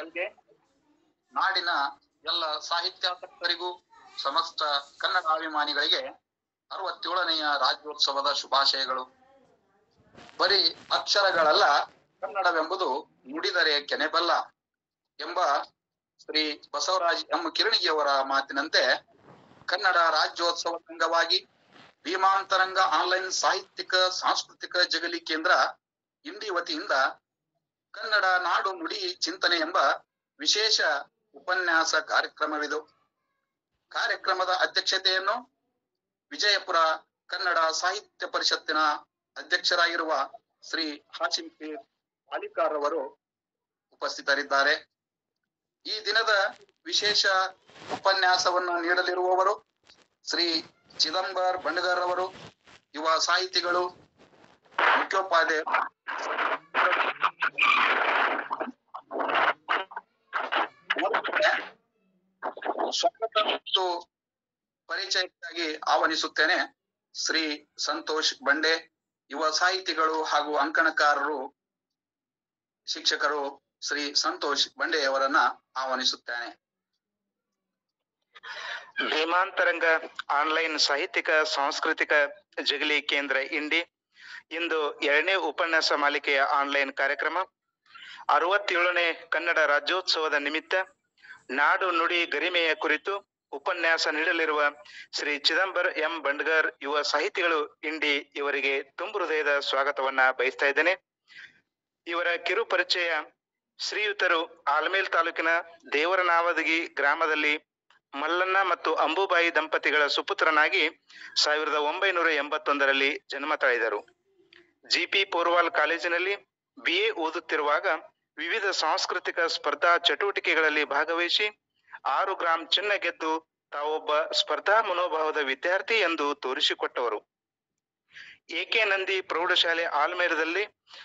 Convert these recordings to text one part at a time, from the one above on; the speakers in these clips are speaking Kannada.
ಗೆಲ್ಗೆ ನಾಡಿನ ಎಲ್ಲ ಸಾಹಿತ್ಯಾಸಕ್ತರಿಗೂ ಸಮಸ್ತ ಕನ್ನಡ ಅಭಿಮಾನಿಗಳಿಗೆ ಅರವತ್ತೇಳನೆಯ ರಾಜ್ಯೋತ್ಸವದ ಶುಭಾಶಯಗಳು ಬರೀ ಅಕ್ಷರಗಳಲ್ಲ ಕನ್ನಡವೆಂಬುದು ನುಡಿದರೆ ಕೆನೆಬಲ್ಲ ಎಂಬ ಶ್ರೀ ಬಸವರಾಜ್ ಎಂ ಕಿರಣಿಗಿಯವರ ಮಾತಿನಂತೆ ಕನ್ನಡ ರಾಜ್ಯೋತ್ಸವದ ಅಂಗವಾಗಿ ಭೀಮಾಂತರಂಗ ಆನ್ಲೈನ್ ಸಾಹಿತ್ಯಿಕ ಸಾಂಸ್ಕೃತಿಕ ಜಗಲಿ ಕೇಂದ್ರ ಇಂಡಿ ವತಿಯಿಂದ ಕನ್ನಡ ನಾಡು ನುಡಿ ಚಿಂತನೆ ಎಂಬ ವಿಶೇಷ ಉಪನ್ಯಾಸ ಕಾರ್ಯಕ್ರಮವಿದು ಕಾರ್ಯಕ್ರಮದ ಅಧ್ಯಕ್ಷತೆಯನ್ನು ವಿಜಯಪುರ ಕನ್ನಡ ಸಾಹಿತ್ಯ ಪರಿಷತ್ತಿನ ಅಧ್ಯಕ್ಷರಾಗಿರುವ ಶ್ರೀ ಹಾಶಿಂ ಪೀರ್ ಪಾಲಿಕಾರ್ ಅವರು ಉಪಸ್ಥಿತರಿದ್ದಾರೆ ಈ ದಿನದ ವಿಶೇಷ ಉಪನ್ಯಾಸವನ್ನು ನೀಡಲಿರುವವರು ಶ್ರೀ ಚಿದಂಬರ್ ಬಂಡಗರ್ ಅವರು ಯುವ ಸಾಹಿತಿಗಳು ಮುಖ್ಯೋಪಾಧ್ಯಾಯರು ಮತ್ತೆ ಸ್ವಾಗತ ಮತ್ತು ಪರಿಚಯಕ್ಕಾಗಿ ಆಹ್ವಾನಿಸುತ್ತೇನೆ ಶ್ರೀ ಸಂತೋಷ್ ಬಂಡೆ ಯುವ ಸಾಹಿತಿಗಳು ಹಾಗೂ ಅಂಕಣಕಾರರು ಶಿಕ್ಷಕರು ಶ್ರೀ ಸಂತೋಷ್ ಬಂಡೆಯವರನ್ನ ಆಹ್ವಾನಿಸುತ್ತೇನೆ ಭೀಮಾಂತರಂಗ ಆನ್ಲೈನ್ ಸಾಹಿತ್ಯಿಕ ಸಾಂಸ್ಕೃತಿಕ ಜಗಲಿ ಕೇಂದ್ರ ಇಂಡಿ ಇಂದು ಎರಡನೇ ಉಪನ್ಯಾಸ ಮಾಲಿಕೆಯ ಆನ್ಲೈನ್ ಕಾರ್ಯಕ್ರಮ ಅರವತ್ತೇಳನೇ ಕನ್ನಡ ರಾಜ್ಯೋತ್ಸವದ ನಿಮಿತ್ತ ನಾಡು ನುಡಿ ಗರಿಮೆಯ ಕುರಿತು ಉಪನ್ಯಾಸ ನೀಡಲಿರುವ ಶ್ರೀ ಚಿದಂಬರ್ ಎಂ ಬಂಡ್ಗರ್ ಯುವ ಸಾಹಿತಿಗಳು ಇಂಡಿ ಇವರಿಗೆ ತುಂಬು ಹೃದಯದ ಸ್ವಾಗತವನ್ನ ಬಯಸ್ತಾ ಇದ್ದೇನೆ ಇವರ ಕಿರು ಪರಿಚಯ ಶ್ರೀಯುತರು ಆಲ್ಮೇಲ್ ತಾಲೂಕಿನ ದೇವರನಾವದಗಿ ಗ್ರಾಮದಲ್ಲಿ ಮಲ್ಲಣ್ಣ ಮತ್ತು ಅಂಬುಬಾಯಿ ದಂಪತಿಗಳ ಸುಪುತ್ರನಾಗಿ ಸಾವಿರದ ಒಂಬೈನೂರ ಎಂಬತ್ತೊಂದರಲ್ಲಿ ಜನ್ಮ ತಾಳಿದರು ಜಿಪಿ ಪೋರ್ವಾಲ್ ಕಾಲೇಜಿನಲ್ಲಿ ಬಿ ಎ ಓದುತ್ತಿರುವಾಗ ವಿವಿಧ ಸಾಂಸ್ಕೃತಿಕ ಸ್ಪರ್ಧಾ ಚಟುವಟಿಕೆಗಳಲ್ಲಿ ಭಾಗವಹಿಸಿ ಆರು ಗ್ರಾಂ ಚಿನ್ನ ಗೆದ್ದು ತಾವೊಬ್ಬ ಸ್ಪರ್ಧಾ ಮನೋಭಾವದ ವಿದ್ಯಾರ್ಥಿ ಎಂದು ತೋರಿಸಿಕೊಟ್ಟವರು ಎಕೆ ನಂದಿ ಪ್ರೌಢಶಾಲೆ ಆಲ್ಮೇರದಲ್ಲಿ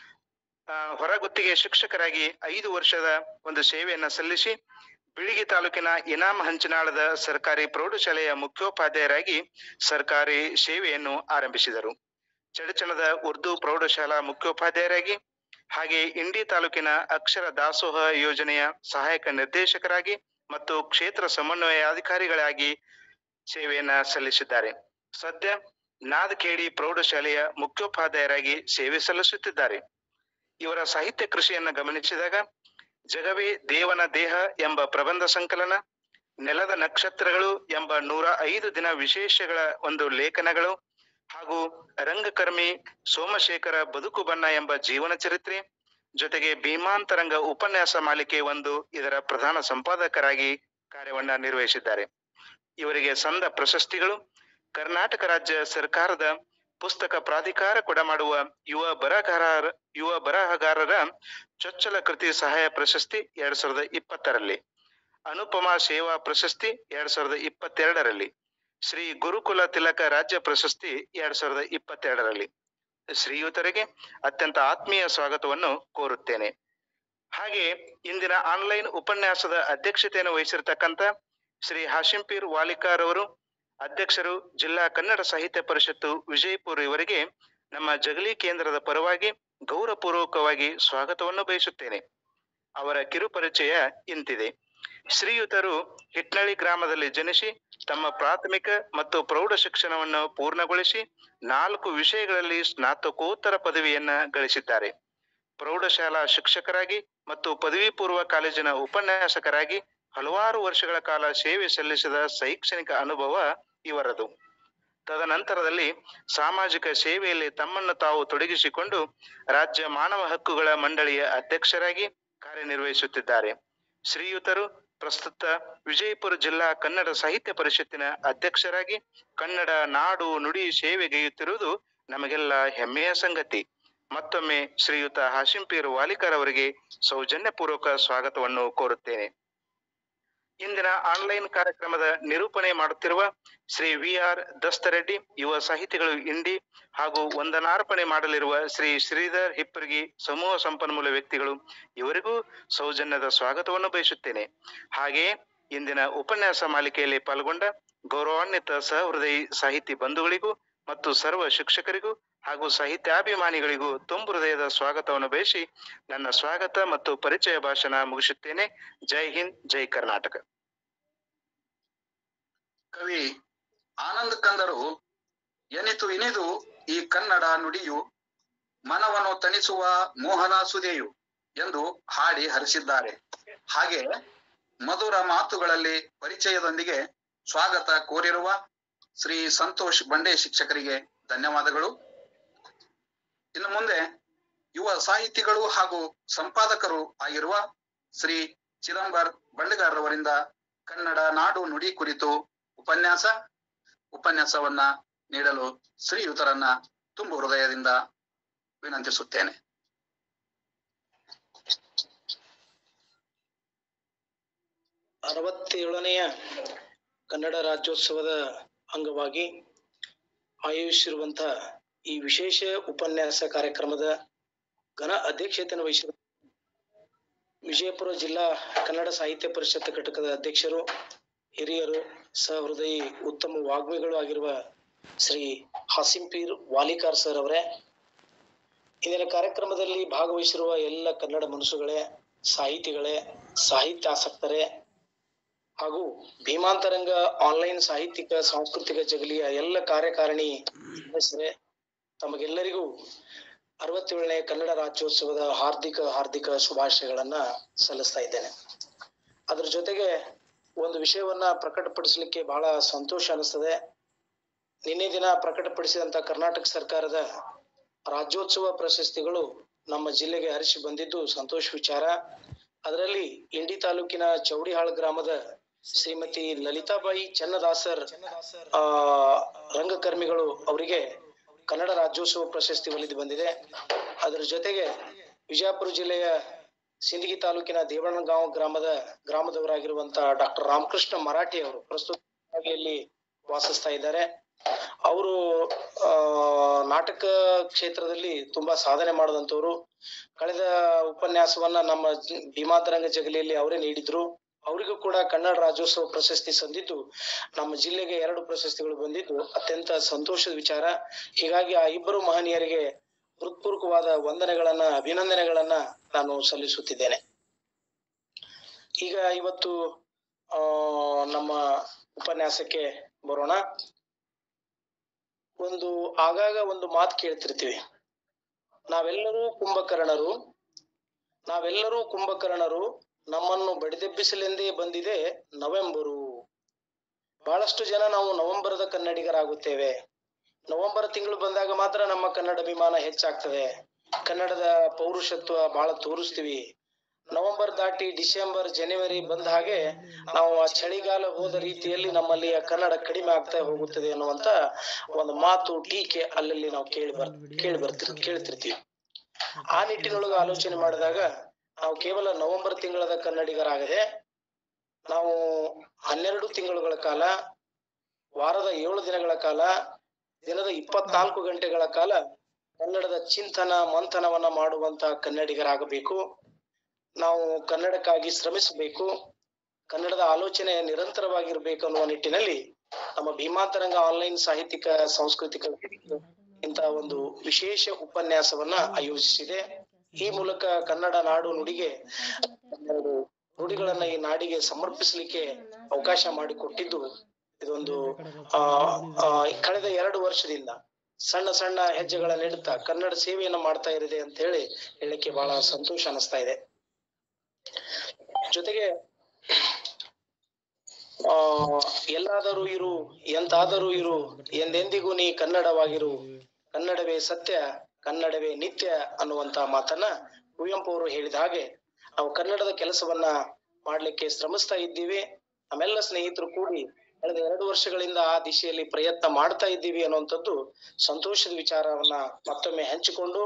ಆ, ಹೊರಗುತ್ತಿಗೆ ಶಿಕ್ಷಕರಾಗಿ ಐದು ವರ್ಷದ ಒಂದು ಸೇವೆಯನ್ನ ಸಲ್ಲಿಸಿ ಬಿಳಿಗಿ ತಾಲೂಕಿನ ಇನಾಮ್ ಹಂಚನಾಳದ ಸರ್ಕಾರಿ ಪ್ರೌಢಶಾಲೆಯ ಮುಖ್ಯೋಪಾಧ್ಯಾಯರಾಗಿ ಸರ್ಕಾರಿ ಸೇವೆಯನ್ನು ಆರಂಭಿಸಿದರು ಚಡಚಣದ ಉರ್ದು ಪ್ರೌಢಶಾಲಾ ಮುಖ್ಯೋಪಾಧ್ಯಾಯರಾಗಿ ಹಾಗೆ ಇಂಡಿ ತಾಲೂಕಿನ ಅಕ್ಷರ ದಾಸೋಹ ಯೋಜನೆಯ ಸಹಾಯಕ ನಿರ್ದೇಶಕರಾಗಿ ಮತ್ತು ಕ್ಷೇತ್ರ ಸಮನ್ವಯಾಧಿಕಾರಿಗಳಾಗಿ ಸೇವೆಯನ್ನ ಸಲ್ಲಿಸಿದ್ದಾರೆ ಸದ್ಯ ನಾದಖೇಡಿ ಪ್ರೌಢಶಾಲೆಯ ಮುಖ್ಯೋಪಾಧ್ಯಾಯರಾಗಿ ಸೇವೆ ಸಲ್ಲಿಸುತ್ತಿದ್ದಾರೆ ಇವರ ಸಾಹಿತ್ಯ ಕೃಷಿಯನ್ನ ಗಮನಿಸಿದಾಗ ಜಗವೇ ದೇವನ ದೇಹ ಎಂಬ ಪ್ರಬಂಧ ಸಂಕಲನ ನೆಲದ ನಕ್ಷತ್ರಗಳು ಎಂಬ ನೂರ ಐದು ದಿನ ವಿಶೇಷಗಳ ಒಂದು ಲೇಖನಗಳು ಹಾಗೂ ರಂಗಕರ್ಮಿ ಸೋಮಶೇಖರ ಬದುಕು ಬಣ್ಣ ಎಂಬ ಜೀವನ ಚರಿತ್ರೆ ಜೊತೆಗೆ ಭೀಮಾಂತರಂಗ ಉಪನ್ಯಾಸ ಮಾಲಿಕೆ ಒಂದು ಇದರ ಪ್ರಧಾನ ಸಂಪಾದಕರಾಗಿ ಕಾರ್ಯವನ್ನ ನಿರ್ವಹಿಸಿದ್ದಾರೆ ಇವರಿಗೆ ಸಂದ ಪ್ರಶಸ್ತಿಗಳು ಕರ್ನಾಟಕ ರಾಜ್ಯ ಸರ್ಕಾರದ ಪುಸ್ತಕ ಪ್ರಾಧಿಕಾರ ಕೊಡಮಾಡುವ ಯುವ ಬರಹಗಾರರ ಯುವ ಬರಹಗಾರರ ಚೊಚ್ಚಲ ಕೃತಿ ಸಹಾಯ ಪ್ರಶಸ್ತಿ ಎರಡ್ ಸಾವಿರದ ಇಪ್ಪತ್ತರಲ್ಲಿ ಅನುಪಮ ಸೇವಾ ಪ್ರಶಸ್ತಿ ಎರಡ್ ಸಾವಿರದ ಇಪ್ಪತ್ತೆರಡರಲ್ಲಿ ಶ್ರೀ ಗುರುಕುಲ ತಿಲಕ ರಾಜ್ಯ ಪ್ರಶಸ್ತಿ ಎರಡ್ ಸಾವಿರದ ಇಪ್ಪತ್ತೆರಡರಲ್ಲಿ ಶ್ರೀಯುತರಿಗೆ ಅತ್ಯಂತ ಆತ್ಮೀಯ ಸ್ವಾಗತವನ್ನು ಕೋರುತ್ತೇನೆ ಹಾಗೆ ಇಂದಿನ ಆನ್ಲೈನ್ ಉಪನ್ಯಾಸದ ಅಧ್ಯಕ್ಷತೆಯನ್ನು ವಹಿಸಿರ್ತಕ್ಕಂಥ ಶ್ರೀ ಹಾಶಿಂಪೀರ್ ವಾಲಿಕಾರ್ ಅವರು ಅಧ್ಯಕ್ಷರು ಜಿಲ್ಲಾ ಕನ್ನಡ ಸಾಹಿತ್ಯ ಪರಿಷತ್ತು ವಿಜಯಪುರ ಇವರಿಗೆ ನಮ್ಮ ಜಗಲಿ ಕೇಂದ್ರದ ಪರವಾಗಿ ಗೌರವಪೂರ್ವಕವಾಗಿ ಸ್ವಾಗತವನ್ನು ಬಯಸುತ್ತೇನೆ ಅವರ ಕಿರು ಪರಿಚಯ ಇಂತಿದೆ ಶ್ರೀಯುತರು ಹಿಟ್ನಳ್ಳಿ ಗ್ರಾಮದಲ್ಲಿ ಜನಿಸಿ ತಮ್ಮ ಪ್ರಾಥಮಿಕ ಮತ್ತು ಪ್ರೌಢ ಶಿಕ್ಷಣವನ್ನು ಪೂರ್ಣಗೊಳಿಸಿ ನಾಲ್ಕು ವಿಷಯಗಳಲ್ಲಿ ಸ್ನಾತಕೋತ್ತರ ಪದವಿಯನ್ನ ಗಳಿಸಿದ್ದಾರೆ ಪ್ರೌಢಶಾಲಾ ಶಿಕ್ಷಕರಾಗಿ ಮತ್ತು ಪದವಿ ಪೂರ್ವ ಕಾಲೇಜಿನ ಉಪನ್ಯಾಸಕರಾಗಿ ಹಲವಾರು ವರ್ಷಗಳ ಕಾಲ ಸೇವೆ ಸಲ್ಲಿಸಿದ ಶೈಕ್ಷಣಿಕ ಅನುಭವ ಇವರದು ತದನಂತರದಲ್ಲಿ ಸಾಮಾಜಿಕ ಸೇವೆಯಲ್ಲಿ ತಮ್ಮನ್ನು ತಾವು ತೊಡಗಿಸಿಕೊಂಡು ರಾಜ್ಯ ಮಾನವ ಹಕ್ಕುಗಳ ಮಂಡಳಿಯ ಅಧ್ಯಕ್ಷರಾಗಿ ಕಾರ್ಯನಿರ್ವಹಿಸುತ್ತಿದ್ದಾರೆ ಶ್ರೀಯುತರು ಪ್ರಸ್ತುತ ವಿಜಯಪುರ ಜಿಲ್ಲಾ ಕನ್ನಡ ಸಾಹಿತ್ಯ ಪರಿಷತ್ತಿನ ಅಧ್ಯಕ್ಷರಾಗಿ ಕನ್ನಡ ನಾಡು ನುಡಿ ಸೇವೆಗೈಯುತ್ತಿರುವುದು ನಮಗೆಲ್ಲ ಹೆಮ್ಮೆಯ ಸಂಗತಿ ಮತ್ತೊಮ್ಮೆ ಶ್ರೀಯುತ ಹಾಶಿಂಪೀರ್ ವಾಲಿಕರ್ ಅವರಿಗೆ ಸೌಜನ್ಯಪೂರ್ವಕ ಸ್ವಾಗತವನ್ನು ಕೋರುತ್ತೇನೆ ಇಂದಿನ ಆನ್ಲೈನ್ ಕಾರ್ಯಕ್ರಮದ ನಿರೂಪಣೆ ಮಾಡುತ್ತಿರುವ ಶ್ರೀ ವಿ ಆರ್ ದಸ್ತರೆಡ್ಡಿ ಯುವ ಸಾಹಿತಿಗಳು ಇಂಡಿ ಹಾಗೂ ವಂದನಾರ್ಪಣೆ ಮಾಡಲಿರುವ ಶ್ರೀ ಶ್ರೀಧರ್ ಹಿಪ್ಪರ್ಗಿ ಸಮೂಹ ಸಂಪನ್ಮೂಲ ವ್ಯಕ್ತಿಗಳು ಇವರಿಗೂ ಸೌಜನ್ಯದ ಸ್ವಾಗತವನ್ನು ಬಯಸುತ್ತೇನೆ ಹಾಗೆಯೇ ಇಂದಿನ ಉಪನ್ಯಾಸ ಮಾಲಿಕೆಯಲ್ಲಿ ಪಾಲ್ಗೊಂಡ ಗೌರವಾನ್ವಿತ ಸಹೃದಯಿ ಸಾಹಿತಿ ಬಂಧುಗಳಿಗೂ ಮತ್ತು ಸರ್ವ ಶಿಕ್ಷಕರಿಗೂ ಹಾಗೂ ಸಾಹಿತ್ಯಾಭಿಮಾನಿಗಳಿಗೂ ತುಂಬು ಹೃದಯದ ಸ್ವಾಗತವನ್ನು ಬಯಸಿ ನನ್ನ ಸ್ವಾಗತ ಮತ್ತು ಪರಿಚಯ ಭಾಷಣ ಮುಗಿಸುತ್ತೇನೆ ಜೈ ಹಿಂದ್ ಜೈ ಕರ್ನಾಟಕ ಕವಿ ಆನಂದ್ ಕಂದರು ಎನಿತು ಇನಿದು ಈ ಕನ್ನಡ ನುಡಿಯು ಮನವನ್ನು ತಣಿಸುವ ಮೋಹನ ಸುದೆಯು ಎಂದು ಹಾಡಿ ಹರಿಸಿದ್ದಾರೆ ಹಾಗೆ ಮಧುರ ಮಾತುಗಳಲ್ಲಿ ಪರಿಚಯದೊಂದಿಗೆ ಸ್ವಾಗತ ಕೋರಿರುವ ಶ್ರೀ ಸಂತೋಷ್ ಬಂಡೆ ಶಿಕ್ಷಕರಿಗೆ ಧನ್ಯವಾದಗಳು ಇನ್ನು ಮುಂದೆ ಯುವ ಸಾಹಿತಿಗಳು ಹಾಗೂ ಸಂಪಾದಕರು ಆಗಿರುವ ಶ್ರೀ ಚಿದಂಬರ್ ಬಂಡಗಾರರವರಿಂದ ಕನ್ನಡ ನಾಡು ನುಡಿ ಕುರಿತು ಉಪನ್ಯಾಸ ಉಪನ್ಯಾಸವನ್ನ ನೀಡಲು ಶ್ರೀಯುತರನ್ನ ತುಂಬು ಹೃದಯದಿಂದ ವಿನಂತಿಸುತ್ತೇನೆ ಅರವತ್ತೇಳನೆಯ ಕನ್ನಡ ರಾಜ್ಯೋತ್ಸವದ ಅಂಗವಾಗಿ ಆಯೋಜಿಸಿರುವಂತಹ ಈ ವಿಶೇಷ ಉಪನ್ಯಾಸ ಕಾರ್ಯಕ್ರಮದ ಘನ ಅಧ್ಯಕ್ಷತೆಯನ್ನು ವಹಿಸಿರುವ ವಿಜಯಪುರ ಜಿಲ್ಲಾ ಕನ್ನಡ ಸಾಹಿತ್ಯ ಪರಿಷತ್ ಘಟಕದ ಅಧ್ಯಕ್ಷರು ಹಿರಿಯರು ಸಹೃದಯಿ ಉತ್ತಮ ವಾಗ್ಮಿಗಳು ಆಗಿರುವ ಶ್ರೀ ಹಾಸಿಂಪೀರ್ ವಾಲಿಕಾರ್ ಸರ್ ಅವರೇ ಇಂದಿನ ಕಾರ್ಯಕ್ರಮದಲ್ಲಿ ಭಾಗವಹಿಸಿರುವ ಎಲ್ಲ ಕನ್ನಡ ಮನಸ್ಸುಗಳೇ ಸಾಹಿತಿಗಳೇ ಸಾಹಿತ್ಯಾಸಕ್ತರೇ ಹಾಗೂ ಭೀಮಾಂತರಂಗ ಆನ್ಲೈನ್ ಸಾಹಿತ್ಯಿಕ ಸಾಂಸ್ಕೃತಿಕ ಜಗಲಿಯ ಎಲ್ಲ ಕಾರ್ಯಕಾರಿಣಿ ಸದಸ್ಯರೇ ತಮಗೆಲ್ಲರಿಗೂ ಅರವತ್ತೇಳನೇ ಕನ್ನಡ ರಾಜ್ಯೋತ್ಸವದ ಹಾರ್ದಿಕ ಹಾರ್ದಿಕ ಶುಭಾಶಯಗಳನ್ನ ಸಲ್ಲಿಸ್ತಾ ಇದ್ದೇನೆ ಅದ್ರ ಜೊತೆಗೆ ಒಂದು ವಿಷಯವನ್ನ ಪ್ರಕಟಪಡಿಸಲಿಕ್ಕೆ ಬಹಳ ಸಂತೋಷ ಅನಿಸ್ತದೆ ನಿನ್ನೆ ದಿನ ಪ್ರಕಟಪಡಿಸಿದಂತ ಕರ್ನಾಟಕ ಸರ್ಕಾರದ ರಾಜ್ಯೋತ್ಸವ ಪ್ರಶಸ್ತಿಗಳು ನಮ್ಮ ಜಿಲ್ಲೆಗೆ ಹರಿಸಿ ಬಂದಿದ್ದು ಸಂತೋಷ ವಿಚಾರ ಅದರಲ್ಲಿ ಇಂಡಿ ತಾಲೂಕಿನ ಚೌಡಿಹಾಳ್ ಗ್ರಾಮದ ಶ್ರೀಮತಿ ಲಲಿತಾಬಾಯಿ ಚನ್ನದಾಸರ್ ಆ ರಂಗಕರ್ಮಿಗಳು ಅವರಿಗೆ ಕನ್ನಡ ರಾಜ್ಯೋತ್ಸವ ಪ್ರಶಸ್ತಿ ಒಲಿದು ಬಂದಿದೆ ಅದರ ಜೊತೆಗೆ ವಿಜಯಪುರ ಜಿಲ್ಲೆಯ ಸಿಂದಗಿ ತಾಲೂಕಿನ ದೇವಣ್ಣಗಾಂವ್ ಗ್ರಾಮದ ಗ್ರಾಮದವರಾಗಿರುವಂತಹ ಡಾಕ್ಟರ್ ರಾಮಕೃಷ್ಣ ಮರಾಠಿ ಅವರು ಪ್ರಸ್ತುತ ಇಲ್ಲಿ ವಾಸಿಸ್ತಾ ಇದ್ದಾರೆ ಅವರು ಆ ನಾಟಕ ಕ್ಷೇತ್ರದಲ್ಲಿ ತುಂಬಾ ಸಾಧನೆ ಮಾಡಿದಂತವ್ರು ಕಳೆದ ಉಪನ್ಯಾಸವನ್ನ ನಮ್ಮ ಜಿ- ಭೀಮಾತರಂಗ ಜಗಲಿಯಲ್ಲಿ ಅವರೇ ನೀಡಿದ್ರು ಅವರಿಗೂ ಕೂಡ ಕನ್ನಡ ರಾಜ್ಯೋತ್ಸವ ಪ್ರಶಸ್ತಿ ಸಂದಿದ್ದು ನಮ್ಮ ಜಿಲ್ಲೆಗೆ ಎರಡು ಪ್ರಶಸ್ತಿಗಳು ಬಂದಿದ್ದು ಅತ್ಯಂತ ಸಂತೋಷದ ವಿಚಾರ ಹೀಗಾಗಿ ಆ ಇಬ್ಬರು ಮಹನೀಯರಿಗೆ ಹೃತ್ಪೂರ್ವಕವಾದ ವಂದನೆಗಳನ್ನ ಅಭಿನಂದನೆಗಳನ್ನ ನಾನು ಸಲ್ಲಿಸುತ್ತಿದ್ದೇನೆ ಈಗ ಇವತ್ತು ಆ ನಮ್ಮ ಉಪನ್ಯಾಸಕ್ಕೆ ಬರೋಣ ಒಂದು ಆಗಾಗ ಒಂದು ಮಾತು ಕೇಳ್ತಿರ್ತೀವಿ ನಾವೆಲ್ಲರೂ ಕುಂಭಕರ್ಣರು ನಾವೆಲ್ಲರೂ ಕುಂಭಕರ್ಣರು ನಮ್ಮನ್ನು ಬಡಿದೆಬ್ಬಿಸಲೆಂದೇ ಬಂದಿದೆ ನವೆಂಬರು ಬಹಳಷ್ಟು ಜನ ನಾವು ನವೆಂಬರದ ಕನ್ನಡಿಗರಾಗುತ್ತೇವೆ ನವೆಂಬರ್ ತಿಂಗಳು ಬಂದಾಗ ಮಾತ್ರ ನಮ್ಮ ಕನ್ನಡ ಅಭಿಮಾನ ಹೆಚ್ಚಾಗ್ತದೆ ಕನ್ನಡದ ಪೌರುಷತ್ವ ಬಹಳ ತೋರಿಸ್ತೀವಿ ನವೆಂಬರ್ ದಾಟಿ ಡಿಸೆಂಬರ್ ಜನವರಿ ಬಂದ ಹಾಗೆ ನಾವು ಆ ಚಳಿಗಾಲ ಹೋದ ರೀತಿಯಲ್ಲಿ ನಮ್ಮಲ್ಲಿ ಆ ಕನ್ನಡ ಕಡಿಮೆ ಆಗ್ತಾ ಹೋಗುತ್ತದೆ ಅನ್ನುವಂತ ಒಂದು ಮಾತು ಟೀಕೆ ಅಲ್ಲಲ್ಲಿ ನಾವು ಕೇಳಿ ಬರ್ ಕೇಳಿ ಬರ್ತಿರ್ ಕೇಳ್ತಿರ್ತೀವಿ ಆ ನಿಟ್ಟಿನೊಳಗೆ ಆಲೋಚನೆ ಮಾಡಿದಾಗ ನಾವು ಕೇವಲ ನವೆಂಬರ್ ತಿಂಗಳದ ಕನ್ನಡಿಗರಾಗದೆ ನಾವು ಹನ್ನೆರಡು ತಿಂಗಳುಗಳ ಕಾಲ ವಾರದ ಏಳು ದಿನಗಳ ಕಾಲ ದಿನದ ಇಪ್ಪತ್ನಾಲ್ಕು ಗಂಟೆಗಳ ಕಾಲ ಕನ್ನಡದ ಚಿಂತನ ಮಂಥನವನ್ನ ಮಾಡುವಂತ ಕನ್ನಡಿಗರಾಗಬೇಕು ನಾವು ಕನ್ನಡಕ್ಕಾಗಿ ಶ್ರಮಿಸಬೇಕು ಕನ್ನಡದ ಆಲೋಚನೆ ನಿರಂತರವಾಗಿರ್ಬೇಕು ಅನ್ನುವ ನಿಟ್ಟಿನಲ್ಲಿ ನಮ್ಮ ಭೀಮಾಂತರಂಗ ಆನ್ಲೈನ್ ಸಾಹಿತ್ಯಿಕ ಸಾಂಸ್ಕೃತಿಕ ಇಂತ ಒಂದು ವಿಶೇಷ ಉಪನ್ಯಾಸವನ್ನ ಆಯೋಜಿಸಿದೆ ಈ ಮೂಲಕ ಕನ್ನಡ ನಾಡು ನುಡಿಗೆ ಹನ್ನೆರಡು ನುಡಿಗಳನ್ನ ಈ ನಾಡಿಗೆ ಸಮರ್ಪಿಸಲಿಕ್ಕೆ ಅವಕಾಶ ಮಾಡಿಕೊಟ್ಟಿದ್ದು ಇದೊಂದು ಆ ಆ, ಕಳೆದ ಎರಡು ವರ್ಷದಿಂದ ಸಣ್ಣ ಸಣ್ಣ ಹೆಜ್ಜೆಗಳನ್ನ ಇಡ್ತಾ ಕನ್ನಡ ಸೇವೆಯನ್ನ ಮಾಡ್ತಾ ಇರಿದೆ ಅಂತ ಹೇಳಿ ಹೇಳಕ್ಕೆ ಬಹಳ ಸಂತೋಷ ಅನಿಸ್ತಾ ಇದೆ ಜೊತೆಗೆ ಆ ಎಲ್ಲಾದರೂ ಇರು ಎಂತಾದರೂ ಇರು ಎಂದೆಂದಿಗೂ ನೀ ಕನ್ನಡವಾಗಿರು ಕನ್ನಡವೇ ಸತ್ಯ ಕನ್ನಡವೇ ನಿತ್ಯ ಅನ್ನುವಂತ ಮಾತನ್ನ ಕುವೆಂಪು ಅವರು ಹೇಳಿದ ಹಾಗೆ ನಾವು ಕನ್ನಡದ ಕೆಲಸವನ್ನ ಮಾಡ್ಲಿಕ್ಕೆ ಶ್ರಮಿಸ್ತಾ ಇದ್ದೀವಿ ನಮ್ಮೆಲ್ಲ ಸ್ನೇಹಿತರು ಕೂಡಿ ಕಳೆದ ಎರಡು ವರ್ಷಗಳಿಂದ ಆ ದಿಶೆಯಲ್ಲಿ ಪ್ರಯತ್ನ ಮಾಡ್ತಾ ಇದ್ದೀವಿ ಅನ್ನುವಂಥದ್ದು ಸಂತೋಷದ ವಿಚಾರವನ್ನ ಮತ್ತೊಮ್ಮೆ ಹಂಚಿಕೊಂಡು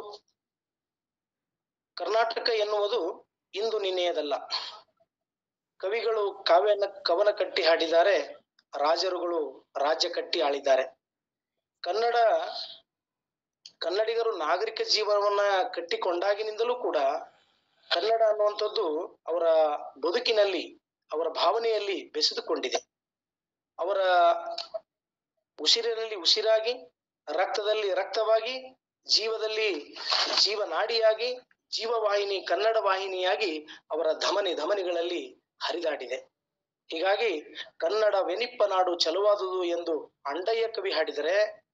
ಕರ್ನಾಟಕ ಎನ್ನುವುದು ಇಂದು ನಿನ್ನೆಯದಲ್ಲ ಕವಿಗಳು ಕಾವ್ಯನ ಕವನ ಕಟ್ಟಿ ಹಾಡಿದ್ದಾರೆ ರಾಜರುಗಳು ರಾಜ್ಯ ಕಟ್ಟಿ ಆಳಿದ್ದಾರೆ ಕನ್ನಡ ಕನ್ನಡಿಗರು ನಾಗರಿಕ ಜೀವನವನ್ನ ಕಟ್ಟಿಕೊಂಡಾಗಿನಿಂದಲೂ ಕೂಡ ಕನ್ನಡ ಅನ್ನುವಂಥದ್ದು ಅವರ ಬದುಕಿನಲ್ಲಿ ಅವರ ಭಾವನೆಯಲ್ಲಿ ಬೆಸೆದುಕೊಂಡಿದೆ ಅವರ ಉಸಿರಿನಲ್ಲಿ ಉಸಿರಾಗಿ ರಕ್ತದಲ್ಲಿ ರಕ್ತವಾಗಿ ಜೀವದಲ್ಲಿ ಜೀವನಾಡಿಯಾಗಿ ಜೀವವಾಹಿನಿ ಕನ್ನಡ ವಾಹಿನಿಯಾಗಿ ಅವರ ಧಮನಿ ಧಮನಿಗಳಲ್ಲಿ ಹರಿದಾಡಿದೆ ಹೀಗಾಗಿ ಕನ್ನಡ ವೆನಿಪ್ಪ ನಾಡು ಚಲುವಾದುದು ಎಂದು ಅಂಡಯ್ಯ ಕವಿ ಹಾಡಿದರೆ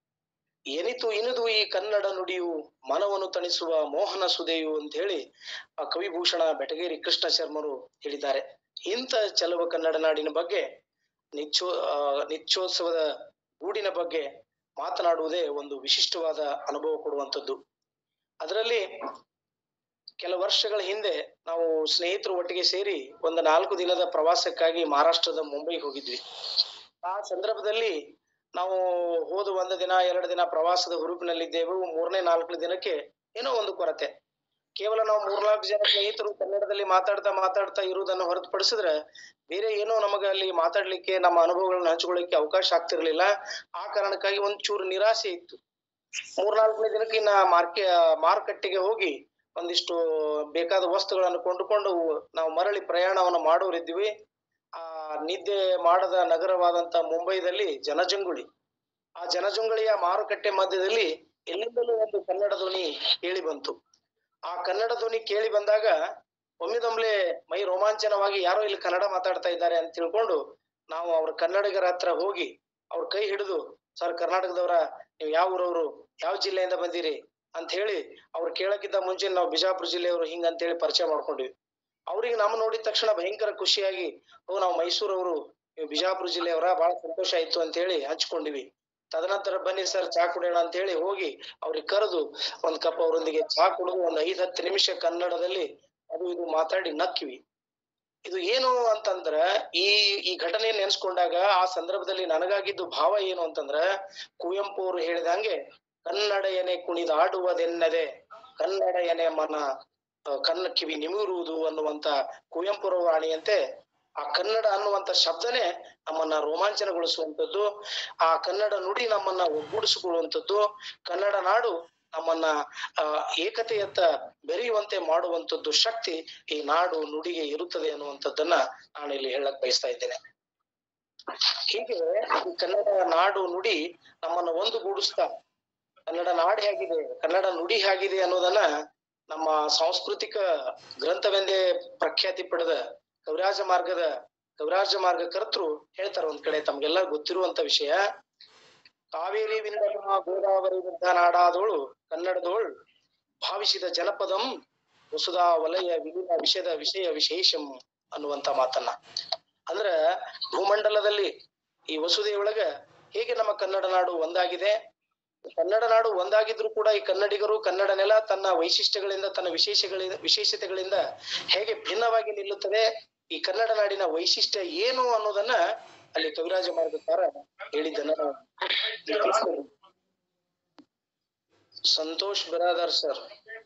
ಎನಿತು ಇನಿದು ಈ ಕನ್ನಡ ನುಡಿಯು ಮನವನ್ನು ತಣಿಸುವ ಮೋಹನ ಸುದೆಯು ಅಂತ ಹೇಳಿ ಆ ಕವಿಭೂಷಣ ಬೆಟಗೇರಿ ಕೃಷ್ಣ ಶರ್ಮರು ಹೇಳಿದ್ದಾರೆ ಇಂಥ ಚಲುವ ಕನ್ನಡ ನಾಡಿನ ಬಗ್ಗೆ ನಿಚ್ಚೋ ಆ, ನಿತ್ಯೋತ್ಸವದ ಗೂಡಿನ ಬಗ್ಗೆ ಮಾತನಾಡುವುದೇ ಒಂದು ವಿಶಿಷ್ಟವಾದ ಅನುಭವ ಕೊಡುವಂಥದ್ದು ಅದರಲ್ಲಿ ಕೆಲ ವರ್ಷಗಳ ಹಿಂದೆ ನಾವು ಸ್ನೇಹಿತರು ಒಟ್ಟಿಗೆ ಸೇರಿ ಒಂದು ನಾಲ್ಕು ದಿನದ ಪ್ರವಾಸಕ್ಕಾಗಿ ಮಹಾರಾಷ್ಟ್ರದ ಮುಂಬೈಗೆ ಹೋಗಿದ್ವಿ ಆ ಸಂದರ್ಭದಲ್ಲಿ ನಾವು ಹೋದ ಒಂದು ದಿನ ಎರಡು ದಿನ ಪ್ರವಾಸದ ಹುರುಪಿನಲ್ಲಿದ್ದೆವು ಮೂರನೇ ನಾಲ್ಕನೇ ದಿನಕ್ಕೆ ಏನೋ ಒಂದು ಕೊರತೆ ಕೇವಲ ನಾವು ಮೂರ್ನಾಲ್ಕು ಜನ ಸ್ನೇಹಿತರು ಕನ್ನಡದಲ್ಲಿ ಮಾತಾಡ್ತಾ ಮಾತಾಡ್ತಾ ಇರುವುದನ್ನು ಹೊರತುಪಡಿಸಿದ್ರೆ ಬೇರೆ ಏನೋ ನಮಗೆ ಅಲ್ಲಿ ಮಾತಾಡ್ಲಿಕ್ಕೆ ನಮ್ಮ ಅನುಭವಗಳನ್ನ ಹಂಚಿಕೊಳ್ಳಿಕ್ಕೆ ಅವಕಾಶ ಆಗ್ತಿರ್ಲಿಲ್ಲ ಆ ಕಾರಣಕ್ಕಾಗಿ ಒಂಚೂರು ನಿರಾಸೆ ಇತ್ತು ಮೂರ್ನಾಲ್ಕನೇ ದಿನಕ್ಕೆ ಇನ್ನ ಮಾರ್ಕೆ ಮಾರುಕಟ್ಟೆಗೆ ಹೋಗಿ ಒಂದಿಷ್ಟು ಬೇಕಾದ ವಸ್ತುಗಳನ್ನು ಕೊಂಡುಕೊಂಡು ನಾವು ಮರಳಿ ಪ್ರಯಾಣವನ್ನು ಮಾಡೋರಿದ್ವಿ ಆ ನಿದ್ದೆ ಮಾಡದ ನಗರವಾದಂತ ಮುಂಬೈದಲ್ಲಿ ಜನಜಂಗುಳಿ ಆ ಜನಜಂಗುಳಿಯ ಮಾರುಕಟ್ಟೆ ಮಧ್ಯದಲ್ಲಿ ಎಲ್ಲಿಂದಲೂ ಒಂದು ಕನ್ನಡ ಧ್ವನಿ ಕೇಳಿ ಬಂತು ಆ ಕನ್ನಡ ಧ್ವನಿ ಕೇಳಿ ಬಂದಾಗ ಒಮ್ಮಿದೊಮ್ಲೆ ಮೈ ರೋಮಾಂಚನವಾಗಿ ಯಾರೋ ಇಲ್ಲಿ ಕನ್ನಡ ಮಾತಾಡ್ತಾ ಇದ್ದಾರೆ ಅಂತ ತಿಳ್ಕೊಂಡು ನಾವು ಅವ್ರ ಕನ್ನಡಿಗರ ಹತ್ರ ಹೋಗಿ ಅವ್ರ ಕೈ ಹಿಡಿದು ಸರ್ ಕರ್ನಾಟಕದವರ ನೀವು ಯಾವ ಊರವರು ಯಾವ ಜಿಲ್ಲೆಯಿಂದ ಬಂದಿರಿ ಅಂತ ಹೇಳಿ ಅವ್ರು ಕೇಳಕ್ಕಿಂತ ಮುಂಚೆ ನಾವು ಬಿಜಾಪುರ ಜಿಲ್ಲೆಯವರು ಹಿಂಗ ಅಂತ ಹೇಳಿ ಪರಿಚಯ ಮಾಡ್ಕೊಂಡ್ವಿ ಅವ್ರಿಗೆ ನಮ್ಮ ನೋಡಿದ ತಕ್ಷಣ ಭಯಂಕರ ಖುಷಿಯಾಗಿ ಓ ನಾವು ಮೈಸೂರವರು ನೀವು ಬಿಜಾಪುರ ಜಿಲ್ಲೆಯವರ ಬಹಳ ಸಂತೋಷ ಆಯ್ತು ಅಂತ ಹೇಳಿ ಹಂಚ್ಕೊಂಡಿವಿ ತದನಂತರ ಬನ್ನಿ ಸರ್ ಚಾ ಕುಡಿಯೋಣ ಅಂತ ಹೇಳಿ ಹೋಗಿ ಅವ್ರಿಗೆ ಕರೆದು ಒಂದ್ ಕಪ್ ಅವರೊಂದಿಗೆ ಚಾ ಕುಡಿದು ಒಂದ್ ಐದ್ ಹತ್ತು ನಿಮಿಷ ಕನ್ನಡದಲ್ಲಿ ಅದು ಇದು ಮಾತಾಡಿ ನಕ್ಕಿವಿ ಇದು ಏನು ಅಂತಂದ್ರ ಈ ಈ ಘಟನೆ ನೆನ್ಸ್ಕೊಂಡಾಗ ಆ ಸಂದರ್ಭದಲ್ಲಿ ನನಗಾಗಿದ್ದು ಭಾವ ಏನು ಅಂತಂದ್ರ ಕುವೆಂಪು ಅವರು ಹೇಳಿದಂಗೆ ಕನ್ನಡ ಎನೆ ಕುಣಿದಾಡುವುದೆನ್ನದೆ ಕನ್ನಡ ಎನೆ ಮನ ಆ, ಕನ್ನ ಕಿವಿ ನಿಮಿರುವುದು ಅನ್ನುವಂತ ಕುವೆಂಪುರವ ವಾಣಿಯಂತೆ ಆ ಕನ್ನಡ ಅನ್ನುವಂತ ಶಬ್ದನೇ ನಮ್ಮನ್ನ ರೋಮಾಂಚನಗೊಳಿಸುವಂತದ್ದು ಆ ಕನ್ನಡ ನುಡಿ ನಮ್ಮನ್ನ ಒಗ್ಗೂಡಿಸಿಕೊಳ್ಳುವಂಥದ್ದು ಕನ್ನಡ ನಾಡು ನಮ್ಮನ್ನ ಆ ಏಕತೆಯತ್ತ ಬೆರೆಯುವಂತೆ ಮಾಡುವಂತದ್ದು ಶಕ್ತಿ ಈ ನಾಡು ನುಡಿಗೆ ಇರುತ್ತದೆ ಅನ್ನುವಂಥದ್ದನ್ನ ನಾನು ಇಲ್ಲಿ ಹೇಳಕ್ ಬಯಸ್ತಾ ಇದ್ದೇನೆ ಹೀಗೆ ಈ ಕನ್ನಡ ನಾಡು ನುಡಿ ನಮ್ಮನ್ನ ಒಂದುಗೂಡಿಸ್ತಾ ಕನ್ನಡ ನಾಡು ಹೇಗಿದೆ ಕನ್ನಡ ನುಡಿ ಹೇಗಿದೆ ಅನ್ನೋದನ್ನ ನಮ್ಮ ಸಾಂಸ್ಕೃತಿಕ ಗ್ರಂಥವೆಂದೇ ಪ್ರಖ್ಯಾತಿ ಪಡೆದ ಕವಿರಾಜ ಮಾರ್ಗದ ಕವಿರಾಜ ಮಾರ್ಗ ಕರ್ತೃ ಹೇಳ್ತಾರ ಒಂದ್ ಕಡೆ ತಮ್ಗೆಲ್ಲ ಗೊತ್ತಿರುವಂತ ವಿಷಯ ಕಾವೇರಿ ವಿಂದಮ ಗೋದಾವರಿ ವಿದ್ಧ ನಾಡಾದೋಳು ಕನ್ನಡದೋಳ್ ಭಾವಿಸಿದ ಜನಪದಂ ವಸುಧಾ ವಲಯ ವಿಲೀನ ವಿಷಯದ ವಿಷಯ ವಿಶೇಷಂ ಅನ್ನುವಂತ ಮಾತನ್ನ ಅಂದ್ರ ಭೂಮಂಡಲದಲ್ಲಿ ಈ ವಸುದೆಯೊಳಗ ಹೇಗೆ ನಮ್ಮ ಕನ್ನಡ ನಾಡು ಒಂದಾಗಿದೆ ಕನ್ನಡ ನಾಡು ಒಂದಾಗಿದ್ರು ಕೂಡ ಈ ಕನ್ನಡಿಗರು ಕನ್ನಡ ನೆಲ ತನ್ನ ವೈಶಿಷ್ಟ್ಯಗಳಿಂದ ತನ್ನ ವಿಶೇಷಗಳಿಂದ ವಿಶೇಷತೆಗಳಿಂದ ಹೇಗೆ ಭಿನ್ನವಾಗಿ ನಿಲ್ಲುತ್ತದೆ ಈ ಕನ್ನಡ ನಾಡಿನ ವೈಶಿಷ್ಟ್ಯ ಏನು ಅನ್ನೋದನ್ನ ಅಲ್ಲಿ ಕವಿರಾಜ ಮಾರ್ಗಕಾರ ಹೇಳಿದ್ದನ್ನ ನಾವು ತಿಳಿಸ್ಬೋದು. ಸಂತೋಷ್ ಬಿರಾದರ್ ಸರ್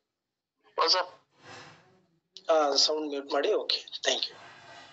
ಆ ಸೌಂಡ್ ಮ್ಯೂಟ್ ಮಾಡಿ ಓಕೆ ಥ್ಯಾಂಕ್ ಯು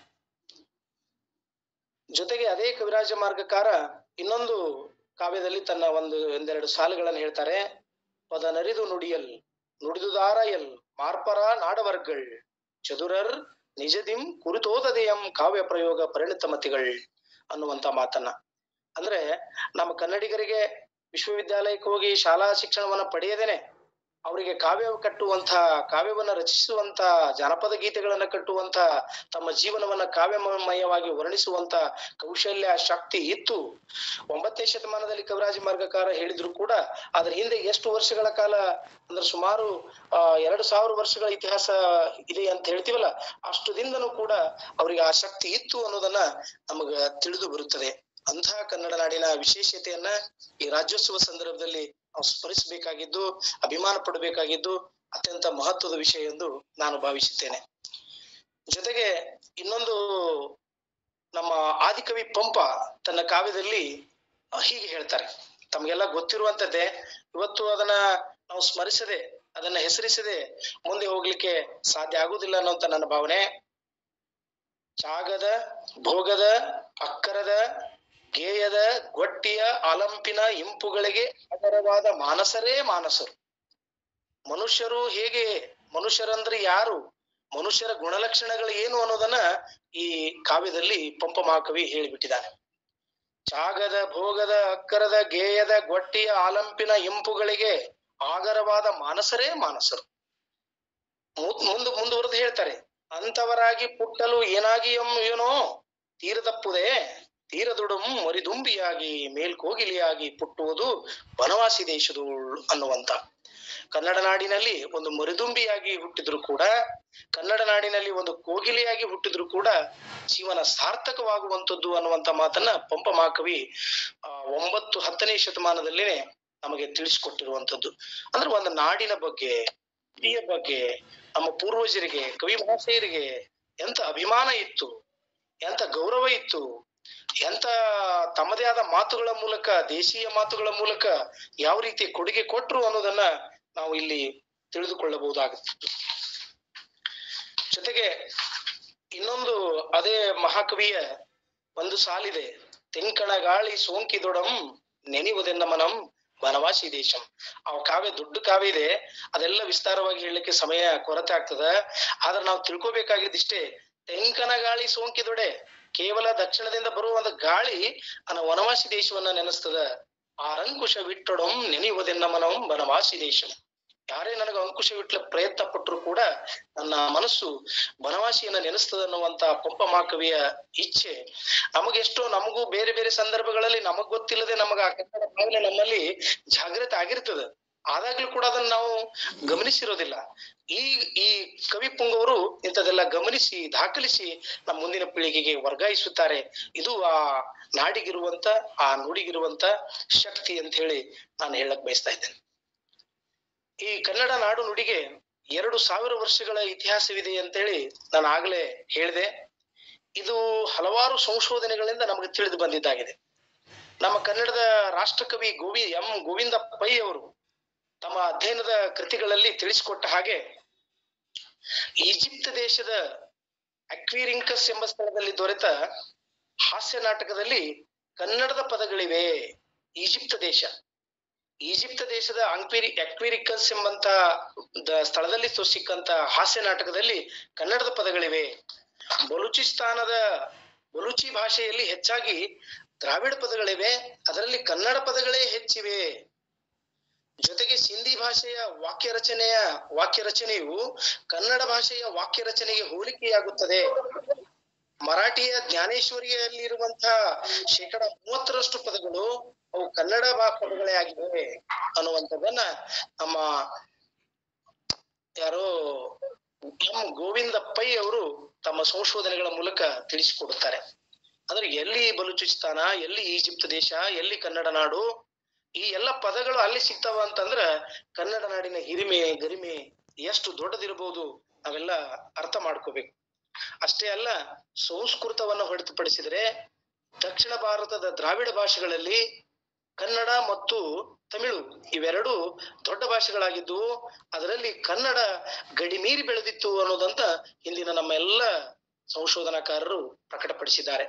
ಜೊತೆಗೆ ಅದೇ ಕವಿರಾಜ ಮಾರ್ಗಕಾರ ಇನ್ನೊಂದು ಕಾವ್ಯದಲ್ಲಿ ತನ್ನ ಒಂದು ಒಂದೆರಡು ಸಾಲುಗಳನ್ನು ಹೇಳ್ತಾರೆ ಪದ ನರಿದು ನುಡಿಯಲ್ ನುಡಿದುದಾರಯಲ್ ಮಾರ್ಪರ ನಾಡವರ್ಗಳ್ ಚದುರರ್ ನಿಜದಿಂ ಕುರಿತೋದದೆಯಂ ಕಾವ್ಯ ಪ್ರಯೋಗ ಪರಿಣಿತ ಮತಿಗಳ್ ಅನ್ನುವಂತ ಮಾತನ್ನ ಅಂದ್ರೆ ನಮ್ಮ ಕನ್ನಡಿಗರಿಗೆ ವಿಶ್ವವಿದ್ಯಾಲಯಕ್ಕೆ ಹೋಗಿ ಶಾಲಾ ಶಿಕ್ಷಣವನ್ನ ಪಡೆಯದೇನೆ ಅವರಿಗೆ ಕಾವ್ಯ ಕಟ್ಟುವಂತ ಕಾವ್ಯವನ್ನ ರಚಿಸುವಂತ ಜಾನಪದ ಗೀತೆಗಳನ್ನ ಕಟ್ಟುವಂತ ತಮ್ಮ ಜೀವನವನ್ನ ಕಾವ್ಯಮಯವಾಗಿ ವರ್ಣಿಸುವಂತ ಕೌಶಲ್ಯ ಶಕ್ತಿ ಇತ್ತು ಒಂಬತ್ತನೇ ಶತಮಾನದಲ್ಲಿ ಕವಿರಾಜ ಮಾರ್ಗಕಾರ ಹೇಳಿದ್ರು ಕೂಡ ಅದ್ರ ಹಿಂದೆ ಎಷ್ಟು ವರ್ಷಗಳ ಕಾಲ ಅಂದ್ರೆ ಸುಮಾರು ಆ ಎರಡು ಸಾವಿರ ವರ್ಷಗಳ ಇತಿಹಾಸ ಇದೆ ಅಂತ ಹೇಳ್ತೀವಲ್ಲ ಅಷ್ಟು ದಿನದೂ ಕೂಡ ಅವರಿಗೆ ಆ ಶಕ್ತಿ ಇತ್ತು ಅನ್ನೋದನ್ನ ನಮಗ ತಿಳಿದು ಬರುತ್ತದೆ ಅಂತಹ ಕನ್ನಡ ನಾಡಿನ ವಿಶೇಷತೆಯನ್ನ ಈ ರಾಜ್ಯೋತ್ಸವ ಸಂದರ್ಭದಲ್ಲಿ ನಾವು ಸ್ಮರಿಸಬೇಕಾಗಿದ್ದು ಅಭಿಮಾನ ಪಡಬೇಕಾಗಿದ್ದು ಅತ್ಯಂತ ಮಹತ್ವದ ವಿಷಯ ಎಂದು ನಾನು ಭಾವಿಸುತ್ತೇನೆ ಜೊತೆಗೆ ಇನ್ನೊಂದು ನಮ್ಮ ಆದಿಕವಿ ಪಂಪ ತನ್ನ ಕಾವ್ಯದಲ್ಲಿ ಅಹ್, ಹೀಗೆ ಹೇಳ್ತಾರೆ ತಮಗೆಲ್ಲ ಗೊತ್ತಿರುವಂತದ್ದೇ ಇವತ್ತು ಅದನ್ನ ನಾವು ಸ್ಮರಿಸದೆ ಅದನ್ನ ಹೆಸರಿಸದೆ ಮುಂದೆ ಹೋಗ್ಲಿಕ್ಕೆ ಸಾಧ್ಯ ಆಗುದಿಲ್ಲ ಅನ್ನುವಂತ ನನ್ನ ಭಾವನೆ ಚಾಗದ ಭೋಗದ ಅಕ್ಕರದ ಗೇಯದ ಗೊಟ್ಟಿಯ ಅಲಂಪಿನ ಇಂಪುಗಳಿಗೆ ಅದರವಾದ ಮಾನಸರೇ ಮಾನಸರು ಮನುಷ್ಯರು ಹೇಗೆ ಮನುಷ್ಯರಂದ್ರೆ ಯಾರು ಮನುಷ್ಯರ ಗುಣಲಕ್ಷಣಗಳು ಏನು ಅನ್ನೋದನ್ನ ಈ ಕಾವ್ಯದಲ್ಲಿ ಪಂಪ ಮಹಾಕವಿ ಹೇಳಿಬಿಟ್ಟಿದ್ದಾನೆ ಚಾಗದ ಭೋಗದ ಅಕ್ಕರದ ಗೇಯದ ಗೊಟ್ಟಿಯ ಆಲಂಪಿನ ಇಂಪುಗಳಿಗೆ ಆಗರವಾದ ಮಾನಸರೇ ಮಾನಸರು ಮು- ಮುಂದೆ ಮುಂದುವರೆದು ಹೇಳ್ತಾರೆ ಅಂತವರಾಗಿ ಪುಟ್ಟಲು ಏನಾಗಿ ಎಂ- ಏನೋ ತೀರದಪ್ಪುದೇ ತೀರದೊಡಂ ಮರಿದುಂಬಿಯಾಗಿ ಮೇಲ್ಕೋಗಿಲಿಯಾಗಿ ಪುಟ್ಟುವುದು ಬನವಾಸಿ ದೇಶದೋಳ್ ಅನ್ನುವಂತ ಕನ್ನಡ ನಾಡಿನಲ್ಲಿ ಒಂದು ಮರಿದುಂಬಿಯಾಗಿ ಹುಟ್ಟಿದ್ರು ಕೂಡ ಕನ್ನಡ ನಾಡಿನಲ್ಲಿ ಒಂದು ಕೋಗಿಲೆಯಾಗಿ ಹುಟ್ಟಿದ್ರು ಕೂಡ ಜೀವನ ಸಾರ್ಥಕವಾಗುವಂಥದ್ದು ಅನ್ನುವಂತ ಮಾತನ್ನ ಪಂಪ ಮಹಾಕವಿ ಆ ಒಂಬತ್ತು ಹತ್ತನೇ ಶತಮಾನದಲ್ಲಿನೇ ನಮಗೆ ತಿಳಿಸಿಕೊಟ್ಟಿರುವಂತದ್ದು ಅಂದ್ರೆ ಒಂದು ನಾಡಿನ ಬಗ್ಗೆ ಹಿರಿಯ ಬಗ್ಗೆ ನಮ್ಮ ಪೂರ್ವಜರಿಗೆ ಕವಿ ಮಹಾಶಯರಿಗೆ ಎಂತ ಅಭಿಮಾನ ಇತ್ತು ಎಂತ ಗೌರವ ಇತ್ತು ಎಂತ ತಮ್ಮದೇ ಆದ ಮಾತುಗಳ ಮೂಲಕ ದೇಶೀಯ ಮಾತುಗಳ ಮೂಲಕ ಯಾವ ರೀತಿ ಕೊಡುಗೆ ಕೊಟ್ರು ಅನ್ನೋದನ್ನ ನಾವು ಇಲ್ಲಿ ತಿಳಿದುಕೊಳ್ಳಬಹುದಾಗುತ್ತೆ ಜೊತೆಗೆ ಇನ್ನೊಂದು ಅದೇ ಮಹಾಕವಿಯ ಒಂದು ಸಾಲಿದೆ ತೆಂಕಣ ಗಾಳಿ ಸೋಂಕಿದೊಡಂ ನೆನೆಯುವುದೆನ್ನ ಮನಂ ಬನವಾಸಿ ದೇಶಂ ಆ ಕಾವ್ಯ ದೊಡ್ಡ ಕಾವ್ಯ ಇದೆ ಅದೆಲ್ಲ ವಿಸ್ತಾರವಾಗಿ ಹೇಳಲಿಕ್ಕೆ ಸಮಯ ಕೊರತೆ ಆಗ್ತದ ಆದ್ರೆ ನಾವು ತಿಳ್ಕೊಬೇಕಾಗಿದ್ದಿಷ್ಟೇ ತೆಂಕನ ಗಾಳಿ ಸೋಂಕಿದೊಡೆ ಕೇವಲ ದಕ್ಷಿಣದಿಂದ ಬರುವ ಒಂದು ಗಾಳಿ ಅನ್ನ ವನವಾಸಿ ದೇಶವನ್ನ ನೆನೆಸ್ತದ ಆರಂಕುಶ ವಿಟ್ಟೊಡಂ ನೆನೆಯುವುದೆನ್ನ ಮನಂ ಬನವಾಸಿ ದೇಶಂ ಯಾರೇ ನನಗೆ ಅಂಕುಶ ವಿಟ್ಲ ಪ್ರಯತ್ನ ಪಟ್ಟರು ಕೂಡ ನನ್ನ ಮನಸ್ಸು ಬನವಾಸಿಯನ್ನ ನೆನೆಸ್ತದ ಅನ್ನುವಂತ ಪಂಪ ಮಹಾಕವಿಯ ಇಚ್ಛೆ ನಮಗೆಷ್ಟೋ ನಮಗೂ ಬೇರೆ ಬೇರೆ ಸಂದರ್ಭಗಳಲ್ಲಿ ನಮಗ್ ಗೊತ್ತಿಲ್ಲದೆ ನಮಗ ಆ ಕನ್ನಡ ಭಾವನೆ ನಮ್ಮಲ್ಲಿ ಜಾಗೃತಿ ಆಗಿರ್ತದೆ ಆದಾಗ್ಲೂ ಕೂಡ ಅದನ್ನ ನಾವು ಗಮನಿಸಿರೋದಿಲ್ಲ ಈ ಈ ಕವಿ ಪುಂಗವರು ಇಂಥದೆಲ್ಲ ಗಮನಿಸಿ ದಾಖಲಿಸಿ ನಮ್ಮ ಮುಂದಿನ ಪೀಳಿಗೆಗೆ ವರ್ಗಾಯಿಸುತ್ತಾರೆ ಇದು ಆ ನಾಡಿಗಿರುವಂತ ಆ ನುಡಿಗಿರುವಂತ ಶಕ್ತಿ ಅಂತ ಹೇಳಿ ನಾನು ಹೇಳಕ್ ಬಯಸ್ತಾ ಇದ್ದೇನೆ ಈ ಕನ್ನಡ ನಾಡು ನುಡಿಗೆ ಎರಡು ಸಾವಿರ ವರ್ಷಗಳ ಇತಿಹಾಸವಿದೆ ಅಂತೇಳಿ ನಾನು ಆಗ್ಲೇ ಹೇಳಿದೆ ಇದು ಹಲವಾರು ಸಂಶೋಧನೆಗಳಿಂದ ನಮಗೆ ತಿಳಿದು ಬಂದಿದ್ದಾಗಿದೆ ನಮ್ಮ ಕನ್ನಡದ ರಾಷ್ಟ್ರಕವಿ ಗೋವಿ ಎಂ ಗೋವಿಂದ ಪೈ ಅವರು ತಮ್ಮ ಅಧ್ಯಯನದ ಕೃತಿಗಳಲ್ಲಿ ತಿಳಿಸಿಕೊಟ್ಟ ಹಾಗೆ ಈಜಿಪ್ಟ್ ದೇಶದ ಅಕ್ವಿರಿಂಕಸ್ ಎಂಬ ಸ್ಥಳದಲ್ಲಿ ದೊರೆತ ಹಾಸ್ಯ ನಾಟಕದಲ್ಲಿ ಕನ್ನಡದ ಪದಗಳಿವೆ ಈಜಿಪ್ಟ್ ದೇಶ ಈಜಿಪ್ಟ್ ದೇಶದ ಅಂಕ್ವಿರಿ ಅಕ್ವಿರಿಕಸ್ ಎಂಬಂತ ದ- ಸ್ಥಳದಲ್ಲಿ ತೋ- ಸಿಕ್ಕಂತ ಹಾಸ್ಯ ನಾಟಕದಲ್ಲಿ ಕನ್ನಡದ ಪದಗಳಿವೆ ಬಲೂಚಿಸ್ತಾನದ ಬಲೂಚಿ ಭಾಷೆಯಲ್ಲಿ ಹೆಚ್ಚಾಗಿ ದ್ರಾವಿಡ ಪದಗಳಿವೆ ಅದರಲ್ಲಿ ಕನ್ನಡ ಪದಗಳೇ ಹೆಚ್ಚಿವೆ ಜೊತೆಗೆ ಸಿಂಧಿ ಭಾಷೆಯ ವಾಕ್ಯ ರಚನೆಯ ವಾಕ್ಯ ರಚನೆಯು ಕನ್ನಡ ಭಾಷೆಯ ವಾಕ್ಯ ರಚನೆಗೆ ಹೋಲಿಕೆಯಾಗುತ್ತದೆ ಮರಾಠಿಯ ಜ್ಞಾನೇಶ್ವರಿಯಲ್ಲಿರುವಂತಹ ಶೇಕಡ ಮೂವತ್ತರಷ್ಟು ಪದಗಳು ಅವು ಕನ್ನಡ ಭಾ- ಪದಗಳೇ ಆಗಿವೆ ಅನ್ನುವಂಥದ್ದನ್ನ ನಮ್ಮ ಯಾರೋ ಎಂ ಗೋವಿಂದ ಪೈ ಅವರು ತಮ್ಮ ಸಂಶೋಧನೆಗಳ ಮೂಲಕ ತಿಳಿಸಿಕೊಡುತ್ತಾರೆ ಅಂದ್ರೆ ಎಲ್ಲಿ ಬಲೂಚಿಸ್ತಾನ ಎಲ್ಲಿ ಈಜಿಪ್ಟ್ ದೇಶ ಎಲ್ಲಿ ಕನ್ನಡ ನಾಡು ಈ ಎಲ್ಲ ಪದಗಳು ಅಲ್ಲಿ ಸಿಗ್ತಾವ ಅಂತಂದ್ರ ಕನ್ನಡ ನಾಡಿನ ಹಿರಿಮೆ ಗರಿಮೆ ಎಷ್ಟು ದೊಡ್ಡದಿರಬಹುದು ನಾವೆಲ್ಲ ಅರ್ಥ ಮಾಡ್ಕೋಬೇಕು ಅಷ್ಟೇ ಅಲ್ಲ ಸಂಸ್ಕೃತವನ್ನು ಹೊರತುಪಡಿಸಿದರೆ ದಕ್ಷಿಣ ಭಾರತದ ದ್ರಾವಿಡ ಭಾಷೆಗಳಲ್ಲಿ ಕನ್ನಡ ಮತ್ತು ತಮಿಳು ಇವೆರಡು ದೊಡ್ಡ ಭಾಷೆಗಳಾಗಿದ್ದು ಅದರಲ್ಲಿ ಕನ್ನಡ ಗಡಿಮೀರಿ ಬೆಳೆದಿತ್ತು ಅನ್ನೋದಂತ ಇಂದಿನ ನಮ್ಮ ಎಲ್ಲ ಸಂಶೋಧನಾಕಾರರು ಪ್ರಕಟಪಡಿಸಿದ್ದಾರೆ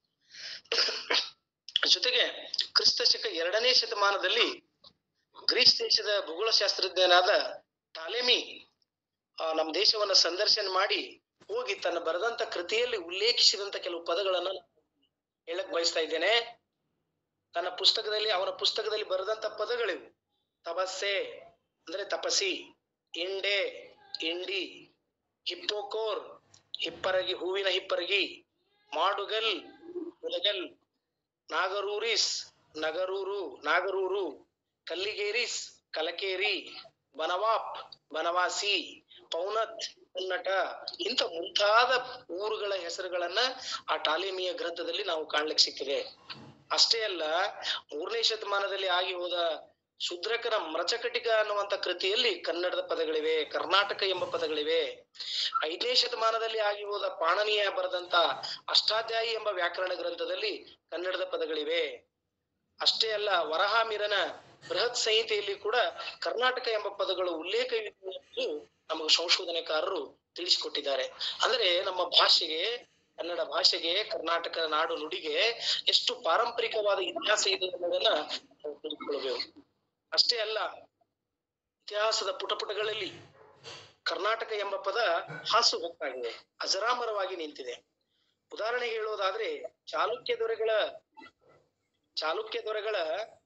ಜೊತೆಗೆ ಕ್ರಿಸ್ತ ಶಕ ಎರಡನೇ ಶತಮಾನದಲ್ಲಿ ಗ್ರೀಸ್ ದೇಶದ ಭೂಗೋಳಶಾಸ್ತ್ರಜ್ಞನಾದ ಟಾಲೆಮಿ ಆ, ನಮ್ಮ ದೇಶವನ್ನ ಸಂದರ್ಶನ ಮಾಡಿ ಹೋಗಿ ತನ್ನ ಬರೆದಂತ ಕೃತಿಯಲ್ಲಿ ಉಲ್ಲೇಖಿಸಿದಂತ ಕೆಲವು ಪದಗಳನ್ನ ನಾನು ಹೇಳಕ್ ಬಯಸ್ತಾ ಇದ್ದೇನೆ ತನ್ನ ಪುಸ್ತಕದಲ್ಲಿ ಅವನ ಪುಸ್ತಕದಲ್ಲಿ ಬರೆದಂತ ಪದಗಳಿವು ತಪಸ್ಸೆ ಅಂದ್ರೆ ತಪಸಿ ಇಂಡೆ ಇಂಡಿ ಹಿಪ್ಪೋಕೋರ್ ಹಿಪ್ಪರಗಿ ಹೂವಿನ ಹಿಪ್ಪರಗಿ ಮಾಡುಗಲ್ ಉಲಗಲ್ ನಾಗರೂರಿಸ್ ನಗರೂರು ನಾಗರೂರು ಕಲ್ಲಿಗೇರಿಸ್ ಕಲಕೇರಿ ಬನವಾಪ್ ಬನವಾಸಿ ಪೌನತ್ ಉನ್ನಟ ಇಂಥ ಮುಂತಾದ ಊರುಗಳ ಹೆಸರುಗಳನ್ನ ಆ ಟಾಲೆಮಿಯ ಗ್ರಂಥದಲ್ಲಿ ನಾವು ಕಾಣ್ಲಿಕ್ಕೆ ಸಿಗ್ತದೆ ಅಷ್ಟೇ ಅಲ್ಲ ಮೂರನೇ ಶತಮಾನದಲ್ಲಿ ಆಗಿ ಹೋದ ಶೂದ್ರಕನ ಮೃಚಕಟಿಕ ಅನ್ನುವಂತ ಕೃತಿಯಲ್ಲಿ ಕನ್ನಡದ ಪದಗಳಿವೆ ಕರ್ನಾಟಕ ಎಂಬ ಪದಗಳಿವೆ ಐದನೇ ಶತಮಾನದಲ್ಲಿ ಆಗಿ ಹೋದ ಪಾಣನಿಯ ಬರೆದಂತ ಅಷ್ಟಾಧ್ಯಾಯಿ ಎಂಬ ವ್ಯಾಕರಣ ಗ್ರಂಥದಲ್ಲಿ ಕನ್ನಡದ ಪದಗಳಿವೆ ಅಷ್ಟೇ ಅಲ್ಲ ವರಹಾಮಿರನ ಬೃಹತ್ ಸಂಹಿತೆಯಲ್ಲಿ ಕೂಡ ಕರ್ನಾಟಕ ಎಂಬ ಪದಗಳು ಉಲ್ಲೇಖವಿದೆ ಎಂದು ನಮಗೆ ಸಂಶೋಧನೆಕಾರರು ತಿಳಿಸಿಕೊಟ್ಟಿದ್ದಾರೆ ಅಂದ್ರೆ ನಮ್ಮ ಭಾಷೆಗೆ ಕನ್ನಡ ಭಾಷೆಗೆ ಕರ್ನಾಟಕ ನಾಡು ನುಡಿಗೆ ಎಷ್ಟು ಪಾರಂಪರಿಕವಾದ ಇತಿಹಾಸ ಇದೆ ಅನ್ನೋದನ್ನ ನಾವು ತಿಳಿದುಕೊಳ್ಳಬೇಕು ಅಷ್ಟೇ ಅಲ್ಲ ಇತಿಹಾಸದ ಪುಟಪುಟಗಳಲ್ಲಿ ಕರ್ನಾಟಕ ಎಂಬ ಪದ ಹಾಸು ಹೊಕ್ಕಾಗಿದೆ ಅಜರಾಮರವಾಗಿ ನಿಂತಿದೆ ಉದಾಹರಣೆ ಹೇಳೋದಾದ್ರೆ ಚಾಲುಕ್ಯ ದೊರೆಗಳ ಚಾಲುಕ್ಯ ದೊರೆಗಳ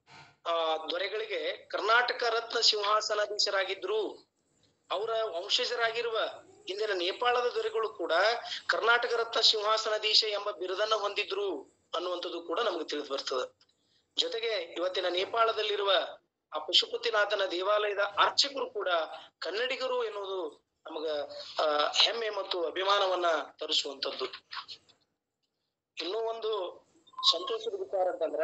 ಆ ದೊರೆಗಳಿಗೆ ಕರ್ನಾಟಕ ರತ್ನ ಸಿಂಹಾಸನಾಧೀಶರಾಗಿದ್ರು ಅವರ ವಂಶಜರಾಗಿರುವ ಇಂದಿನ ನೇಪಾಳದ ದೊರೆಗಳು ಕೂಡ ಕರ್ನಾಟಕ ರತ್ನ ಸಿಂಹಾಸನಾಧೀಶ ಎಂಬ ಬಿರುದನ್ನ ಹೊಂದಿದ್ರು ಅನ್ನುವಂಥದ್ದು ಕೂಡ ನಮಗೆ ತಿಳಿದು ಬರ್ತದೆ ಜೊತೆಗೆ ಇವತ್ತಿನ ನೇಪಾಳದಲ್ಲಿರುವ ಆ ಪಶುಪತಿನಾಥನ ದೇವಾಲಯದ ಅರ್ಚಕರು ಕೂಡ ಕನ್ನಡಿಗರು ಎನ್ನುವುದು ನಮಗ ಆ ಹೆಮ್ಮೆ ಮತ್ತು ಅಭಿಮಾನವನ್ನ ತರಿಸುವಂತದ್ದು ಇನ್ನೂ ಒಂದು ಸಂತೋಷದ ವಿಚಾರ ಅಂತಂದ್ರ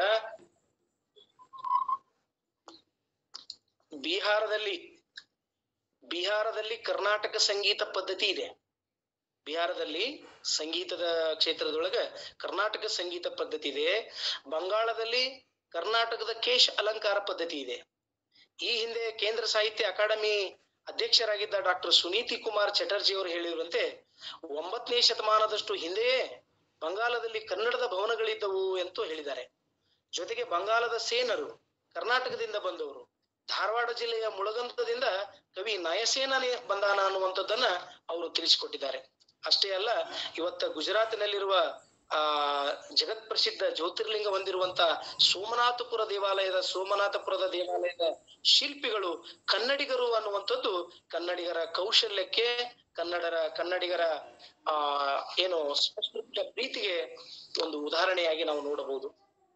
ಬಿಹಾರದಲ್ಲಿ ಬಿಹಾರದಲ್ಲಿ ಕರ್ನಾಟಕ ಸಂಗೀತ ಪದ್ಧತಿ ಇದೆ ಬಿಹಾರದಲ್ಲಿ ಸಂಗೀತದ ಕ್ಷೇತ್ರದೊಳಗ ಕರ್ನಾಟಕ ಸಂಗೀತ ಪದ್ಧತಿ ಇದೆ ಬಂಗಾಳದಲ್ಲಿ ಕರ್ನಾಟಕದ ಕೇಶ್ ಅಲಂಕಾರ ಪದ್ಧತಿ ಇದೆ ಈ ಹಿಂದೆ ಕೇಂದ್ರ ಸಾಹಿತ್ಯ ಅಕಾಡೆಮಿ ಅಧ್ಯಕ್ಷರಾಗಿದ್ದ ಡಾಕ್ಟರ್ ಸುನೀತಿ ಕುಮಾರ್ ಚಟರ್ಜಿ ಅವರು ಹೇಳಿರುವಂತೆ ಒಂಬತ್ತನೇ ಶತಮಾನದಷ್ಟು ಹಿಂದೆಯೇ ಬಂಗಾಳದಲ್ಲಿ ಕನ್ನಡದ ಭವನಗಳಿದ್ದವು ಎಂದು ಹೇಳಿದ್ದಾರೆ ಜೊತೆಗೆ ಬಂಗಾಳದ ಸೇನರು ಕರ್ನಾಟಕದಿಂದ ಬಂದವರು ಧಾರವಾಡ ಜಿಲ್ಲೆಯ ಮುಳಗಂತದಿಂದ ಕವಿ ನಯಸೇನನೇ ಬಂದಾನ ಅನ್ನುವಂಥದ್ದನ್ನ ಅವರು ತಿಳಿಸಿಕೊಟ್ಟಿದ್ದಾರೆ ಅಷ್ಟೇ ಅಲ್ಲ ಇವತ್ತ ಗುಜರಾತಿನಲ್ಲಿರುವ ಆ ಜಗತ್ ಪ್ರಸಿದ್ಧ ಜ್ಯೋತಿರ್ಲಿಂಗ ಹೊಂದಿರುವಂತ ಸೋಮನಾಥಪುರ ದೇವಾಲಯದ ಸೋಮನಾಥಪುರದ ದೇವಾಲಯದ ಶಿಲ್ಪಿಗಳು ಕನ್ನಡಿಗರು ಅನ್ನುವಂಥದ್ದು ಕನ್ನಡಿಗರ ಕೌಶಲ್ಯಕ್ಕೆ ಕನ್ನಡರ ಕನ್ನಡಿಗರ ಆ ಏನು ಸಂಸ್ಕೃತಿಯ ಪ್ರೀತಿಗೆ ಒಂದು ಉದಾಹರಣೆಯಾಗಿ ನಾವು ನೋಡಬಹುದು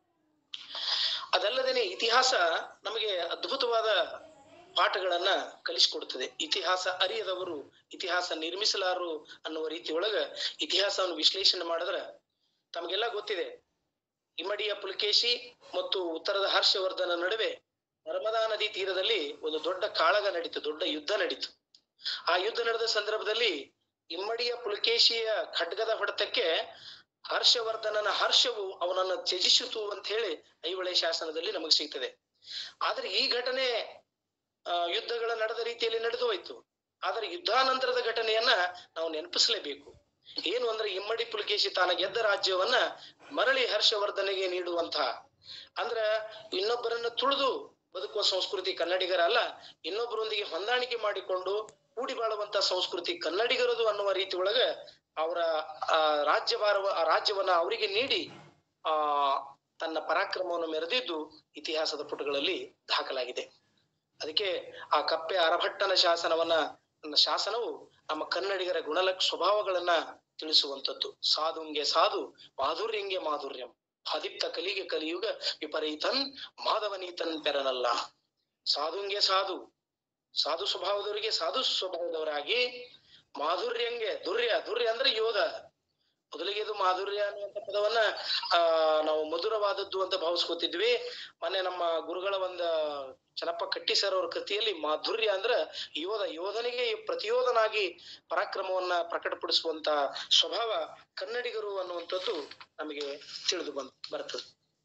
ಅದಲ್ಲದೇನೆ ಇತಿಹಾಸ ನಮಗೆ ಅದ್ಭುತವಾದ ಪಾಠಗಳನ್ನ ಕಲಿಸಿಕೊಡುತ್ತದೆ ಇತಿಹಾಸ ಅರಿಯದವರು ಇತಿಹಾಸ ನಿರ್ಮಿಸಲಾರು ಅನ್ನುವ ರೀತಿಯೊಳಗ ಇತಿಹಾಸವನ್ನು ವಿಶ್ಲೇಷಣೆ ಮಾಡಿದ್ರ ತಮಗೆಲ್ಲ ಗೊತ್ತಿದೆ ಇಮ್ಮಡಿಯ ಪುಲಕೇಶಿ ಮತ್ತು ಉತ್ತರದ ಹರ್ಷವರ್ಧನ ನಡುವೆ ನರ್ಮದಾ ನದಿ ತೀರದಲ್ಲಿ ಒಂದು ದೊಡ್ಡ ಕಾಳಗ ನಡೀತು ದೊಡ್ಡ ಯುದ್ಧ ನಡೀತು ಆ ಯುದ್ಧ ನಡೆದ ಸಂದರ್ಭದಲ್ಲಿ ಇಮ್ಮಡಿಯ ಪುಲಕೇಶಿಯ ಖಡ್ಗದ ಹೊಡೆತಕ್ಕೆ ಹರ್ಷವರ್ಧನನ ಹರ್ಷವು ಅವನನ್ನು ತ್ಯಜಿಸಿತು ಅಂತ ಹೇಳಿ ಐಹೊಳೆ ಶಾಸನದಲ್ಲಿ ನಮಗೆ ಸಿಗ್ತದೆ ಆದ್ರೆ ಈ ಘಟನೆ ಆ, ಯುದ್ಧಗಳ ನಡೆದ ರೀತಿಯಲ್ಲಿ ನಡೆದು ಹೋಯ್ತು ಆದ್ರೆ ಯುದ್ಧಾನಂತರದ ಘಟನೆಯನ್ನ ನಾವು ನೆನಪಿಸಲೇಬೇಕು ಏನು ಅಂದ್ರೆ ಇಮ್ಮಡಿ ಪುಲಕೇಶಿ ತಾನ ಗೆದ್ದ ರಾಜ್ಯವನ್ನ ಮರಳಿ ಹರ್ಷವರ್ಧನಿಗೆ ನೀಡುವಂತಹ ಅಂದ್ರ ಇನ್ನೊಬ್ಬರನ್ನ ತುಳಿದು ಬದುಕುವ ಸಂಸ್ಕೃತಿ ಕನ್ನಡಿಗರ ಅಲ್ಲ ಇನ್ನೊಬ್ಬರೊಂದಿಗೆ ಹೊಂದಾಣಿಕೆ ಮಾಡಿಕೊಂಡು ಕೂಡಿ ಬಾಳುವಂತ ಸಂಸ್ಕೃತಿ ಕನ್ನಡಿಗರದು ಅನ್ನುವ ರೀತಿ ಒಳಗ ಅವರ ಆ ರಾಜ್ಯಭಾರ ಆ ರಾಜ್ಯವನ್ನ ಅವರಿಗೆ ನೀಡಿ ಆ ತನ್ನ ಪರಾಕ್ರಮವನ್ನು ಮೆರೆದಿದ್ದು ಇತಿಹಾಸದ ಪುಟಗಳಲ್ಲಿ ದಾಖಲಾಗಿದೆ ಅದಕ್ಕೆ ಆ ಕಪ್ಪೆ ಅರಭಟ್ಟನ ಶಾಸನವನ್ನ ನನ್ನ ಶಾಸನವು ನಮ್ಮ ಕನ್ನಡಿಗರ ಗುಣಲಕ್ಷ ಸ್ವಭಾವಗಳನ್ನ ತಿಳಿಸುವಂತದ್ದು ಸಾಧುಂಗೆ ಸಾಧು ಮಾಧುರ್ಯಂಗೆ ಮಾಧುರ್ಯಂ ಆದಿಪ್ತ ಕಲಿಗೆ ಕಲಿಯುಗ ವಿಪರೀತನ್ ಮಾಧವನೀತನ್ ಪೆರನಲ್ಲ ಸಾಧುಂಗೆ ಸಾಧು ಸಾಧು ಸ್ವಭಾವದವರಿಗೆ ಸಾಧು ಸ್ವಭಾವದವರಾಗಿ ಮಾಧುರ್ಯಂಗೆ ದುರ್ಯ ದುರ್ಯ ಅಂದ್ರೆ ಯೋಧ ಮೊದಲಿಗೆ ಇದು ಮಾಧುರ್ಯ ಅನ್ನುವಂತ ಪದವನ್ನ ಆ ನಾವು ಮಧುರವಾದದ್ದು ಅಂತ ಭಾವಿಸ್ಕೊತಿದ್ವಿ ಮೊನ್ನೆ ನಮ್ಮ ಗುರುಗಳ ಒಂದ ಚನ್ನಪ್ಪ ಕಟ್ಟಿ ಸರ್ ಅವ್ರ ಕೃತಿಯಲ್ಲಿ ಮಾಧುರ್ಯ ಅಂದ್ರ ಯೋಧ ಯೋಧನಿಗೆ ಪ್ರತಿಯೋಧನಾಗಿ ಪರಾಕ್ರಮವನ್ನ ಪ್ರಕಟಪಡಿಸುವಂತ ಸ್ವಭಾವ ಕನ್ನಡಿಗರು ಅನ್ನುವಂಥದ್ದು ನಮಗೆ ತಿಳಿದು ಬಂದ್ ಬರ್ತದೆ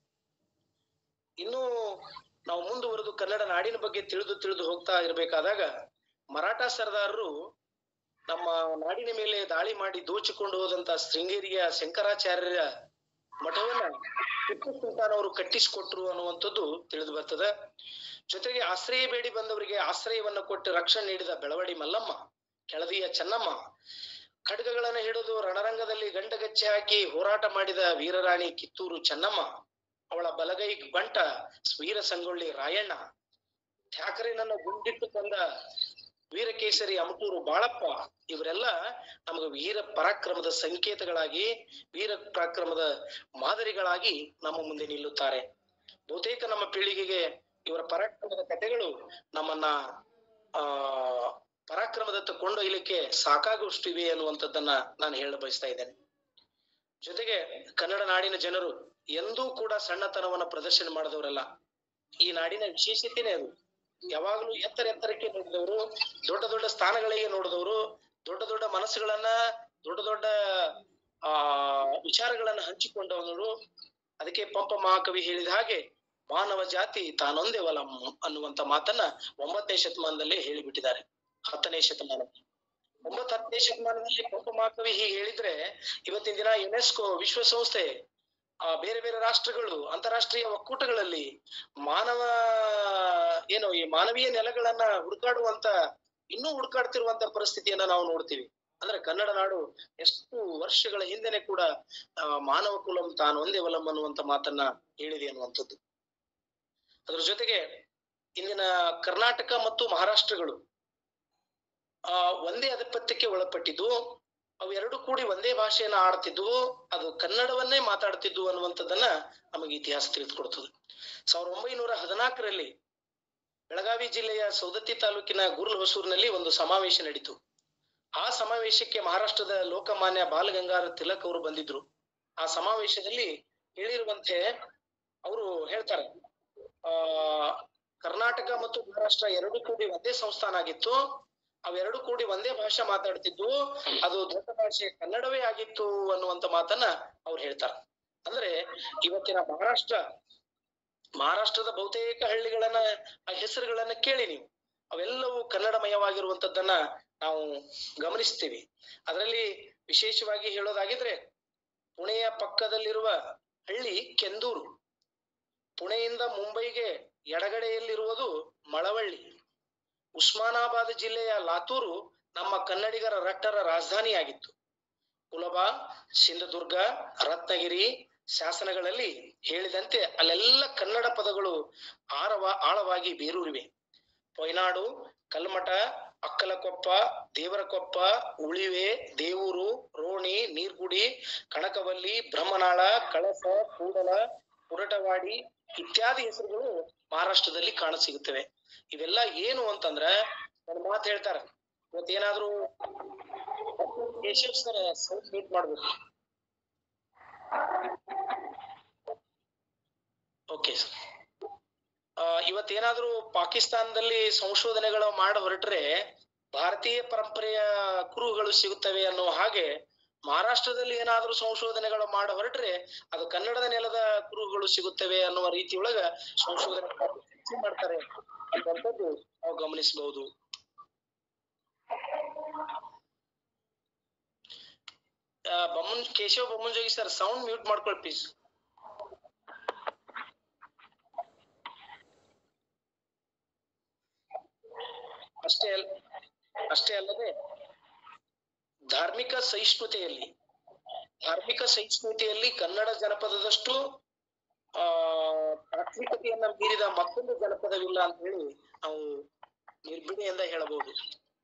ಇನ್ನು ನಾವು ಮುಂದುವರೆದು ಕನ್ನಡ ನಾಡಿನ ಬಗ್ಗೆ ತಿಳಿದು ತಿಳಿದು ಹೋಗ್ತಾ ಇರ್ಬೇಕಾದಾಗ ಮರಾಠ ಸರ್ದಾರರು ನಮ್ಮ ನಾಡಿನ ಮೇಲೆ ದಾಳಿ ಮಾಡಿ ದೋಚಿಕೊಂಡು ಹೋದಂತ ಶೃಂಗೇರಿಯ ಶಂಕರಾಚಾರ್ಯರ ಮಠವನ್ನ ಟಿಪ್ಪು ಸುಲ್ತಾನ್ ಅವರು ಕಟ್ಟಿಸಿಕೊಟ್ರು ಅನ್ನುವಂಥದ್ದು ತಿಳಿದು ಬರ್ತದೆ ಜೊತೆಗೆ ಆಶ್ರಯ ಬೇಡಿ ಬಂದವರಿಗೆ ಆಶ್ರಯವನ್ನ ಕೊಟ್ಟು ರಕ್ಷಣೆ ನೀಡಿದ ಬೆಳವಡಿ ಮಲ್ಲಮ್ಮ ಕೆಳದಿಯ ಚೆನ್ನಮ್ಮ ಖಡ್ಗಗಳನ್ನ ಹಿಡಿದು ರಣರಂಗದಲ್ಲಿ ಗಂಡಗಚ್ಚೆ ಹಾಕಿ ಹೋರಾಟ ಮಾಡಿದ ವೀರರಾಣಿ ಕಿತ್ತೂರು ಚೆನ್ನಮ್ಮ ಅವಳ ಬಲಗೈ ಬಂಟ ವೀರ ಸಂಗೊಳ್ಳಿ ರಾಯಣ್ಣ ಠಾಕರೆನನ್ನ ಗುಂಡಿಟ್ಟು ತಂದ ವೀರಕೇಸರಿ ಅಮಟೂರು ಬಾಳಪ್ಪ ಇವರೆಲ್ಲ ನಮಗೆ ವೀರ ಪರಾಕ್ರಮದ ಸಂಕೇತಗಳಾಗಿ ವೀರ ಪರಾಕ್ರಮದ ಮಾದರಿಗಳಾಗಿ ನಮ್ಮ ಮುಂದೆ ನಿಲ್ಲುತ್ತಾರೆ ಬಹುತೇಕ ನಮ್ಮ ಪೀಳಿಗೆಗೆ ಇವರ ಪರಾಕ್ರಮದ ಕಥೆಗಳು ನಮ್ಮನ್ನ ಆ ಪರಾಕ್ರಮದತ್ತ ಕೊಂಡೊಯ್ಯಲಿಕ್ಕೆ ಸಾಕಾಗುವಷ್ಟಿವೆ ಅನ್ನುವಂಥದ್ದನ್ನ ನಾನು ಹೇಳ ಬಯಸ್ತಾ ಇದ್ದೇನೆ ಜೊತೆಗೆ ಕನ್ನಡ ನಾಡಿನ ಜನರು ಎಂದೂ ಕೂಡ ಸಣ್ಣತನವನ್ನ ಪ್ರದರ್ಶನ ಮಾಡಿದವರಲ್ಲ ಈ ನಾಡಿನ ವಿಶೇಷತೆನೇ ಅದು ಯಾವಾಗಲೂ ಎತ್ತರ ಎತ್ತರಕ್ಕೆ ನೋಡಿದವರು ದೊಡ್ಡ ದೊಡ್ಡ ಸ್ಥಾನಗಳಿಗೆ ನೋಡಿದವರು ದೊಡ್ಡ ದೊಡ್ಡ ಮನಸ್ಸುಗಳನ್ನ ದೊಡ್ಡ ದೊಡ್ಡ ಆ ವಿಚಾರಗಳನ್ನ ಹಂಚಿಕೊಂಡವರು ಅದಕ್ಕೆ ಪಂಪ ಮಹಾಕವಿ ಹೇಳಿದ ಹಾಗೆ ಮಾನವ ಜಾತಿ ತಾನೊಂದೇ ವಲಂ ಅನ್ನುವಂತ ಮಾತನ್ನ ಒಂಬತ್ತನೇ ಶತಮಾನದಲ್ಲೇ ಹೇಳಿಬಿಟ್ಟಿದ್ದಾರೆ ಹತ್ತನೇ ಶತಮಾನ ಒಂಬತ್ತು ಹತ್ತನೇ ಶತಮಾನದಲ್ಲಿ ಪಂಪ ಮಹಾಕವಿ ಹೀಗೆ ಹೇಳಿದ್ರೆ ಇವತ್ತಿನ ದಿನ ಯುನೆಸ್ಕೋ ವಿಶ್ವಸಂಸ್ಥೆ ಆ ಬೇರೆ ಬೇರೆ ರಾಷ್ಟ್ರಗಳು ಅಂತಾರಾಷ್ಟ್ರೀಯ ಒಕ್ಕೂಟಗಳಲ್ಲಿ ಮಾನವ ಏನು ಈ ಮಾನವೀಯ ನೆಲೆಗಳನ್ನ ಹುಡುಕಾಡುವಂತ ಇನ್ನೂ ಹುಡುಕಾಡ್ತಿರುವಂತ ಪರಿಸ್ಥಿತಿಯನ್ನ ನಾವು ನೋಡ್ತೀವಿ ಅಂದ್ರೆ ಕನ್ನಡ ನಾಡು ಎಷ್ಟು ವರ್ಷಗಳ ಹಿಂದೆನೆ ಕೂಡ ಆ ಮಾನವ ಕುಲಂ ತಾನು ಒಂದೇ ವಲಂ ಅನ್ನುವಂತ ಮಾತನ್ನ ಹೇಳಿದೆ ಅನ್ನುವಂಥದ್ದು ಅದ್ರ ಜೊತೆಗೆ ಇಂದಿನ ಕರ್ನಾಟಕ ಮತ್ತು ಮಹಾರಾಷ್ಟ್ರಗಳು ಆ ಒಂದೇ ಆಧಿಪತ್ಯಕ್ಕೆ ಒಳಪಟ್ಟಿದ್ದು ಅವೆರಡು ಕೂಡಿ ಒಂದೇ ಭಾಷೆಯನ್ನ ಆಡ್ತಿದ್ವು ಅದು ಕನ್ನಡವನ್ನೇ ಮಾತಾಡ್ತಿದ್ವು ಅನ್ನುವಂಥದ್ದನ್ನ ನಮಗೆ ಇತಿಹಾಸ ತಿಳಿದುಕೊಡ್ತದೆ ಸಾವಿರದ ಒಂಬೈನೂರ ಹದಿನಾಲ್ಕರಲ್ಲಿ ಬೆಳಗಾವಿ ಜಿಲ್ಲೆಯ ಸೌದತ್ತಿ ತಾಲೂಕಿನ ಗುರುಲ್ ಹೊಸೂರಿನಲ್ಲಿ ಒಂದು ಸಮಾವೇಶ ನಡೀತು ಆ ಸಮಾವೇಶಕ್ಕೆ ಮಹಾರಾಷ್ಟ್ರದ ಲೋಕಮಾನ್ಯ ಬಾಲಗಂಗಾಧರ ತಿಲಕ್ ಅವರು ಬಂದಿದ್ರು ಆ ಸಮಾವೇಶದಲ್ಲಿ ಹೇಳಿರುವಂತೆ ಅವರು ಹೇಳ್ತಾರೆ ಆ ಕರ್ನಾಟಕ ಮತ್ತು ಮಹಾರಾಷ್ಟ್ರ ಎರಡು ಕೂಡಿ ಒಂದೇ ಸಂಸ್ಥಾನ ಆಗಿತ್ತು ಅವೆರಡು ಕೂಡಿ ಒಂದೇ ಭಾಷೆ ಮಾತಾಡ್ತಿದ್ವು ಅದು ದೊಡ್ಡ ಭಾಷೆ ಕನ್ನಡವೇ ಆಗಿತ್ತು ಅನ್ನುವಂತ ಮಾತನ್ನ ಅವ್ರು ಹೇಳ್ತಾರೆ ಅಂದ್ರೆ ಇವತ್ತಿನ ಮಹಾರಾಷ್ಟ್ರ ಮಹಾರಾಷ್ಟ್ರದ ಬಹುತೇಕ ಹಳ್ಳಿಗಳನ್ನ ಆ ಹೆಸರುಗಳನ್ನ ಕೇಳಿ ನೀವು ಅವೆಲ್ಲವೂ ಕನ್ನಡಮಯವಾಗಿರುವಂತದ್ದನ್ನ ನಾವು ಗಮನಿಸ್ತೀವಿ ಅದರಲ್ಲಿ ವಿಶೇಷವಾಗಿ ಹೇಳೋದಾಗಿದ್ರೆ ಪುಣೆಯ ಪಕ್ಕದಲ್ಲಿರುವ ಹಳ್ಳಿ ಕೆಂದೂರು ಪುಣೆಯಿಂದ ಮುಂಬೈಗೆ ಎಡಗಡೆಯಲ್ಲಿರುವುದು ಮಳವಳ್ಳಿ ಉಸ್ಮಾನಾಬಾದ್ ಜಿಲ್ಲೆಯ ಲಾತೂರು ನಮ್ಮ ಕನ್ನಡಿಗರ ರಟ್ಟರ ರಾಜಧಾನಿಯಾಗಿತ್ತು ಕುಲಬಾ ಸಿಂಧದುರ್ಗ ರತ್ನಗಿರಿ ಶಾಸನಗಳಲ್ಲಿ ಹೇಳಿದಂತೆ ಅಲ್ಲೆಲ್ಲ ಕನ್ನಡ ಪದಗಳು ಆರವ ಆಳವಾಗಿ ಬೇರೂರಿವೆ ಪೊಯ್ನಾಡು ಕಲ್ಮಠ ಅಕ್ಕಲಕೊಪ್ಪ ದೇವರಕೊಪ್ಪ ಉಳಿವೆ ದೇವೂರು ರೋಣಿ ನೀರ್ಗುಡಿ ಕಣಕವಲ್ಲಿ ಬ್ರಹ್ಮನಾಳ ಕಳಸ ಕೂಡಲ ಪುರಟವಾಡಿ ಇತ್ಯಾದಿ ಹೆಸರುಗಳು ಮಹಾರಾಷ್ಟ್ರದಲ್ಲಿ ಕಾಣಸಿಗುತ್ತವೆ ಇವೆಲ್ಲ ಏನು ಅಂತಂದ್ರ ಒಂದು ಮಾತು ಹೇಳ್ತಾರ ಇವತ್ತೇನಾದ್ರೂ ಕೇಶವ್ ಸರ್ ಸೌಂಡ್ ಮೀಟ್ ಮಾಡ್ಬೇಕು ಓಕೆ ಸರ್ ಇವತ್ತೇನಾದ್ರೂ ಪಾಕಿಸ್ತಾನದಲ್ಲಿ ಸಂಶೋಧನೆಗಳು ಮಾಡಿ ಹೊರಟ್ರೆ ಭಾರತೀಯ ಪರಂಪರೆಯ ಕುರುಹುಗಳು ಸಿಗುತ್ತವೆ ಅನ್ನೋ ಹಾಗೆ ಮಹಾರಾಷ್ಟ್ರದಲ್ಲಿ ಏನಾದ್ರೂ ಸಂಶೋಧನೆಗಳು ಮಾಡಿ ಹೊರಟ್ರೆ ಅದು ಕನ್ನಡದ ನೆಲದ ಕುರುಹುಗಳು ಸಿಗುತ್ತವೆ ಅನ್ನುವ ರೀತಿಯೊಳಗ ಸಂಶೋಧನೆ ಮಾಡ್ತಾರೆ ಅನ್ನುವಂಥದ್ದು ನಾವು ಗಮನಿಸಬಹುದು Bamman Keshav Bammanjogi sir sound mute ಮಾಡ್ಕೊಳ್ಳಿ ಪ್ಲೀಸ್ ಅಷ್ಟೇ ಅಲ್ ಅಷ್ಟೇ ಅಲ್ಲದೆ ಧಾರ್ಮಿಕ ಸಹಿಷ್ಣುತೆಯಲ್ಲಿ ಧಾರ್ಮಿಕ ಸಹಿಷ್ಣುತೆಯಲ್ಲಿ ಕನ್ನಡ ಜನಪದದಷ್ಟು ಆ ತಾತ್ವಿಕತೆಯನ್ನ ಮೀರಿದ ಮತ್ತೊಂದು ಜನಪದವಿಲ್ಲ ಅಂತ ಹೇಳಿ ನಾವು ನಿರ್ಭಿಡೆಯಿಂದ ಹೇಳಬಹುದು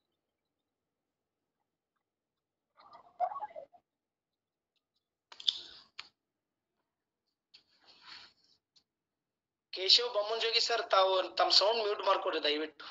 ಕೇಶವ್ ಬಮ್ಮಂಜೋಗಿ ಸರ್ ತಾವು ತಮ್ಮ ಸೌಂಡ್ ಮ್ಯೂಟ್ ಮಾಡ್ಕೊಡ್ರಿ ದಯವಿಟ್ಟು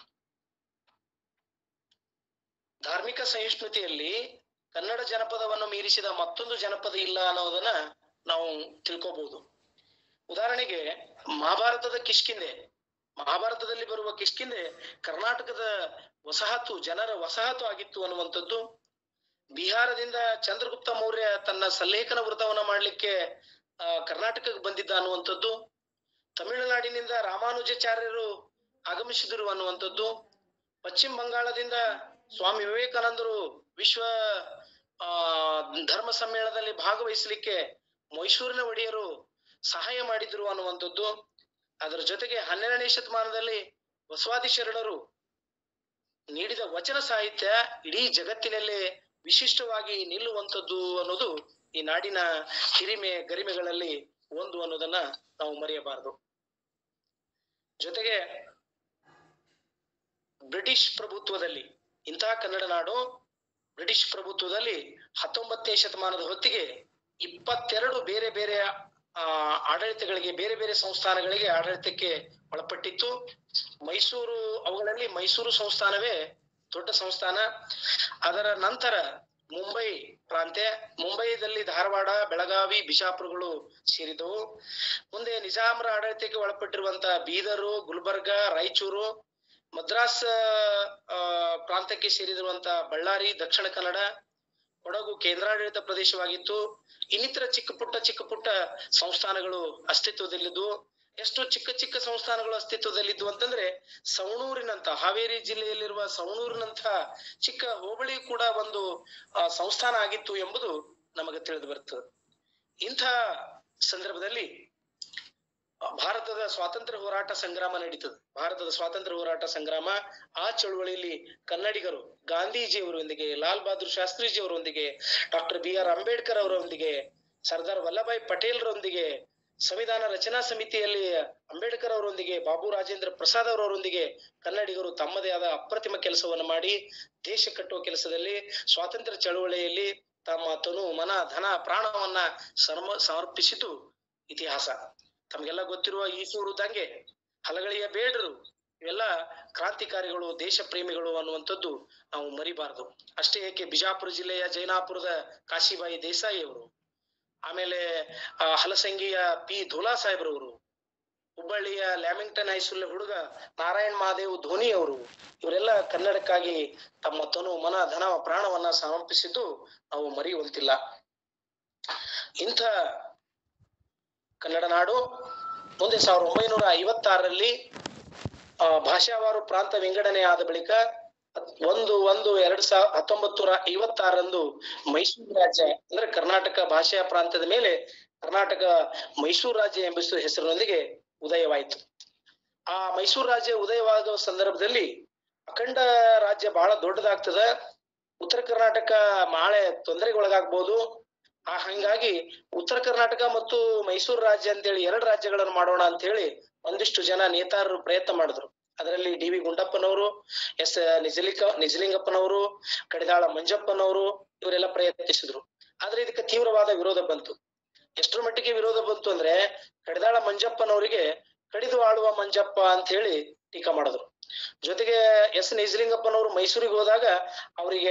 ಧಾರ್ಮಿಕ ಸಹಿಷ್ಣುತೆಯಲ್ಲಿ ಕನ್ನಡ ಜನಪದವನ್ನು ಮೀರಿಸಿದ ಮತ್ತೊಂದು ಜನಪದ ಇಲ್ಲ ಅನ್ನೋದನ್ನ ನಾವು ತಿಳ್ಕೋಬಹುದು ಉದಾಹರಣೆಗೆ ಮಹಾಭಾರತದ ಕಿಷ್ಕಿಂದೆ ಮಹಾಭಾರತದಲ್ಲಿ ಬರುವ ಕಿಷ್ಕಿಂದೆ ಕರ್ನಾಟಕದ ವಸಾಹತು ಜನರ ವಸಾಹತು ಆಗಿತ್ತು ಅನ್ನುವಂಥದ್ದು ಬಿಹಾರದಿಂದ ಚಂದ್ರಗುಪ್ತ ಮೌರ್ಯ ತನ್ನ ಸಲ್ಲೇಖನ ವೃತವನ್ನ ಮಾಡ್ಲಿಕ್ಕೆ ಆ ಕರ್ನಾಟಕಕ್ಕೆ ಬಂದಿದ್ದ ಅನ್ನುವಂಥದ್ದು ತಮಿಳುನಾಡಿನಿಂದ ರಾಮಾನುಜಾಚಾರ್ಯರು ಆಗಮಿಸಿದರು ಅನ್ನುವಂಥದ್ದು ಪಶ್ಚಿಮ ಬಂಗಾಳದಿಂದ ಸ್ವಾಮಿ ವಿವೇಕಾನಂದರು ವಿಶ್ವ ಆ ಧರ್ಮ ಸಮ್ಮೇಳನದಲ್ಲಿ ಭಾಗವಹಿಸಲಿಕ್ಕೆ ಮೈಸೂರಿನ ಒಡೆಯರು ಸಹಾಯ ಮಾಡಿದ್ರು ಅನ್ನುವಂಥದ್ದು ಅದರ ಜೊತೆಗೆ ಹನ್ನೆರಡನೇ ಶತಮಾನದಲ್ಲಿ ಬಸವಾದಿ ಶರಣರು ನೀಡಿದ ವಚನ ಸಾಹಿತ್ಯ ಇಡೀ ಜಗತ್ತಿನಲ್ಲೇ ವಿಶಿಷ್ಟವಾಗಿ ನಿಲ್ಲುವಂಥದ್ದು ಅನ್ನೋದು ಈ ನಾಡಿನ ಹಿರಿಮೆ ಗರಿಮೆಗಳಲ್ಲಿ ಒಂದು ಅನ್ನೋದನ್ನ ನಾವು ಮರೆಯಬಾರದು ಜೊತೆಗೆ ಬ್ರಿಟಿಷ್ ಪ್ರಭುತ್ವದಲ್ಲಿ ಇಂತಹ ಕನ್ನಡ ನಾಡು ಬ್ರಿಟಿಷ್ ಪ್ರಭುತ್ವದಲ್ಲಿ ಹತ್ತೊಂಬತ್ತನೇ ಶತಮಾನದ ಹೊತ್ತಿಗೆ ಇಪ್ಪತ್ತೆರಡು ಬೇರೆ ಬೇರೆ ಆ ಆಡಳಿತಗಳಿಗೆ ಬೇರೆ ಬೇರೆ ಸಂಸ್ಥಾನಗಳಿಗೆ ಆಡಳಿತಕ್ಕೆ ಒಳಪಟ್ಟಿತ್ತು ಮೈಸೂರು ಅವುಗಳಲ್ಲಿ ಮೈಸೂರು ಸಂಸ್ಥಾನವೇ ದೊಡ್ಡ ಸಂಸ್ಥಾನ ಅದರ ನಂತರ ಮುಂಬೈ ಪ್ರಾಂತ್ಯ ಮುಂಬೈದಲ್ಲಿ ಧಾರವಾಡ ಬೆಳಗಾವಿ ಬಿಜಾಪುರಗಳು ಸೇರಿದವು ಮುಂದೆ ನಿಜಾಮರ ಆಡಳಿತಕ್ಕೆ ಒಳಪಟ್ಟಿರುವಂತ ಬೀದರು ಗುಲ್ಬರ್ಗ ರಾಯಚೂರು ಮದ್ರಾಸ್ ಆ ಪ್ರಾಂತ್ಯಕ್ಕೆ ಸೇರಿದಿರುವಂತ ಬಳ್ಳಾರಿ ದಕ್ಷಿಣ ಕನ್ನಡ ಕೊಡಗು ಕೇಂದ್ರಾಡಳಿತ ಪ್ರದೇಶವಾಗಿತ್ತು ಇನ್ನಿತರ ಚಿಕ್ಕ ಪುಟ್ಟ ಚಿಕ್ಕ ಪುಟ್ಟ ಸಂಸ್ಥಾನಗಳು ಅಸ್ತಿತ್ವದಲ್ಲಿದ್ದು ಎಷ್ಟು ಚಿಕ್ಕ ಚಿಕ್ಕ ಸಂಸ್ಥಾನಗಳು ಅಸ್ತಿತ್ವದಲ್ಲಿದ್ದು ಅಂತಂದ್ರೆ ಸವಣೂರಿನಂತ ಹಾವೇರಿ ಜಿಲ್ಲೆಯಲ್ಲಿರುವ ಸವಣೂರಿನಂತ ಚಿಕ್ಕ ಹೋಬಳಿ ಕೂಡ ಒಂದು ಆ, ಸಂಸ್ಥಾನ ಆಗಿತ್ತು ಎಂಬುದು ನಮಗೆ ತಿಳಿದು ಬರ್ತದೆ ಇಂಥ ಸಂದರ್ಭದಲ್ಲಿ ಭಾರತದ ಸ್ವಾತಂತ್ರ್ಯ ಹೋರಾಟ ಸಂಗ್ರಾಮ ನಡೀತದೆ ಭಾರತದ ಸ್ವಾತಂತ್ರ್ಯ ಹೋರಾಟ ಸಂಗ್ರಾಮ ಆ ಚಳುವಳಿಯಲ್ಲಿ ಕನ್ನಡಿಗರು ಗಾಂಧೀಜಿಯವರೊಂದಿಗೆ ಲಾಲ್ ಬಹದ್ದೂರ್ ಶಾಸ್ತ್ರೀಜಿಯವರೊಂದಿಗೆ ಡಾಕ್ಟರ್ ಬಿ ಆರ್ ಅಂಬೇಡ್ಕರ್ ಅವರೊಂದಿಗೆ ಸರ್ದಾರ್ ವಲ್ಲಭಾಯ್ ಪಟೇಲ್ರೊಂದಿಗೆ ಸಂವಿಧಾನ ರಚನಾ ಸಮಿತಿಯಲ್ಲಿ ಅಂಬೇಡ್ಕರ್ ಅವರೊಂದಿಗೆ ಬಾಬು ರಾಜೇಂದ್ರ ಪ್ರಸಾದ್ ಅವರೊಂದಿಗೆ ಕನ್ನಡಿಗರು ತಮ್ಮದೇ ಆದ ಅಪ್ರತಿಮ ಕೆಲಸವನ್ನು ಮಾಡಿ ದೇಶ ಕಟ್ಟುವ ಕೆಲಸದಲ್ಲಿ ಸ್ವಾತಂತ್ರ್ಯ ಚಳವಳಿಯಲ್ಲಿ ತಮ್ಮ ತನು ಮನ ಧನ ಪ್ರಾಣವನ್ನ ಸರ್ಮ ಸಮರ್ಪಿಸಿತು ಇತಿಹಾಸ ತಮಗೆಲ್ಲ ಗೊತ್ತಿರುವ ಈಸೂರು ದಂಗೆ ಹಲಗಳಿಯ ಬೇಡರು ಇವೆಲ್ಲ ಕ್ರಾಂತಿಕಾರಿಗಳು ದೇಶ ಪ್ರೇಮಿಗಳು ಅನ್ನುವಂಥದ್ದು ನಾವು ಮರಿಬಾರದು ಅಷ್ಟೇ ಏಕೆ ಬಿಜಾಪುರ ಜಿಲ್ಲೆಯ ಜೈನಾಪುರದ ಕಾಶಿಬಾಯಿ ದೇಸಾಯಿ ಅವರು ಆಮೇಲೆ ಆ, ಹಲಸಂಗಿಯ ಪಿ ಧೋಲಾ ಸಾಹೇಬ್ರವರು ಹುಬ್ಬಳ್ಳಿಯ ಲ್ಯಾಮಿಂಗ್ಟನ್ ಹೈಸ್ಕೂಲ್ ಹುಡುಗ ನಾರಾಯಣ್ ಮಹಾದೇವ್ ಧೋನಿ ಅವರು ಇವರೆಲ್ಲ ಕನ್ನಡಕ್ಕಾಗಿ ತಮ್ಮ ತನು ಮನ ಧನ ಪ್ರಾಣವನ್ನ ಸಮರ್ಪಿಸಿದ್ದು ನಾವು ಮರೆಯುವಂತಿಲ್ಲ ಇಂಥ ಕನ್ನಡ ನಾಡು ಮುಂದೆ ಸಾವಿರದ ಒಂಬೈನೂರ ಐವತ್ತಾರರಲ್ಲಿ ಆ, ಭಾಷಾವಾರು ಪ್ರಾಂತ ವಿಂಗಡಣೆ ಆದ ಬಳಿಕ ಒಂದು ಒಂದು ಎರಡ್ ಸಾವಿರ ಹತ್ತೊಂಬತ್ತು ನೂರ ಐವತ್ತಾರರಂದು ಮೈಸೂರು ರಾಜ್ಯ ಅಂದ್ರೆ ಕರ್ನಾಟಕ ಭಾಷಾ ಪ್ರಾಂತ್ಯದ ಮೇಲೆ ಕರ್ನಾಟಕ ಮೈಸೂರು ರಾಜ್ಯ ಎಂಬ ಹೆಸರಿನೊಂದಿಗೆ ಉದಯವಾಯಿತು ಆ ಮೈಸೂರು ರಾಜ್ಯ ಉದಯವಾದ ಸಂದರ್ಭದಲ್ಲಿ ಅಖಂಡ ರಾಜ್ಯ ಬಹಳ ದೊಡ್ಡದಾಗ್ತದ ಉತ್ತರ ಕರ್ನಾಟಕ ನಾಳೆ ತೊಂದರೆಗೊಳಗಾಗ್ಬೋದು ಆ ಹಂಗಾಗಿ ಉತ್ತರ ಕರ್ನಾಟಕ ಮತ್ತು ಮೈಸೂರು ರಾಜ್ಯ ಅಂತೇಳಿ ಎರಡು ರಾಜ್ಯಗಳನ್ನು ಮಾಡೋಣ ಅಂತ ಹೇಳಿ ಒಂದಿಷ್ಟು ಜನ ನೇತಾರರು ಪ್ರಯತ್ನ ಮಾಡಿದ್ರು ಅದರಲ್ಲಿ ಡಿ ವಿ ಗುಂಡಪ್ಪನವರು ಎಸ್ ನಿಜಲಿಕ ನಿಜಲಿಂಗಪ್ಪನವರು ಕಡಿದಾಳ ಮಂಜಪ್ಪನವರು ಇವರೆಲ್ಲ ಪ್ರಯತ್ನಿಸಿದ್ರು ಆದ್ರೆ ಇದಕ್ಕೆ ತೀವ್ರವಾದ ವಿರೋಧ ಬಂತು ಎಷ್ಟರ ಮಟ್ಟಿಗೆ ವಿರೋಧ ಬಂತು ಅಂದ್ರೆ ಕಡಿದಾಳ ಮಂಜಪ್ಪನವರಿಗೆ ಕಡಿದು ಆಳುವ ಮಂಜಪ್ಪ ಅಂತ ಹೇಳಿ ಟೀಕಾ ಮಾಡಿದ್ರು ಜೊತೆಗೆ ಎಸ್ ನಿಜಲಿಂಗಪ್ಪನವರು ಮೈಸೂರಿಗೆ ಹೋದಾಗ ಅವರಿಗೆ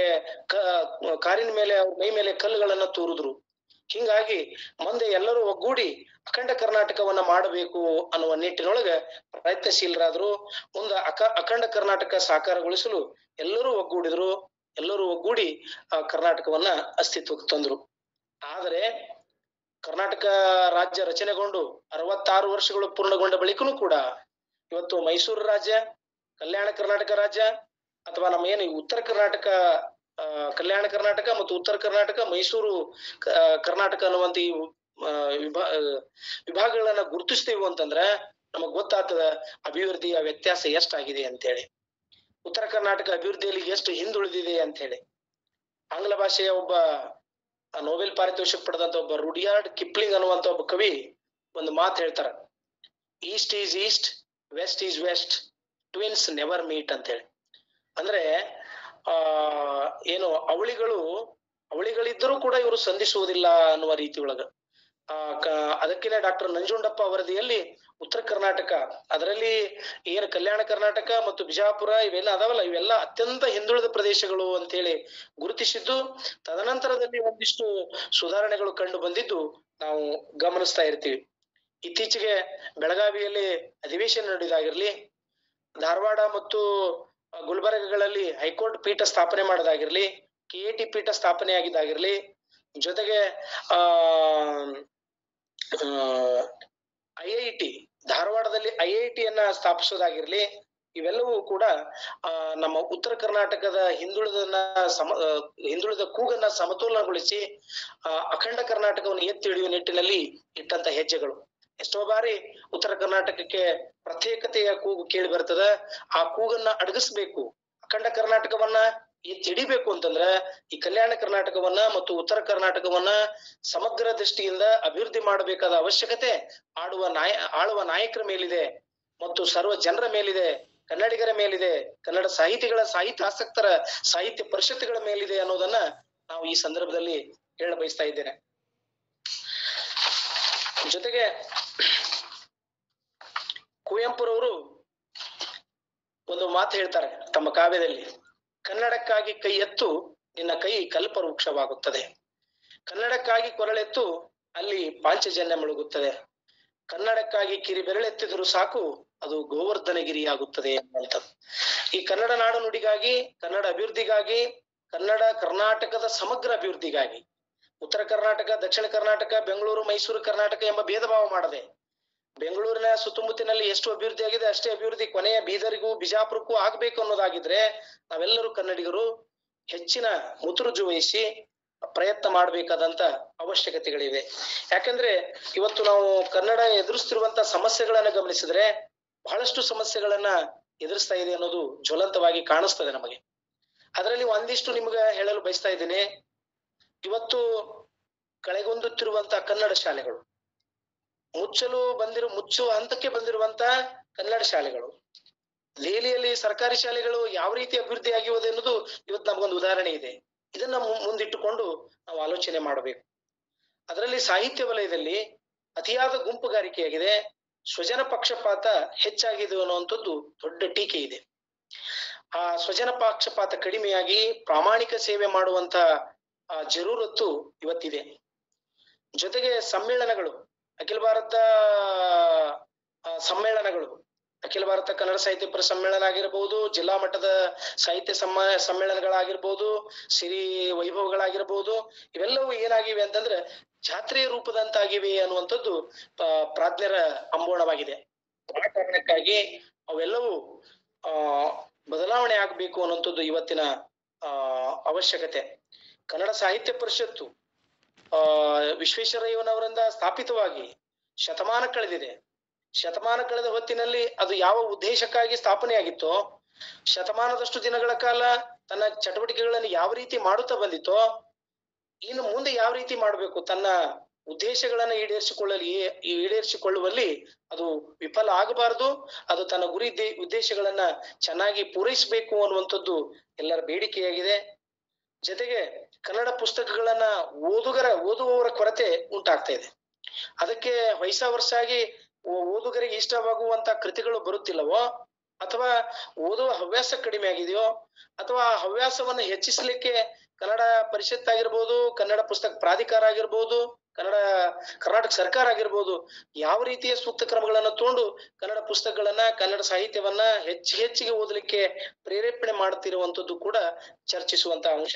ಕ ಕಾರಿನ ಮೇಲೆ ಅವ್ರ ಮೈ ಮೇಲೆ ಕಲ್ಲುಗಳನ್ನ ತೂರಿದ್ರು ಹಿಂಗಾಗಿ ಮುಂದೆ ಎಲ್ಲರೂ ಒಗ್ಗೂಡಿ ಅಖಂಡ ಕರ್ನಾಟಕವನ್ನ ಮಾಡಬೇಕು ಅನ್ನುವ ನಿಟ್ಟಿನೊಳಗ ಪ್ರಯತ್ನಶೀಲರಾದ್ರು ಮುಂದ ಅಕ ಅಖಂಡ ಕರ್ನಾಟಕ ಸಾಕಾರಗೊಳಿಸಲು ಎಲ್ಲರೂ ಒಗ್ಗೂಡಿದ್ರು ಎಲ್ಲರೂ ಒಗ್ಗೂಡಿ ಆ ಕರ್ನಾಟಕವನ್ನ ಅಸ್ತಿತ್ವಕ್ಕೆ ತಂದ್ರು ಆದರೆ ಕರ್ನಾಟಕ ರಾಜ್ಯ ರಚನೆಗೊಂಡು ಅರವತ್ತಾರು ವರ್ಷಗಳು ಪೂರ್ಣಗೊಂಡ ಬಳಿಕನೂ ಕೂಡ ಇವತ್ತು ಮೈಸೂರು ರಾಜ್ಯ ಕಲ್ಯಾಣ ಕರ್ನಾಟಕ ರಾಜ್ಯ ಅಥವಾ ನಮ್ಮ ಏನು ಈ ಉತ್ತರ ಕರ್ನಾಟಕ ಆ, ಕಲ್ಯಾಣ ಕರ್ನಾಟಕ ಮತ್ತು ಉತ್ತರ ಕರ್ನಾಟಕ ಮೈಸೂರು ಕ- ಆ, ಕರ್ನಾಟಕ ಅನ್ನುವಂತ ಈ ಆ, ವಿಭಾ ಆ, ವಿಭಾಗಗಳನ್ನ ಗುರುತಿಸ್ತೀವಿ ಅಂತಂದ್ರ ನಮಗ್ ಗೊತ್ತಾಗ್ತದ ಅಭಿವೃದ್ಧಿಯ ವ್ಯತ್ಯಾಸ ಎಷ್ಟಾಗಿದೆ ಅಂತೇಳಿ ಉತ್ತರ ಕರ್ನಾಟಕ ಅಭಿವೃದ್ಧಿಯಲ್ಲಿ ಎಷ್ಟು ಹಿಂದುಳಿದಿದೆ ಅಂತ ಹೇಳಿ ಆಂಗ್ಲ ಭಾಷೆಯ ಒಬ್ಬ ಆ ನೊಬೆಲ್ ಪಾರಿತೋಷಿಕ ಪಡೆದಂತ ಒಬ್ಬ ರುಡಿಯಾರ್ಡ್ ಕಿಪ್ಲಿಂಗ್ ಅನ್ನುವಂತ ಒಬ್ಬ ಕವಿ ಒಂದು ಮಾತು ಹೇಳ್ತಾರ east is east west is west twins never meet ಅಂತ ಹೇಳಿ ಅಂದ್ರೆ ಆ ಏನು ಅವಳಿಗಳು ಅವಳಿಗಳಿದ್ದರೂ ಕೂಡ ಇವರು ಸಂಧಿಸುವುದಿಲ್ಲ ಅನ್ನುವ ರೀತಿ ಒಳಗ ಆ ಕ ಅದಕ್ಕಿನ ಡಾಕ್ಟರ್ ನಂಜುಂಡಪ್ಪ ವರದಿಯಲ್ಲಿ ಉತ್ತರ ಕರ್ನಾಟಕ ಅದರಲ್ಲಿ ಏನು ಕಲ್ಯಾಣ ಕರ್ನಾಟಕ ಮತ್ತು ಬಿಜಾಪುರ ಇವೆಲ್ಲ ಅದಾವಲ್ಲ ಇವೆಲ್ಲ ಅತ್ಯಂತ ಹಿಂದುಳಿದ ಪ್ರದೇಶಗಳು ಅಂತೇಳಿ ಗುರುತಿಸಿದ್ದು ತದನಂತರದಲ್ಲಿ ಒಂದಿಷ್ಟು ಸುಧಾರಣೆಗಳು ಕಂಡು ಬಂದಿದ್ದು ನಾವು ಗಮನಿಸ್ತಾ ಇರ್ತೀವಿ ಇತ್ತೀಚೆಗೆ ಬೆಳಗಾವಿಯಲ್ಲಿ ಅಧಿವೇಶನ ನಡೆದಾಗಿರ್ಲಿ ಧಾರವಾಡ ಮತ್ತು ಆ, ಗುಲ್ಬರ್ಗಗಳಲ್ಲಿ ಹೈಕೋರ್ಟ್ ಪೀಠ ಸ್ಥಾಪನೆ ಮಾಡೋದಾಗಿರ್ಲಿ ಕೆಎಟಿ ಪೀಠ ಸ್ಥಾಪನೆ ಆಗಿದ್ದಾಗಿರ್ಲಿ ಜೊತೆಗೆ ಆ ಐ ಐ ಟಿ ಧಾರವಾಡದಲ್ಲಿ ಐ ಐ ಟಿಯನ್ನ ಸ್ಥಾಪಿಸೋದಾಗಿರ್ಲಿ ಇವೆಲ್ಲವೂ ಕೂಡ ಆ ನಮ್ಮ ಉತ್ತರ ಕರ್ನಾಟಕದ ಹಿಂದುಳಿದನ್ನ ಸಮ ಆ, ಹಿಂದುಳಿದ ಕೂಗನ್ನ ಸಮತೋಲನಗೊಳಿಸಿ ಆ ಅಖಂಡ ಕರ್ನಾಟಕವನ್ನು ಎತ್ತಿ ಹಿಡಿಯುವ ನಿಟ್ಟಿನಲ್ಲಿ ಇಟ್ಟಂತ ಹೆಜ್ಜೆಗಳು ಎಷ್ಟೋ ಬಾರಿ ಉತ್ತರ ಕರ್ನಾಟಕಕ್ಕೆ ಪ್ರತ್ಯೇಕತೆಯ ಕೂಗು ಕೇಳಿ ಬರ್ತದ ಆ ಕೂಗನ್ನ ಅಡಗಿಸ್ಬೇಕು ಅಖಂಡ ಕರ್ನಾಟಕವನ್ನ ಎತ್ತಿ ಹಿಡಿಬೇಕು ಅಂತಂದ್ರ ಈ ಕಲ್ಯಾಣ ಕರ್ನಾಟಕವನ್ನ ಮತ್ತು ಉತ್ತರ ಕರ್ನಾಟಕವನ್ನ ಸಮಗ್ರ ದೃಷ್ಟಿಯಿಂದ ಅಭಿವೃದ್ಧಿ ಮಾಡಬೇಕಾದ ಅವಶ್ಯಕತೆ ಆಡುವ ನಾಯ ಆಳುವ ನಾಯಕರ ಮೇಲಿದೆ ಮತ್ತು ಸರ್ವ ಜನರ ಮೇಲಿದೆ ಕನ್ನಡಿಗರ ಮೇಲಿದೆ ಕನ್ನಡ ಸಾಹಿತಿಗಳ ಸಾಹಿತ್ಯ ಆಸಕ್ತರ ಸಾಹಿತ್ಯ ಪರಿಷತ್ತುಗಳ ಮೇಲಿದೆ ಅನ್ನೋದನ್ನ ನಾವು ಈ ಸಂದರ್ಭದಲ್ಲಿ ಹೇಳ ಬಯಸ್ತಾ ಇದ್ದೇನೆ ಜೊತೆಗೆ ಕುವೆಂಪುರವರು ಒಂದು ಮಾತು ಹೇಳ್ತಾರೆ ತಮ್ಮ ಕಾವ್ಯದಲ್ಲಿ ಕನ್ನಡಕ್ಕಾಗಿ ಕೈ ಎತ್ತು ನಿನ್ನ ಕೈ ಕಲ್ಪವೃಕ್ಷವಾಗುತ್ತದೆ ಕನ್ನಡಕ್ಕಾಗಿ ಕೊರಳೆತ್ತು ಅಲ್ಲಿ ಪಾಂಚಜನ್ಯ ಮುಳುಗುತ್ತದೆ ಕನ್ನಡಕ್ಕಾಗಿ ಕಿರಿ ಬೆರಳೆತ್ತಿದರೂ ಸಾಕು ಅದು ಗೋವರ್ಧನಗಿರಿಯಾಗುತ್ತದೆ ಅನ್ನುವಂಥದ್ದು ಈ ಕನ್ನಡ ನಾಡು ನುಡಿಗಾಗಿ ಕನ್ನಡ ಅಭಿವೃದ್ಧಿಗಾಗಿ ಕನ್ನಡ ಕರ್ನಾಟಕದ ಸಮಗ್ರ ಅಭಿವೃದ್ಧಿಗಾಗಿ ಉತ್ತರ ಕರ್ನಾಟಕ ದಕ್ಷಿಣ ಕರ್ನಾಟಕ ಬೆಂಗಳೂರು ಮೈಸೂರು ಕರ್ನಾಟಕ ಎಂಬ ಭೇದ ಭಾವ ಮಾಡದೆ ಬೆಂಗಳೂರಿನ ಸುತ್ತಮುತ್ತಿನಲ್ಲಿ ಎಷ್ಟು ಅಭಿವೃದ್ಧಿ ಆಗಿದೆ ಅಷ್ಟೇ ಅಭಿವೃದ್ಧಿ ಕೊನೆಯ ಬೀದರಿಗೂ ಬಿಜಾಪುರಕ್ಕೂ ಆಗ್ಬೇಕು ಅನ್ನೋದಾಗಿದ್ರೆ ನಾವೆಲ್ಲರೂ ಕನ್ನಡಿಗರು ಹೆಚ್ಚಿನ ಮುತುರುಜು ವಹಿಸಿ ಪ್ರಯತ್ನ ಮಾಡಬೇಕಾದಂತ ಅವಶ್ಯಕತೆಗಳಿವೆ ಯಾಕಂದ್ರೆ ಇವತ್ತು ನಾವು ಕನ್ನಡ ಎದುರಿಸ್ತಿರುವಂತ ಸಮಸ್ಯೆಗಳನ್ನ ಗಮನಿಸಿದ್ರೆ ಬಹಳಷ್ಟು ಸಮಸ್ಯೆಗಳನ್ನ ಎದುರಿಸ್ತಾ ಇದೆ ಅನ್ನೋದು ಜ್ವಲಂತವಾಗಿ ಕಾಣಿಸ್ತದೆ ನಮಗೆ ಅದರಲ್ಲಿ ಒಂದಿಷ್ಟು ನಿಮ್ಗೆ ಹೇಳಲು ಬಯಸ್ತಾ ಇದ್ದೀನಿ ಇವತ್ತು ಕಳೆಗುಂದುತ್ತಿರುವಂತ ಕನ್ನಡ ಶಾಲೆಗಳು ಮುಚ್ಚಲು ಬಂದಿರೋ ಮುಚ್ಚುವ ಹಂತಕ್ಕೆ ಬಂದಿರುವಂತ ಕನ್ನಡ ಶಾಲೆಗಳು ದೆಹಲಿಯಲ್ಲಿ ಸರ್ಕಾರಿ ಶಾಲೆಗಳು ಯಾವ ರೀತಿ ಅಭಿವೃದ್ಧಿ ಆಗಿವೆ ಅನ್ನೋದು ಇವತ್ತು ನಮಗೊಂದು ಉದಾಹರಣೆ ಇದೆ ಇದನ್ನ ಮು- ಮುಂದಿಟ್ಟುಕೊಂಡು ನಾವು ಆಲೋಚನೆ ಮಾಡಬೇಕು ಅದರಲ್ಲಿ ಸಾಹಿತ್ಯ ವಲಯದಲ್ಲಿ ಅತಿಯಾದ ಗುಂಪುಗಾರಿಕೆಯಾಗಿದೆ ಸ್ವಜನ ಪಕ್ಷಪಾತ ಹೆಚ್ಚಾಗಿದೆ ಅನ್ನುವಂಥದ್ದು ದೊಡ್ಡ ಟೀಕೆ ಇದೆ ಆ ಸ್ವಜನ ಪಕ್ಷಪಾತ ಕಡಿಮೆಯಾಗಿ ಪ್ರಾಮಾಣಿಕ ಸೇವೆ ಮಾಡುವಂತ ಆ ಜರೂರತ್ತು ಇವತ್ತಿದೆ ಜೊತೆಗೆ ಸಮ್ಮೇಳನಗಳು ಅಖಿಲ ಭಾರತ ಆ, ಸಮ್ಮೇಳನಗಳು ಅಖಿಲ ಭಾರತ ಕನ್ನಡ ಸಾಹಿತ್ಯ ಪ್ರ ಸಮ್ಮೇಳನ ಆಗಿರಬಹುದು ಜಿಲ್ಲಾ ಮಟ್ಟದ ಸಾಹಿತ್ಯ ಸಮ್ಮ ಸಮ್ಮೇಳನಗಳಾಗಿರ್ಬಹುದು ಸಿರಿ ವೈಭವಗಳಾಗಿರ್ಬಹುದು ಇವೆಲ್ಲವೂ ಏನಾಗಿವೆ ಅಂತಂದ್ರೆ ಜಾತ್ರೆಯ ರೂಪದಂತಾಗಿವೆ ಅನ್ನುವಂಥದ್ದು ಆ, ಪ್ರಾಜ್ಞರ ಅಂಬೋಣವಾಗಿದೆ ಆ ಕಾರಣಕ್ಕಾಗಿ ಅವೆಲ್ಲವೂ ಆ ಬದಲಾವಣೆ ಆಗ್ಬೇಕು ಅನ್ನುವಂಥದ್ದು ಇವತ್ತಿನ ಆ ಅವಶ್ಯಕತೆ ಕನ್ನಡ ಸಾಹಿತ್ಯ ಪರಿಷತ್ತು ಆ ವಿಶ್ವೇಶ್ವರಯ್ಯನವರಿಂದ ಸ್ಥಾಪಿತವಾಗಿ ಶತಮಾನ ಕಳೆದಿದೆ ಶತಮಾನ ಕಳೆದ ಹೊತ್ತಿನಲ್ಲಿ ಅದು ಯಾವ ಉದ್ದೇಶಕ್ಕಾಗಿ ಸ್ಥಾಪನೆಯಾಗಿತ್ತೋ ಶತಮಾನದಷ್ಟು ದಿನಗಳ ಕಾಲ ತನ್ನ ಚಟುವಟಿಕೆಗಳನ್ನು ಯಾವ ರೀತಿ ಮಾಡುತ್ತಾ ಬಂದಿತ್ತೋ ಇನ್ನು ಮುಂದೆ ಯಾವ ರೀತಿ ಮಾಡಬೇಕು ತನ್ನ ಉದ್ದೇಶಗಳನ್ನ ಈಡೇರಿಸಿಕೊಳ್ಳಲಿ ಈಡೇರಿಸಿಕೊಳ್ಳುವಲ್ಲಿ ಅದು ವಿಫಲ ಆಗಬಾರದು ಅದು ತನ್ನ ಗುರಿ ದೇ- ಉದ್ದೇಶಗಳನ್ನ ಚೆನ್ನಾಗಿ ಪೂರೈಸಬೇಕು ಅನ್ನುವಂಥದ್ದು ಎಲ್ಲರ ಬೇಡಿಕೆಯಾಗಿದೆ ಜೊತೆಗೆ ಕನ್ನಡ ಪುಸ್ತಕಗಳನ್ನ ಓದುಗರ ಓದುವವರ ಕೊರತೆ ಉಂಟಾಗ್ತಾ ಇದೆ ಅದಕ್ಕೆ ವಯಸ್ಸ ವರ್ಷ ಆಗಿ ಓ- ಓದುಗರಿಗೆ ಇಷ್ಟವಾಗುವಂತ ಕೃತಿಗಳು ಬರುತ್ತಿಲ್ಲವೋ ಅಥವಾ ಓದುವ ಹವ್ಯಾಸ ಕಡಿಮೆ ಆಗಿದೆಯೋ ಅಥವಾ ಆ ಹವ್ಯಾಸವನ್ನ ಹೆಚ್ಚಿಸಲಿಕ್ಕೆ ಕನ್ನಡ ಪರಿಷತ್ ಆಗಿರ್ಬೋದು ಕನ್ನಡ ಪುಸ್ತಕ ಪ್ರಾಧಿಕಾರ ಆಗಿರ್ಬೋದು ಕನ್ನಡ ಕರ್ನಾಟಕ ಸರ್ಕಾರ ಆಗಿರ್ಬೋದು ಯಾವ ರೀತಿಯ ಸೂಕ್ತ ಕ್ರಮಗಳನ್ನ ತಗೊಂಡು ಕನ್ನಡ ಪುಸ್ತಕಗಳನ್ನ ಕನ್ನಡ ಸಾಹಿತ್ಯವನ್ನ ಹೆಚ್ಚು ಹೆಚ್ಚಿಗೆ ಓದಲಿಕ್ಕೆ ಪ್ರೇರೇಪಣೆ ಮಾಡ್ತಿರುವಂತದ್ದು ಕೂಡ ಚರ್ಚಿಸುವಂತ ಅಂಶ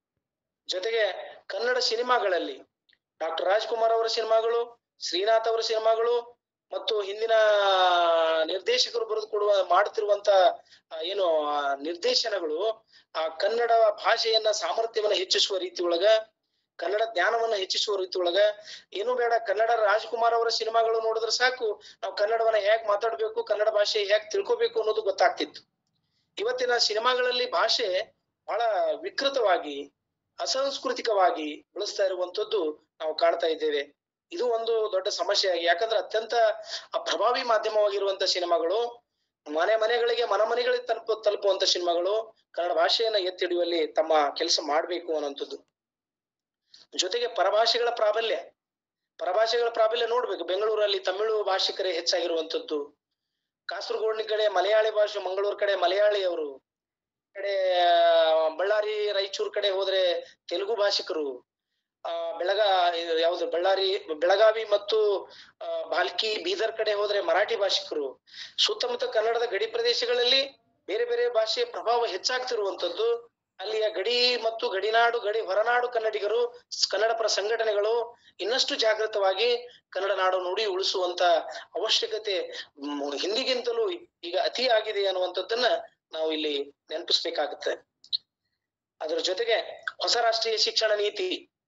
ಜೊತೆಗೆ ಕನ್ನಡ ಸಿನಿಮಾಗಳಲ್ಲಿ ಡಾಕ್ಟರ್ ರಾಜ್ಕುಮಾರ್ ಅವರ ಸಿನಿಮಾಗಳು ಶ್ರೀನಾಥ್ ಅವರ ಸಿನಿಮಾಗಳು ಮತ್ತು ಹಿಂದಿನ ನಿರ್ದೇಶಕರು ಬರೆದು ಕೊಡುವ ಮಾಡ್ತಿರುವಂತ ಆ, ಏನು ಆ, ನಿರ್ದೇಶನಗಳು ಆ ಕನ್ನಡ ಭಾಷೆಯನ್ನ ಸಾಮರ್ಥ್ಯವನ್ನ ಹೆಚ್ಚಿಸುವ ರೀತಿ ಒಳಗ ಕನ್ನಡ ಜ್ಞಾನವನ್ನ ಹೆಚ್ಚಿಸುವ ರೀತಿ ಒಳಗ ಏನು ಬೇಡ ಕನ್ನಡ ರಾಜ್ಕುಮಾರ್ ಅವರ ಸಿನಿಮಾಗಳು ನೋಡಿದ್ರೆ ಸಾಕು ನಾವು ಕನ್ನಡವನ್ನ ಹೇಗ್ ಮಾತಾಡ್ಬೇಕು ಕನ್ನಡ ಭಾಷೆ ಹೇಗ್ ತಿಳ್ಕೊಬೇಕು ಅನ್ನೋದು ಗೊತ್ತಾಗ್ತಿತ್ತು ಇವತ್ತಿನ ಸಿನಿಮಾಗಳಲ್ಲಿ ಭಾಷೆ ಬಹಳ ವಿಕೃತವಾಗಿ ಅಸಾಂಸ್ಕೃತಿಕವಾಗಿ ಬಳಸ್ತಾ ಇರುವಂತದ್ದು ನಾವು ಕಾಣ್ತಾ ಇದ್ದೇವೆ ಇದು ಒಂದು ದೊಡ್ಡ ಸಮಸ್ಯೆ ಆಗಿ ಯಾಕಂದ್ರೆ ಅತ್ಯಂತ ಪ್ರಭಾವಿ ಮಾಧ್ಯಮವಾಗಿರುವಂತ ಸಿನಿಮಾಗಳು ಮನೆ ಮನೆಗಳಿಗೆ ಮನ ಮನೆಗಳಿಗೆ ತಲುಪ ತಲುಪುವಂತ ಸಿನಿಮಾಗಳು ಕನ್ನಡ ಭಾಷೆಯನ್ನ ಎತ್ತಿ ಹಿಡಿಯುವಲ್ಲಿ ತಮ್ಮ ಕೆಲಸ ಮಾಡ್ಬೇಕು ಅನ್ನೋಂಥದ್ದು ಜೊತೆಗೆ ಪರಭಾಷೆಗಳ ಪ್ರಾಬಲ್ಯ ಪರಭಾಷೆಗಳ ಪ್ರಾಬಲ್ಯ ನೋಡ್ಬೇಕು ಬೆಂಗಳೂರಲ್ಲಿ ತಮಿಳು ಭಾಷಿಕರೇ ಹೆಚ್ಚಾಗಿರುವಂತದ್ದು ಕಾಸರಗೋಡಿನ ಕಡೆ ಮಲಯಾಳಿ ಭಾಷೆ ಮಂಗಳೂರು ಕಡೆ ಮಲಯಾಳಿ ಅವರು ಕಡೆ ಆ, ಬಳ್ಳಾರಿ ರಾಯಚೂರು ಕಡೆ ಹೋದ್ರೆ ತೆಲುಗು ಭಾಷಿಕರು ಆ ಬೆಳಗ ಇದು ಯಾವ್ದು ಬಳ್ಳಾರಿ ಬೆಳಗಾವಿ ಮತ್ತು ಆ, ಭಾಲ್ಕಿ ಬೀದರ್ ಕಡೆ ಹೋದ್ರೆ ಮರಾಠಿ ಭಾಷಿಕರು ಸುತ್ತಮುತ್ತ ಕನ್ನಡದ ಗಡಿ ಪ್ರದೇಶಗಳಲ್ಲಿ ಬೇರೆ ಬೇರೆ ಭಾಷೆಯ ಪ್ರಭಾವ ಹೆಚ್ಚಾಗ್ತಿರುವಂತದ್ದು ಅಲ್ಲಿಯ ಗಡಿ ಮತ್ತು ಗಡಿನಾಡು ಗಡಿ ಹೊರನಾಡು ಕನ್ನಡಿಗರು ಸ್- ಕನ್ನಡ ಪರ ಸಂಘಟನೆಗಳು ಇನ್ನಷ್ಟು ಜಾಗೃತವಾಗಿ ಕನ್ನಡ ನಾಡು ನುಡಿ ಉಳಿಸುವಂತ ಅವಶ್ಯಕತೆ ಮ್, ಹಿಂದಿಗಿಂತಲೂ ಈಗ ಅತಿ ಆಗಿದೆ ಅನ್ನುವಂಥದ್ದನ್ನ ನಾವು ಇಲ್ಲಿ ನೆನಪಿಸ್ಬೇಕಾಗುತ್ತೆ ಅದರ ಜೊತೆಗೆ ಹೊಸ ರಾಷ್ಟ್ರೀಯ ಶಿಕ್ಷಣ ನೀತಿ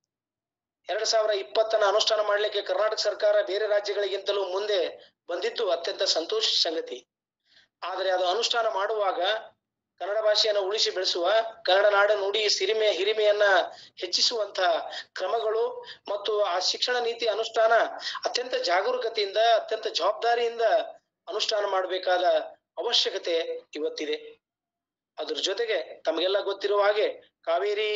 ಎರಡ್ ಸಾವಿರ ಇಪ್ಪತ್ತನ್ನ ಅನುಷ್ಠಾನ ಮಾಡ್ಲಿಕ್ಕೆ ಕರ್ನಾಟಕ ಸರ್ಕಾರ ಬೇರೆ ರಾಜ್ಯಗಳಿಗಿಂತಲೂ ಮುಂದೆ ಬಂದಿದ್ದು ಅತ್ಯಂತ ಸಂತೋಷ ಸಂಗತಿ ಆದರೆ ಅದು ಅನುಷ್ಠಾನ ಮಾಡುವಾಗ ಕನ್ನಡ ಭಾಷೆಯನ್ನು ಉಳಿಸಿ ಬೆಳೆಸುವ ಕನ್ನಡ ನಾಡ ನುಡಿ ಸಿರಿಮೆ ಹಿರಿಮೆಯನ್ನ ಹೆಚ್ಚಿಸುವಂತ ಕ್ರಮಗಳು ಮತ್ತು ಆ ಶಿಕ್ಷಣ ನೀತಿ ಅನುಷ್ಠಾನ ಅತ್ಯಂತ ಜಾಗರೂಕತೆಯಿಂದ ಅತ್ಯಂತ ಜವಾಬ್ದಾರಿಯಿಂದ ಅನುಷ್ಠಾನ ಮಾಡಬೇಕಾದ ಅವಶ್ಯಕತೆ ಇವತ್ತಿದೆ ಅದ್ರ ಜೊತೆಗೆ ತಮಗೆಲ್ಲ ಗೊತ್ತಿರುವ ಹಾಗೆ ಕಾವೇರಿ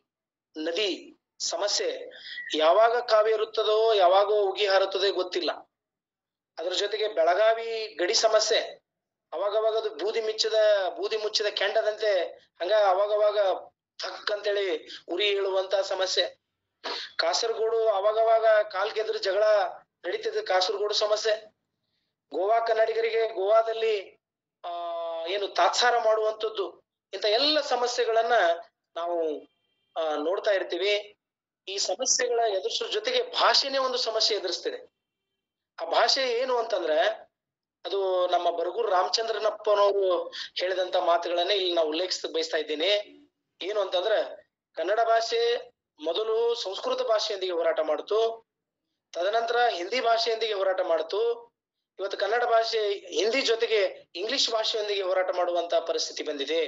ನದಿ ಸಮಸ್ಯೆ ಯಾವಾಗ ಕಾವೇರುತ್ತದೋ ಯಾವಾಗ ಉಗಿ ಹಾರುತ್ತದೋ ಗೊತ್ತಿಲ್ಲ ಅದ್ರ ಜೊತೆಗೆ ಬೆಳಗಾವಿ ಗಡಿ ಸಮಸ್ಯೆ ಅವಾಗವಾಗ ಅದು ಬೂದಿ ಮಿಚ್ಚದ ಬೂದಿ ಮುಚ್ಚಿದ ಕೆಂಡದಂತೆ ಹಂಗ ಅವಾಗವಾಗ ಥಕ್ ಅಂತೇಳಿ ಉರಿ ಏಳುವಂತ ಸಮಸ್ಯೆ ಕಾಸರಗೋಡು ಅವಾಗವಾಗ ಕಾಲ್ ಗೆದ್ರ ಜಗಳ ನಡೀತಿದೆ ಕಾಸರಗೋಡು ಸಮಸ್ಯೆ ಗೋವಾ ಕನ್ನಡಿಗರಿಗೆ ಗೋವಾದಲ್ಲಿ ಆ ಏನು ತಾತ್ಸಾರ ಮಾಡುವಂತದ್ದು ಇಂಥ ಎಲ್ಲ ಸಮಸ್ಯೆಗಳನ್ನ ನಾವು ಆ ನೋಡ್ತಾ ಇರ್ತೀವಿ ಈ ಸಮಸ್ಯೆಗಳ ಎದುರಿಸೋ ಜೊತೆಗೆ ಭಾಷೆನೇ ಒಂದು ಸಮಸ್ಯೆ ಎದುರಿಸ್ತಿದೆ ಆ ಭಾಷೆ ಏನು ಅಂತಂದ್ರೆ ಅದು ನಮ್ಮ ಬರಗೂರು ರಾಮಚಂದ್ರನಪ್ಪನವರು ಹೇಳಿದಂತ ಮಾತುಗಳನ್ನೇ ಇಲ್ಲಿ ನಾವು ಉಲ್ಲೇಖಿಸ ಬಯಸ್ತಾ ಇದ್ದೀನಿ ಏನು ಅಂತಂದ್ರೆ ಕನ್ನಡ ಭಾಷೆ ಮೊದಲು ಸಂಸ್ಕೃತ ಭಾಷೆಯೊಂದಿಗೆ ಹೋರಾಟ ಮಾಡಿತು ತದನಂತರ ಹಿಂದಿ ಭಾಷೆಯೊಂದಿಗೆ ಹೋರಾಟ ಮಾಡಿತು ಇವತ್ತು ಕನ್ನಡ ಭಾಷೆ ಹಿಂದಿ ಜೊತೆಗೆ ಇಂಗ್ಲಿಷ್ ಭಾಷೆಯೊಂದಿಗೆ ಹೋರಾಟ ಮಾಡುವಂತ ಪರಿಸ್ಥಿತಿ ಬಂದಿದೆ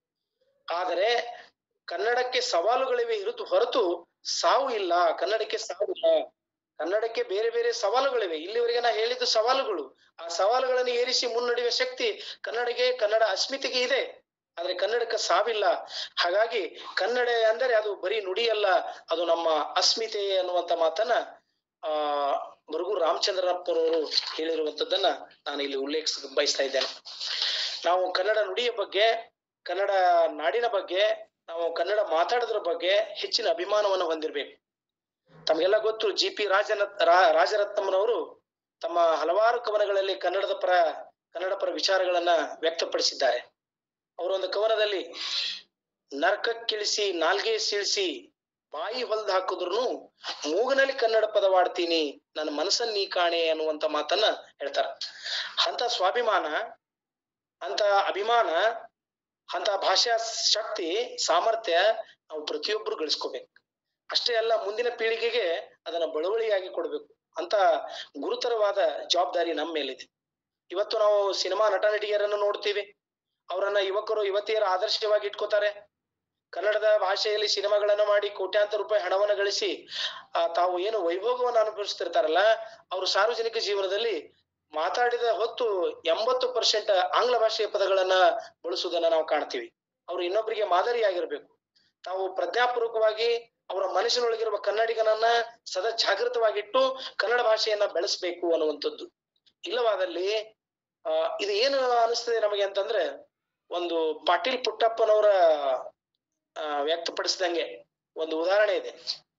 ಆದರೆ ಕನ್ನಡಕ್ಕೆ ಸವಾಲುಗಳಿವೆ ಇರುತ್ತು ಹೊರತು ಸಾವು ಇಲ್ಲ ಕನ್ನಡಕ್ಕೆ ಸಾವು ಇಲ್ಲ ಕನ್ನಡಕ್ಕೆ ಬೇರೆ ಬೇರೆ ಸವಾಲುಗಳಿವೆ ಇಲ್ಲಿವರೆಗೆ ನಾ ಹೇಳಿದ್ದು ಸವಾಲುಗಳು ಆ ಸವಾಲುಗಳನ್ನು ಏರಿಸಿ ಮುನ್ನಡೆಯುವ ಶಕ್ತಿ ಕನ್ನಡಕ್ಕೆ ಕನ್ನಡ ಅಸ್ಮಿತೆಗೆ ಇದೆ ಆದ್ರೆ ಕನ್ನಡಕ್ಕೆ ಸಾವಿಲ್ಲ ಹಾಗಾಗಿ ಕನ್ನಡ ಅಂದರೆ ಅದು ಬರೀ ನುಡಿಯಲ್ಲ ಅದು ನಮ್ಮ ಅಸ್ಮಿತೆ ಅನ್ನುವಂತ ಮಾತನ್ನ ಆ ಮುರುಗು ರಾಮಚಂದ್ರಪ್ಪನವರು ಹೇಳಿರುವಂತದ್ದನ್ನ ನಾನು ಇಲ್ಲಿ ಉಲ್ಲೇಖಿಸ ಬಯಸ್ತಾ ಇದ್ದೇನೆ ನಾವು ಕನ್ನಡ ನುಡಿಯ ಬಗ್ಗೆ ಕನ್ನಡ ನಾಡಿನ ಬಗ್ಗೆ ನಾವು ಕನ್ನಡ ಮಾತಾಡೋದ್ರ ಬಗ್ಗೆ ಹೆಚ್ಚಿನ ಅಭಿಮಾನವನ್ನು ಹೊಂದಿರಬೇಕು ತಮಗೆಲ್ಲ ಗೊತ್ತು ಜಿ ಪಿ ರಾಜನ ರಾ- ರಾಜರತ್ನಮ್ಮನವರು ತಮ್ಮ ಹಲವಾರು ಕವನಗಳಲ್ಲಿ ಕನ್ನಡದ ಪರ ಕನ್ನಡ ಪರ ವಿಚಾರಗಳನ್ನ ವ್ಯಕ್ತಪಡಿಸಿದ್ದಾರೆ ಅವರೊಂದು ಕವನದಲ್ಲಿ ನರ್ಕಕ್ಕಿಳಿಸಿ ನಾಲ್ಗೆ ಸೀಳಿಸಿ ಬಾಯಿ ಹೊಲ್ದು ಹಾಕಿದ್ರು ಮೂಗನಲ್ಲಿ ಕನ್ನಡ ಪದವಾಡ್ತೀನಿ ನನ್ನ ಮನಸ್ಸನ್ನ ನೀ ಕಾಣೆ ಅನ್ನುವಂತ ಮಾತನ್ನ ಹೇಳ್ತಾರ ಅಂತ ಸ್ವಾಭಿಮಾನ ಅಂತ ಅಭಿಮಾನ ಅಂತ ಭಾಷಾ ಶಕ್ತಿ ಸಾಮರ್ಥ್ಯ ನಾವು ಪ್ರತಿಯೊಬ್ಬರು ಗಳಿಸ್ಕೋಬೇಕು ಅಷ್ಟೇ ಅಲ್ಲ ಮುಂದಿನ ಪೀಳಿಗೆಗೆ ಅದನ್ನ ಬಳುವಳಿಯಾಗಿ ಕೊಡ್ಬೇಕು ಅಂತ ಗುರುತರವಾದ ಜವಾಬ್ದಾರಿ ನಮ್ಮ ಮೇಲಿದೆ ಇವತ್ತು ನಾವು ಸಿನಿಮಾ ನಟ ನಟಿಯರನ್ನು ನೋಡ್ತೀವಿ ಅವರನ್ನ ಯುವಕರು ಯುವತಿಯರ ಆದರ್ಶವಾಗಿ ಇಟ್ಕೋತಾರೆ ಕನ್ನಡದ ಭಾಷೆಯಲ್ಲಿ ಸಿನಿಮಾಗಳನ್ನ ಮಾಡಿ ಕೋಟ್ಯಾಂತರ ರೂಪಾಯಿ ಹಣವನ್ನು ಗಳಿಸಿ ಆ, ತಾವು ಏನು ವೈಭೋಗವನ್ನು ಅನುಭವಿಸ್ತಿರ್ತಾರಲ್ಲ ಅವರು ಸಾರ್ವಜನಿಕ ಜೀವನದಲ್ಲಿ ಮಾತಾಡಿದ ಹೊತ್ತು ಎಂಬತ್ತು ಪರ್ಸೆಂಟ್ ಆಂಗ್ಲ ಭಾಷೆಯ ಪದಗಳನ್ನ ಬಳಸುವುದನ್ನ ನಾವು ಕಾಣ್ತೀವಿ ಅವರು ಇನ್ನೊಬ್ಬರಿಗೆ ಮಾದರಿಯಾಗಿರ್ಬೇಕು ತಾವು ಪ್ರಜ್ಞಾಪೂರ್ವಕವಾಗಿ ಅವರ ಮನಸ್ಸಿನೊಳಗಿರುವ ಕನ್ನಡಿಗನನ್ನ ಸದಾ ಜಾಗೃತವಾಗಿಟ್ಟು ಕನ್ನಡ ಭಾಷೆಯನ್ನ ಬೆಳೆಸ್ಬೇಕು ಅನ್ನುವಂಥದ್ದು ಇಲ್ಲವಾದಲ್ಲಿ ಆ ಇದು ಏನು ಅನಿಸ್ತದೆ ನಮಗೆ ಅಂತಂದ್ರೆ ಒಂದು ಪಾಟೀಲ್ ಪುಟ್ಟಪ್ಪನವರ ಆ ವ್ಯಕ್ತಪಡಿಸಿದಂಗೆ ಒಂದು ಉದಾಹರಣೆ ಇದೆ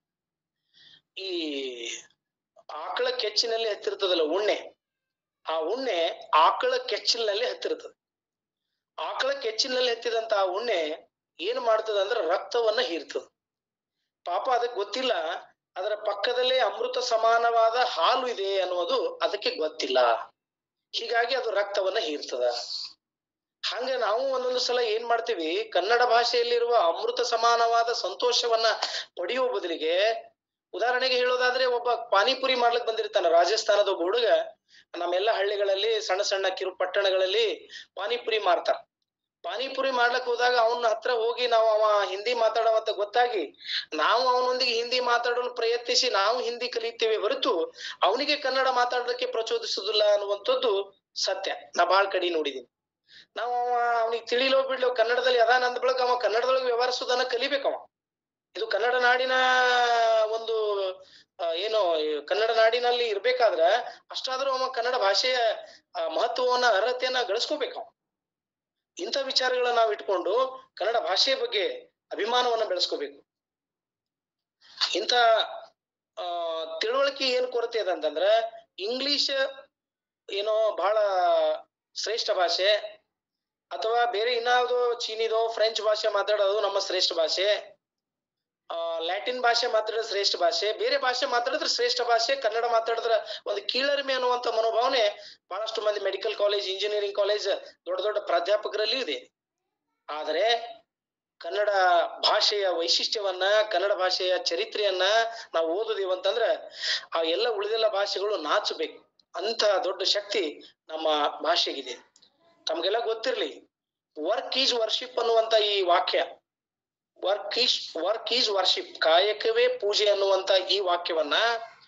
ಈ ಆಕಳ ಕೆಚ್ಚಿನಲ್ಲಿ ಹತ್ತಿರ್ತದಲ್ಲ ಉಣ್ಣೆ ಆ ಉಣ್ಣೆ ಆಕಳ ಕೆಚ್ಚಿನಲ್ಲಿ ಹತ್ತಿರ್ತದೆ ಆಕಳ ಕೆಚ್ಚಿನಲ್ಲಿ ಹತ್ತಿದಂತ ಆ ಉಣ್ಣೆ ಏನ್ ಮಾಡ್ತದ ಅಂದ್ರೆ ರಕ್ತವನ್ನ ಹೀರ್ತದ ಪಾಪ ಅದಕ್ಕೆ ಗೊತ್ತಿಲ್ಲ ಅದರ ಪಕ್ಕದಲ್ಲೇ ಅಮೃತ ಸಮಾನವಾದ ಹಾಲು ಇದೆ ಅನ್ನುವುದು ಅದಕ್ಕೆ ಗೊತ್ತಿಲ್ಲ ಹೀಗಾಗಿ ಅದು ರಕ್ತವನ್ನ ಹೀರ್ತದ ಹಂಗ ನಾವು ಒಂದೊಂದು ಸಲ ಏನ್ ಮಾಡ್ತೀವಿ ಕನ್ನಡ ಭಾಷೆಯಲ್ಲಿರುವ ಅಮೃತ ಸಮಾನವಾದ ಸಂತೋಷವನ್ನ ಪಡೆಯುವ ಬದಲಿಗೆ ಉದಾಹರಣೆಗೆ ಹೇಳೋದಾದ್ರೆ ಒಬ್ಬ ಪಾನಿಪುರಿ ಮಾಡ್ಲಿಕ್ ಬಂದಿರ್ತಾನ ರಾಜಸ್ಥಾನದ ಒಬ್ಬ ಹುಡುಗ ನಮ್ಮೆಲ್ಲ ಹಳ್ಳಿಗಳಲ್ಲಿ ಸಣ್ಣ ಸಣ್ಣ ಕಿರು ಪಟ್ಟಣಗಳಲ್ಲಿ ಪಾನಿಪುರಿ ಮಾರ್ತಾರ ಪಾನಿಪುರಿ ಮಾಡ್ಲಕ್ ಹೋದಾಗ ಅವನ ಹತ್ರ ಹೋಗಿ ನಾವು ಅವ ಹಿಂದಿ ಮಾತಾಡವಂತ ಗೊತ್ತಾಗಿ ನಾವು ಅವನೊಂದಿಗೆ ಹಿಂದಿ ಮಾತಾಡಲು ಪ್ರಯತ್ನಿಸಿ ನಾವು ಹಿಂದಿ ಕಲಿತೇವೆ ಹೊರತು ಅವನಿಗೆ ಕನ್ನಡ ಮಾತಾಡೋದಕ್ಕೆ ಪ್ರಚೋದಿಸುದಿಲ್ಲ ಅನ್ನುವಂಥದ್ದು ಸತ್ಯ ನಾ ಬಾಳ್ ಕಡಿ ನೋಡಿದೀನಿ ನಾವು ಅವ ಅವನಿಗೆ ತಿಳಿಲೋ ಬಿಡ್ಲೋ ಕನ್ನಡದಲ್ಲಿ ಅದಾನ ಅಂದ ಬಳಿಕ ಅವ ಕನ್ನಡದೊಳಗೆ ವ್ಯವಹರಿಸೋದನ್ನ ಕಲಿಬೇಕವ ಇದು ಕನ್ನಡ ನಾಡಿನ ಒಂದು ಆ, ಏನು ಈ ಕನ್ನಡ ನಾಡಿನಲ್ಲಿ ಇರ್ಬೇಕಾದ್ರ ಅಷ್ಟಾದ್ರೂ ಅವ ಕನ್ನಡ ಭಾಷೆಯ ಆ, ಮಹತ್ವವನ್ನ ಅರ್ಹತೆಯನ್ನ ಗಳಿಸ್ಕೋಬೇಕು ಅವ ಇಂಥ ವಿಚಾರಗಳನ್ನ ನಾವು ಇಟ್ಕೊಂಡು ಕನ್ನಡ ಭಾಷೆಯ ಬಗ್ಗೆ ಅಭಿಮಾನವನ್ನ ಬೆಳೆಸ್ಕೋಬೇಕು ಇಂಥ ಆ ತಿಳುವಳಿಕೆ ಏನ್ ಕೊರತೆ ಇದೆ ಅಂತಂದ್ರ ಇಂಗ್ಲಿಷ್ ಏನೋ ಬಹಳ ಶ್ರೇಷ್ಠ ಭಾಷೆ ಅಥವಾ ಬೇರೆ ಇನ್ಯಾವುದೋ ಚೀನಿದೋ ಫ್ರೆಂಚ್ ಭಾಷೆ ಮಾತಾಡೋದು ನಮ್ಮ ಶ್ರೇಷ್ಠ ಭಾಷೆ ಆ ಲ್ಯಾಟಿನ್ ಭಾಷೆ ಮಾತಾಡಿದ್ರೆ ಶ್ರೇಷ್ಠ ಭಾಷೆ ಬೇರೆ ಭಾಷೆ ಮಾತಾಡಿದ್ರೆ ಶ್ರೇಷ್ಠ ಭಾಷೆ ಕನ್ನಡ ಮಾತಾಡಿದ್ರೆ ಒಂದು ಕೀಳರಿಮೆ ಅನ್ನುವಂತ ಮನೋಭಾವನೆ ಬಹಳಷ್ಟು ಮಂದಿ ಮೆಡಿಕಲ್ ಕಾಲೇಜ್ ಇಂಜಿನಿಯರಿಂಗ್ ಕಾಲೇಜ್ ದೊಡ್ಡ ದೊಡ್ಡ ಪ್ರಾಧ್ಯಾಪಕರಲ್ಲಿಯೂ ಇದೆ ಆದರೆ ಕನ್ನಡ ಭಾಷೆಯ ವೈಶಿಷ್ಟ್ಯವನ್ನ ಕನ್ನಡ ಭಾಷೆಯ ಚರಿತ್ರೆಯನ್ನ ನಾವು ಓದುದೇವು ಅಂತಂದ್ರ ಆ ಎಲ್ಲ ಉಳಿದೆಲ್ಲ ಭಾಷೆಗಳು ನಾಚಬೇಕು ಅಂತ ದೊಡ್ಡ ಶಕ್ತಿ ನಮ್ಮ ಭಾಷೆಗಿದೆ ತಮ್ಗೆಲ್ಲ ಗೊತ್ತಿರ್ಲಿ ವರ್ಕ್ ಈಸ್ ವರ್ಷಿಪ್ ಅನ್ನುವಂತ ಈ ವಾಕ್ಯ work is work is worship ಕಾಯಕವೇ ಪೂಜೆ ಅನ್ನುವಂತ ಈ ವಾಕ್ಯವನ್ನ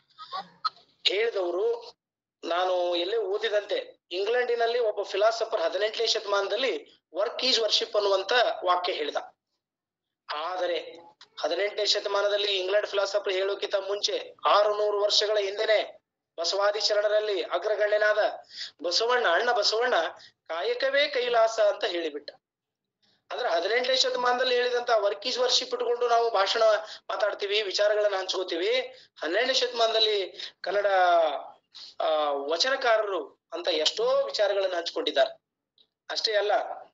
ಹೇಳಿದವರು ನಾನು ಎಲ್ಲೇ ಓದಿದಂತೆ ಇಂಗ್ಲೆಂಡಿನಲ್ಲಿ ಒಬ್ಬ ಫಿಲಾಸಫರ್ ಹದಿನೆಂಟನೇ ಶತಮಾನದಲ್ಲಿ ವರ್ಕ್ ಈಸ್ ವರ್ಷಿಪ್ ಅನ್ನುವಂತ ವಾಕ್ಯ ಹೇಳಿದ ಆದರೆ ಹದಿನೆಂಟನೇ ಶತಮಾನದಲ್ಲಿ ಇಂಗ್ಲೆಂಡ್ ಫಿಲಾಸಫರ್ ಹೇಳೋಕ್ಕಿಂತ ಮುಂಚೆ ಆರು ನೂರು ವರ್ಷಗಳ ಹಿಂದೆನೆ ಬಸವಾದಿ ಶರಣರಲ್ಲಿ ಅಗ್ರಗಣ್ಯನಾದ ಬಸವಣ್ಣ ಅಣ್ಣ ಬಸವಣ್ಣ ಕಾಯಕವೇ ಕೈಲಾಸ ಅಂತ ಹೇಳಿಬಿಟ್ಟ ಅಂದ್ರೆ ಹದಿನೆಂಟನೇ ಶತಮಾನದಲ್ಲಿ ಹೇಳಿದಂತ ವರ್ಕ್ ಈಸ್ ವರ್ಷಿಪ್ ಇಟ್ಕೊಂಡು ನಾವು ಭಾಷಣ ಮಾತಾಡ್ತೀವಿ ವಿಚಾರಗಳನ್ನ ಹಂಚ್ಕೋತೀವಿ ಹನ್ನೆರಡನೇ ಶತಮಾನದಲ್ಲಿ ಕನ್ನಡ ಆ ವಚನಕಾರರು ಅಂತ ಎಷ್ಟೋ ವಿಚಾರಗಳನ್ನ ಹಂಚ್ಕೊಂಡಿದ್ದಾರೆ ಅಷ್ಟೇ ಅಲ್ಲ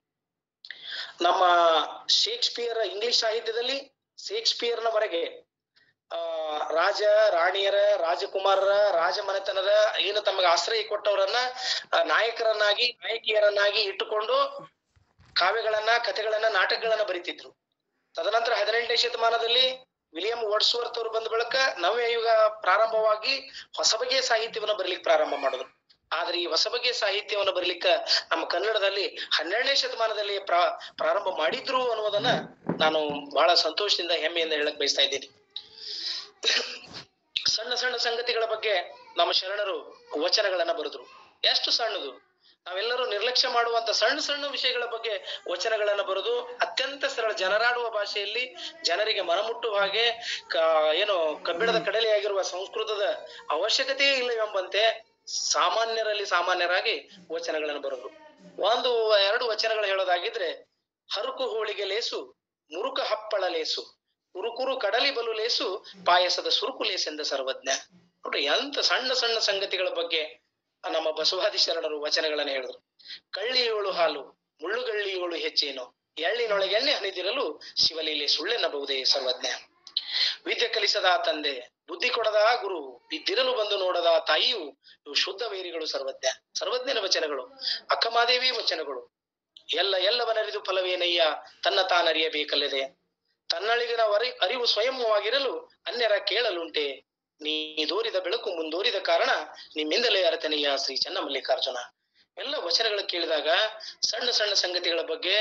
ನಮ್ಮ ಶೇಕ್ಸ್ಪಿಯರ್ ಇಂಗ್ಲಿಷ್ ಸಾಹಿತ್ಯದಲ್ಲಿ ಶೇಕ್ಸ್ಪಿಯರ್ನವರೆಗೆ ಆ ರಾಜ ರಾಣಿಯರ ರಾಜಕುಮಾರರ ರಾಜಮನೆತನದ ಏನು ತಮಗೆ ಆಶ್ರಯ ಕೊಟ್ಟವರನ್ನ ಆ, ನಾಯಕರನ್ನಾಗಿ ನಾಯಕಿಯರನ್ನಾಗಿ ಇಟ್ಟುಕೊಂಡು ಕಾವ್ಯಗಳನ್ನ ಕಥೆಗಳನ್ನ ನಾಟಕಗಳನ್ನ ಬರಿತಿದ್ರು ತದನಂತರ ಹದಿನೆಂಟನೇ ಶತಮಾನದಲ್ಲಿ ವಿಲಿಯಂ ವರ್ಡ್ಸ್ವರ್ತ್ ಅವರು ಬಂದ ಬಳಿಕ ನವ್ಯ ಯುಗ ಪ್ರಾರಂಭವಾಗಿ ಹೊಸ ಬಗೆಯ ಸಾಹಿತ್ಯವನ್ನ ಬರಲಿಕ್ಕೆ ಪ್ರಾರಂಭ ಮಾಡಿದ್ರು ಆದ್ರೆ ಈ ಹೊಸ ಬಗೆಯ ಸಾಹಿತ್ಯವನ್ನ ಬರಲಿಕ್ಕ ನಮ್ಮ ಕನ್ನಡದಲ್ಲಿ ಹನ್ನೆರಡನೇ ಶತಮಾನದಲ್ಲಿ ಪ್ರಾ ಪ್ರಾರಂಭ ಮಾಡಿದ್ರು ಅನ್ನುವುದನ್ನ ನಾನು ಬಹಳ ಸಂತೋಷದಿಂದ ಹೆಮ್ಮೆಯಿಂದ ಹೇಳಕ್ ಬಯಸ್ತಾ ಇದ್ದೀನಿ ಸಣ್ಣ ಸಣ್ಣ ಸಂಗತಿಗಳ ಬಗ್ಗೆ ನಮ್ಮ ಶರಣರು ವಚನಗಳನ್ನ ಬರೆದ್ರು ಎಷ್ಟು ಸಣ್ಣದು ನಾವೆಲ್ಲರೂ ನಿರ್ಲಕ್ಷ್ಯ ಮಾಡುವಂತ ಸಣ್ಣ ಸಣ್ಣ ವಿಷಯಗಳ ಬಗ್ಗೆ ವಚನಗಳನ್ನ ಬರೆದು ಅತ್ಯಂತ ಸರಳ ಜನರಾಡುವ ಭಾಷೆಯಲ್ಲಿ ಜನರಿಗೆ ಮನಮುಟ್ಟುವ ಹಾಗೆ ಕ ಏನು ಕಬ್ಬಿಣದ ಕಡಲೆಯಾಗಿರುವ ಸಂಸ್ಕೃತದ ಅವಶ್ಯಕತೆಯೇ ಇಲ್ಲ ಎಂಬಂತೆ ಸಾಮಾನ್ಯರಲ್ಲಿ ಸಾಮಾನ್ಯರಾಗಿ ವಚನಗಳನ್ನು ಬರೆದ್ರು ಒಂದು ಎರಡು ವಚನಗಳು ಹೇಳೋದಾಗಿದ್ರೆ ಹರುಕು ಹೋಳಿಗೆ ಲೇಸು ಮುರುಕ ಹಪ್ಪಳ ಲೇಸು ಕುರುಕುರು ಕಡಲಿ ಬಲು ಲೇಸು ಪಾಯಸದ ಸುರುಕು ಲೇಸೆಂದ ಸರ್ವಜ್ಞ ನೋಡ್ರಿ ಎಂತ ಸಣ್ಣ ಸಣ್ಣ ಸಂಗತಿಗಳ ಬಗ್ಗೆ ನಮ್ಮ ಬಸವಾದಿ ಶರಣರು ವಚನಗಳನ್ನ ಹೇಳಿದ್ರು ಕಳ್ಳಿಯೋಳು ಹಾಲು ಮುಳ್ಳುಗಳ್ಳಿಯೋಳು ಹೆಚ್ಚೇನು ಎಳ್ಳಿನೊಳಗೆ ಎಣ್ಣೆ ಹನಿದಿರಲು ಶಿವಲೀಲೆ ಸುಳ್ಳೆನ್ನಬಹುದೇ ಸರ್ವಜ್ಞ ವಿದ್ಯೆ ಕಲಿಸದ ತಂದೆ ಬುದ್ಧಿ ಕೊಡದ ಗುರು ಬಿದ್ದಿರಲು ಬಂದು ನೋಡದ ತಾಯಿಯು ಇವು ಶುದ್ಧ ವೈರಿಗಳು ಸರ್ವಜ್ಞ ಸರ್ವಜ್ಞನ ವಚನಗಳು ಅಕ್ಕಮಾದೇವಿ ವಚನಗಳು ಎಲ್ಲ ಎಲ್ಲವನರಿದು ಫಲವೇನಯ್ಯ ತನ್ನ ತಾನರಿಯಬೇಕಲ್ಲದೆ ತನ್ನಳಿಗಿನ ವರಿ ಅರಿವು ಸ್ವಯಂವಾಗಿರಲು ಅನ್ಯರ ಕೇಳಲುಂಟೆ ನೀ ದೋರಿದ ಬೆಳಕು ಮುಂದೋರಿದ ಕಾರಣ ನಿಮ್ಮಿಂದಲೇ ಅರತನೆಯ ಶ್ರೀ ಚನ್ನಮಲ್ಲಿಕಾರ್ಜುನ ಎಲ್ಲ ವಚನಗಳು ಕೇಳಿದಾಗ ಸಣ್ಣ ಸಣ್ಣ ಸಂಗತಿಗಳ ಬಗ್ಗೆ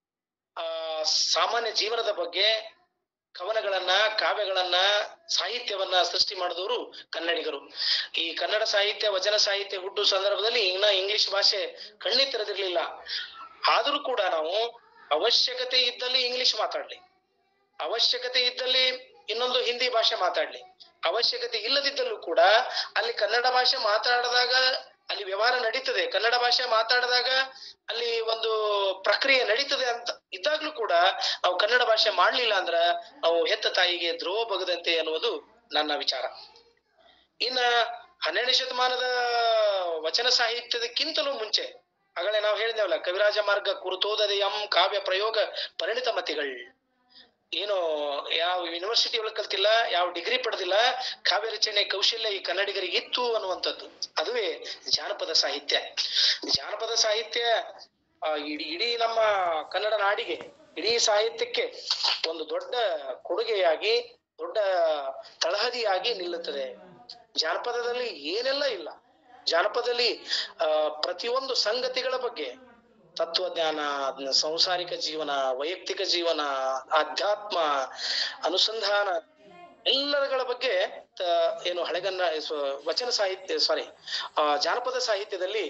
ಆ ಸಾಮಾನ್ಯ ಜೀವನದ ಬಗ್ಗೆ ಕವನಗಳನ್ನ ಕಾವ್ಯಗಳನ್ನ ಸಾಹಿತ್ಯವನ್ನ ಸೃಷ್ಟಿ ಮಾಡಿದವರು ಕನ್ನಡಿಗರು ಈ ಕನ್ನಡ ಸಾಹಿತ್ಯ ವಚನ ಸಾಹಿತ್ಯ ಹುಟ್ಟು ಸಂದರ್ಭದಲ್ಲಿ ಇನ್ನ ಇಂಗ್ಲಿಷ್ ಭಾಷೆ ಕಣ್ಣಿ ತೆರೆದಿರ್ಲಿಲ್ಲ ಆದ್ರೂ ಕೂಡ ನಾವು ಅವಶ್ಯಕತೆ ಇದ್ದಲ್ಲಿ ಇಂಗ್ಲಿಷ್ ಮಾತಾಡ್ಲಿ ಅವಶ್ಯಕತೆ ಇದ್ದಲ್ಲಿ ಇನ್ನೊಂದು ಹಿಂದಿ ಭಾಷೆ ಮಾತಾಡ್ಲಿ ಅವಶ್ಯಕತೆ ಇಲ್ಲದಿದ್ದಲ್ಲೂ ಕೂಡ ಅಲ್ಲಿ ಕನ್ನಡ ಭಾಷೆ ಮಾತಾಡಿದಾಗ ಅಲ್ಲಿ ವ್ಯವಹಾರ ನಡೀತದೆ ಕನ್ನಡ ಭಾಷೆ ಮಾತಾಡಿದಾಗ ಅಲ್ಲಿ ಒಂದು ಪ್ರಕ್ರಿಯೆ ನಡೀತದೆ ಅಂತ ಇದ್ದಾಗ್ಲೂ ಕೂಡ ನಾವು ಕನ್ನಡ ಭಾಷೆ ಮಾಡ್ಲಿಲ್ಲ ಅಂದ್ರ ನಾವು ಹೆತ್ತ ತಾಯಿಗೆ ದ್ರೋಹ ಬಗದಂತೆ ಅನ್ನುವುದು ನನ್ನ ವಿಚಾರ ಇನ್ನ ಹನ್ನೆರಡನೇ ಶತಮಾನದ ವಚನ ಸಾಹಿತ್ಯದಕ್ಕಿಂತಲೂ ಮುಂಚೆ ಆಗಲೇ ನಾವು ಹೇಳಿದೇವಲ್ಲ ಕವಿರಾಜ ಮಾರ್ಗ ಕುರುತೋದದೆ ಎಂ ಕಾವ್ಯ ಪ್ರಯೋಗ ಪರಿಣಿತ ಮತಿಗಳು ಏನು ಯಾವ ಯೂನಿವರ್ಸಿಟಿ ಒಳಗೆ ಕಲ್ತಿಲ್ಲ ಯಾವ ಡಿಗ್ರಿ ಪಡೆದಿಲ್ಲ ಕಾವ್ಯ ರಚನೆ ಕೌಶಲ್ಯ ಈ ಕನ್ನಡಿಗರಿಗೆ ಇತ್ತು ಅನ್ನುವಂಥದ್ದು ಅದುವೇ ಜಾನಪದ ಸಾಹಿತ್ಯ ಜಾನಪದ ಸಾಹಿತ್ಯ ಆ, ಇಡೀ ಇಡೀ ನಮ್ಮ ಕನ್ನಡ ನಾಡಿಗೆ ಇಡೀ ಸಾಹಿತ್ಯಕ್ಕೆ ಒಂದು ದೊಡ್ಡ ಕೊಡುಗೆಯಾಗಿ ದೊಡ್ಡ ತಳಹದಿಯಾಗಿ ನಿಲ್ಲುತ್ತದೆ ಜಾನಪದದಲ್ಲಿ ಏನೆಲ್ಲ ಇಲ್ಲ ಜಾನಪದದಲ್ಲಿ ಆ ಪ್ರತಿಯೊಂದು ಸಂಗತಿಗಳ ಬಗ್ಗೆ ತತ್ವಜ್ಞಾನ ಅದ್ನ ಸಂಸಾರಿಕ ಜೀವನ ವೈಯಕ್ತಿಕ ಜೀವನ ಆಧ್ಯಾತ್ಮ ಅನುಸಂಧಾನ ಎಲ್ಲಗಳ ಬಗ್ಗೆ ತ- ಏನು ಹಳೆಗನ್ನ ಸ್ವ- ವಚನ ಸಾಹಿತ್ಯ ಸಾರಿ ಜಾನಪದ ಸಾಹಿತ್ಯದಲ್ಲಿ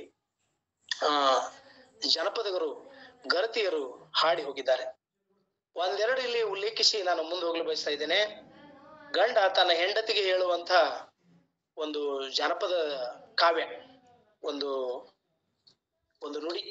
ಆ ಜನಪದಗರು ಗರತಿಯರು ಹಾಡಿ ಹೋಗಿದ್ದಾರೆ ಒಂದೆರಡು ಇಲ್ಲಿ ಉಲ್ಲೇಖಿಸಿ ನಾನು ಮುಂದೆ ಹೋಗಲು ಬಯಸ್ತಾ ಇದ್ದೇನೆ ಗಂಡ ತನ್ನ ಹೆಂಡತಿಗೆ ಹೇಳುವಂತ ಒಂದು ಜಾನಪದ ಕಾವ್ಯ ಒಂದು ಒಂದು ನುಡಿ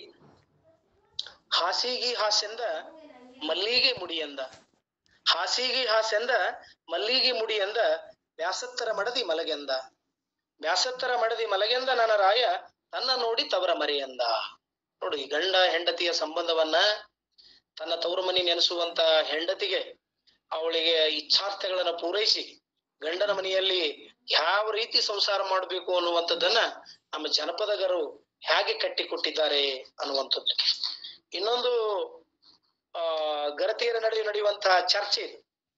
ಹಾಸಿಗಿ ಹಾಸೆಂದ ಮಲ್ಲಿಗೆ ಮುಡಿಯಂದ ಹಾಸಿಗಿ ಹಾಸೆಂದ ಮಲ್ಲಿಗೆ ಮುಡಿಯಂದ ಬ್ಯಾಸತ್ತರ ಮಡದಿ ಮಲಗೆಂದ ಬ್ಯಾಸತ್ತರ ಮಡದಿ ಮಲಗೆಂದ ನನ್ನ ರಾಯ ತನ್ನ ನೋಡಿ ತವರ ಮರೆಯಂದ ನೋಡಿ ಗಂಡ ಹೆಂಡತಿಯ ಸಂಬಂಧವನ್ನ ತನ್ನ ತವರು ಮನೆ ನೆನೆಸುವಂತ ಹೆಂಡತಿಗೆ ಅವಳಿಗೆ ಇಚ್ಛಾರ್ಥಗಳನ್ನ ಪೂರೈಸಿ ಗಂಡನ ಮನೆಯಲ್ಲಿ ಯಾವ ರೀತಿ ಸಂಸಾರ ಮಾಡಬೇಕು ಅನ್ನುವಂಥದ್ದನ್ನ ನಮ್ಮ ಜನಪದಗರು ಹೇಗೆ ಕಟ್ಟಿಕೊಟ್ಟಿದ್ದಾರೆ ಅನ್ನುವಂಥದ್ದು ಇನ್ನೊಂದು ಆ ಗರತಿಯರ ನಡುವೆ ನಡೆಯುವಂತಹ ಚರ್ಚೆ ಇದು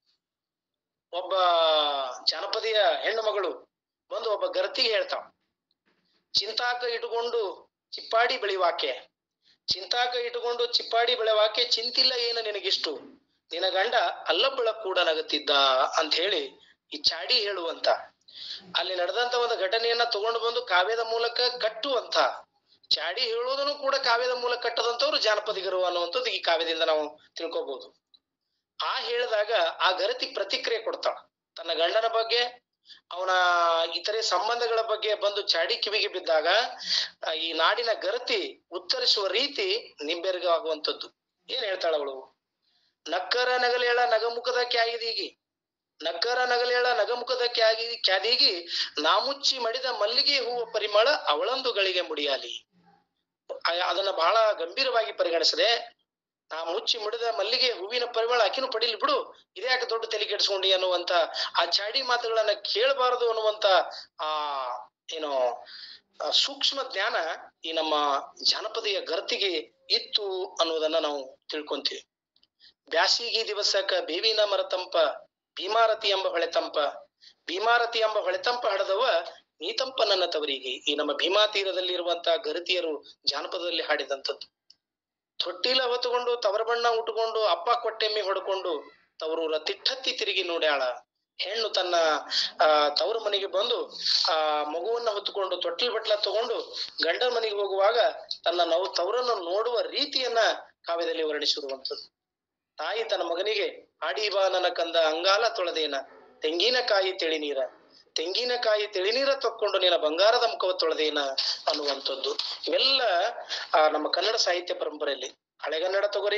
ಒಬ್ಬ ಜನಪದಿಯ ಹೆಣ್ಣು ಮಗಳು ಬಂದು ಒಬ್ಬ ಗರತಿಗೆ ಹೇಳ್ತಾವ ಚಿಂತಾಕ ಇಟ್ಟುಕೊಂಡು ಚಿಪ್ಪಾಡಿ ಬೆಳೆಯುವಾಕೆ ಚಿಂತಾಕ ಇಟ್ಟುಕೊಂಡು ಚಿಪ್ಪಾಡಿ ಬೆಳೆವಾಕೆ ಚಿಂತಿಲ್ಲ ಏನು ನಿನಗಿಷ್ಟು ನಿನ ಗಂಡ ಅಲ್ಲಬ್ಬಳ ಕೂಡ ನಗುತ್ತಿದ್ದ ಅಂತ ಹೇಳಿ ಈ ಚಾಡಿ ಹೇಳುವಂತ ಅಲ್ಲಿ ನಡೆದಂತ ಒಂದು ಘಟನೆಯನ್ನ ತಗೊಂಡು ಬಂದು ಕಾವ್ಯದ ಮೂಲಕ ಕಟ್ಟುವಂತ ಚಾಡಿ ಹೇಳೋದನ್ನು ಕೂಡ ಕಾವ್ಯದ ಮೂಲಕ ಕಟ್ಟದಂತವ್ರು ಜಾನಪದಿಗರು ಅನ್ನುವಂಥದ್ದು ಈ ಕಾವ್ಯದಿಂದ ನಾವು ತಿಳ್ಕೊಬಹುದು ಆ ಹೇಳಿದಾಗ ಆ ಗರತಿ ಪ್ರತಿಕ್ರಿಯೆ ಕೊಡ್ತಾಳ ತನ್ನ ಗಂಡನ ಬಗ್ಗೆ ಅವನ ಇತರೆ ಸಂಬಂಧಗಳ ಬಗ್ಗೆ ಬಂದು ಚಾಡಿ ಕಿವಿಗೆ ಬಿದ್ದಾಗ ಆ, ಈ ನಾಡಿನ ಗರತಿ ಉತ್ತರಿಸುವ ರೀತಿ ನಿಬ್ಬೆರಗಾಗುವಂಥದ್ದು ಏನ್ ಹೇಳ್ತಾಳ ಅವಳು ನಕ್ಕರ ನಗಲೇಳ ನಗಮುಖದ ಕ್ಯಾಗಿದೀಗಿ ನಕ್ಕರ ನಗಲೇಳ ನಗಮುಖದ ಕ್ಯಾಗಿ ಕ್ಯಾದೀಗಿ ನಾಮುಚ್ಚಿ ಮಡಿದ ಮಲ್ಲಿಗೆ ಹೂವ ಪರಿಮಳ ಅವಳಂದುಗಳಿಗೆ ಮುಡಿಯಾಲಿ ಆ- ಅದನ್ನ ಬಹಳ ಗಂಭೀರವಾಗಿ ಪರಿಗಣಿಸದೆ ನಾ ಮುಚ್ಚಿ ಮುಡಿದ ಮಲ್ಲಿಗೆ ಹೂವಿನ ಪರಿಮಳ ಆಕಿನೂ ಪಡಿಲಿ ಬಿಡು ಇದ್ಯಾಕೆ ದೊಡ್ಡ ತಲೆ ಕೆಡಿಸ್ಕೊಂಡಿ ಅನ್ನುವಂತ ಆ ಚಾಡಿ ಮಾತುಗಳನ್ನ ಕೇಳಬಾರದು ಅನ್ನುವಂತ ಆ ಏನು ಆ ಸೂಕ್ಷ್ಮ ಜ್ಞಾನ ಈ ನಮ್ಮ ಜಾನಪದೀಯ ಗರ್ತಿಗೆ ಇತ್ತು ಅನ್ನೋದನ್ನ ನಾವು ತಿಳ್ಕೊಂತೀವಿ ಬ್ಯಾಸಿಗಿ ದಿವಸಕ್ಕ ಬೇವಿನ ಮರತಂಪ ಭೀಮಾರತಿ ಎಂಬ ಹೊಳೆತಂಪ ಭೀಮಾರತಿ ಎಂಬ ಹೊಳೆತಂಪ ಹಡದವ ನೀತಂಪ ನನ್ನ ತವರಿಗೆ ಈ ನಮ್ಮ ಭೀಮಾ ತೀರದಲ್ಲಿ ಇರುವಂತಹ ಗರತಿಯರು ಜಾನಪದದಲ್ಲಿ ಹಾಡಿದಂಥದ್ದು ತೊಟ್ಟಿಲ ಹೊತ್ತುಕೊಂಡು ತವರ ಬಣ್ಣ ಉಟ್ಟುಕೊಂಡು ಅಪ್ಪ ಕೊಟ್ಟೆಮ್ಮಿ ಹೊಡ್ಕೊಂಡು ತವರೂರ ತಿಟ್ಟತ್ತಿ ತಿರುಗಿ ನೋಡ್ಯಾಳ ಹೆಣ್ಣು ತನ್ನ ಆ ತವರು ಮನೆಗೆ ಬಂದು ಆ ಮಗುವನ್ನ ಹೊತ್ತುಕೊಂಡು ತೊಟ್ಟಿಲ್ ಬಟ್ಲ ತಗೊಂಡು ಗಂಡನ ಮನೆಗೆ ಹೋಗುವಾಗ ತನ್ನ ನವ್ ತವರನ್ನು ನೋಡುವ ರೀತಿಯನ್ನ ಕಾವ್ಯದಲ್ಲಿ ವರ್ಣಿಸಿರುವಂಥದ್ದು ತಾಯಿ ತನ್ನ ಮಗನಿಗೆ ಆಡಿ ಬಾ ನನ್ನ ಕಂದ ಅಂಗಾಲ ತೊಳೆದೇನ ತೆಂಗಿನಕಾಯಿ ತಿಳಿ ನೀರ ತೆಂಗಿನಕಾಯಿ ತಿಳಿ ನೀರ ತಕ್ಕೊಂಡು ನೀನ ಬಂಗಾರದ ಮುಖವ ತೊಳೆದೇನ ಅನ್ನುವಂಥದ್ದು ಇವೆಲ್ಲ ಆ ನಮ್ಮ ಕನ್ನಡ ಸಾಹಿತ್ಯ ಪರಂಪರೆಯಲ್ಲಿ ಹಳೆಗನ್ನಡ ತಗೋರಿ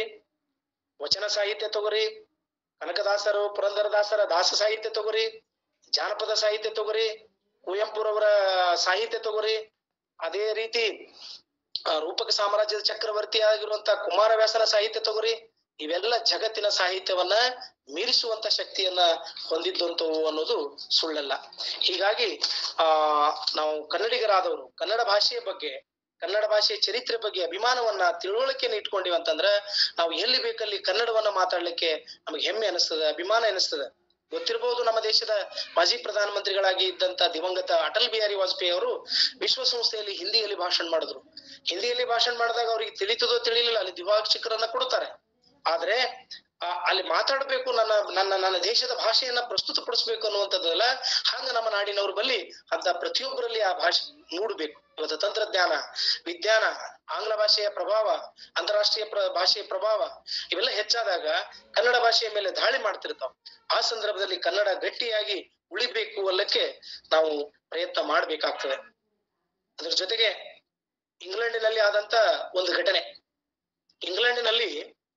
ವಚನ ಸಾಹಿತ್ಯ ತಗೋರಿ ಕನಕದಾಸರು ಪುರಂದರದಾಸರ ದಾಸ ಸಾಹಿತ್ಯ ತಗೋರಿ ಜಾನಪದ ಸಾಹಿತ್ಯ ತಗೋರಿ ಕುವೆಂಪುರವರ ಸಾಹಿತ್ಯ ತಗೋರಿ ಅದೇ ರೀತಿ ಆ, ರೂಪಕ ಸಾಮ್ರಾಜ್ಯದ ಚಕ್ರವರ್ತಿ ಆಗಿರುವಂತ ಕುಮಾರವ್ಯಾಸನ ಸಾಹಿತ್ಯ ತಗೋರಿ ಇವೆಲ್ಲ ಜಗತ್ತಿನ ಸಾಹಿತ್ಯವನ್ನ ಮೀರಿಸುವಂತ ಶಕ್ತಿಯನ್ನ ಹೊಂದಿದ್ದಂತವು ಅನ್ನೋದು ಸುಳ್ಳಲ್ಲ ಹೀಗಾಗಿ ಆ ನಾವು ಕನ್ನಡಿಗರಾದವರು ಕನ್ನಡ ಭಾಷೆಯ ಬಗ್ಗೆ ಕನ್ನಡ ಭಾಷೆಯ ಚರಿತ್ರೆ ಬಗ್ಗೆ ಅಭಿಮಾನವನ್ನ ತಿಳುವಳಿಕೆಯನ್ನು ಇಟ್ಕೊಂಡಿವಿ ಅಂತಂದ್ರ ನಾವು ಎಲ್ಲಿ ಬೇಕಲ್ಲಿ ಕನ್ನಡವನ್ನ ಮಾತಾಡ್ಲಿಕ್ಕೆ ನಮಗೆ ಹೆಮ್ಮೆ ಅನಿಸ್ತದೆ ಅಭಿಮಾನ ಅನಿಸ್ತದೆ ಗೊತ್ತಿರಬಹುದು ನಮ್ಮ ದೇಶದ ಮಾಜಿ ಪ್ರಧಾನಮಂತ್ರಿಗಳಾಗಿ ಇದ್ದಂತ ದಿವಂಗತ ಅಟಲ್ ಬಿಹಾರಿ ವಾಜಪೇಯಿ ಅವರು ವಿಶ್ವಸಂಸ್ಥೆಯಲ್ಲಿ ಹಿಂದಿಯಲ್ಲಿ ಭಾಷಣ ಮಾಡಿದ್ರು ಹಿಂದಿಯಲ್ಲಿ ಭಾಷಣ ಮಾಡಿದಾಗ ಅವ್ರಿಗೆ ತಿಳಿತದೋ ತಿಳಿಲಿಲ್ಲ ಅಲ್ಲಿ ದ್ವಿಭಾಷಿಕರನ್ನ ಕೊಡ್ತಾರೆ ಆದ್ರೆ ಆ, ಅಲ್ಲಿ ಮಾತಾಡ್ಬೇಕು ನನ್ನ ನನ್ನ ನನ್ನ ದೇಶದ ಭಾಷೆಯನ್ನ ಪ್ರಸ್ತುತಪಡಿಸ್ಬೇಕು ಅನ್ನುವಂಥದ್ದಲ್ಲ ಹಂಗ ನಮ್ಮ ನಾಡಿನವ್ರ ಬಲ್ಲಿ ಅಂತ ಪ್ರತಿಯೊಬ್ಬರಲ್ಲಿ ಆ ಭಾಷೆ ಮೂಡಬೇಕು ಇವತ್ತು ತಂತ್ರಜ್ಞಾನ ವಿಜ್ಞಾನ ಆಂಗ್ಲ ಭಾಷೆಯ ಪ್ರಭಾವ ಅಂತಾರಾಷ್ಟ್ರೀಯ ಪ್ರ ಭಾಷೆಯ ಪ್ರಭಾವ ಇವೆಲ್ಲ ಹೆಚ್ಚಾದಾಗ ಕನ್ನಡ ಭಾಷೆಯ ಮೇಲೆ ದಾಳಿ ಮಾಡ್ತಿರ್ತಾವ ಆ ಸಂದರ್ಭದಲ್ಲಿ ಕನ್ನಡ ಗಟ್ಟಿಯಾಗಿ ಉಳಿಬೇಕು ಅಲ್ಲಕ್ಕೆ ನಾವು ಪ್ರಯತ್ನ ಮಾಡ್ಬೇಕಾಗ್ತದೆ ಅದ್ರ ಜೊತೆಗೆ ಇಂಗ್ಲೆಂಡಿನಲ್ಲಿ ಆದಂತ ಒಂದು ಘಟನೆ ಇಂಗ್ಲೆಂಡಿನಲ್ಲಿ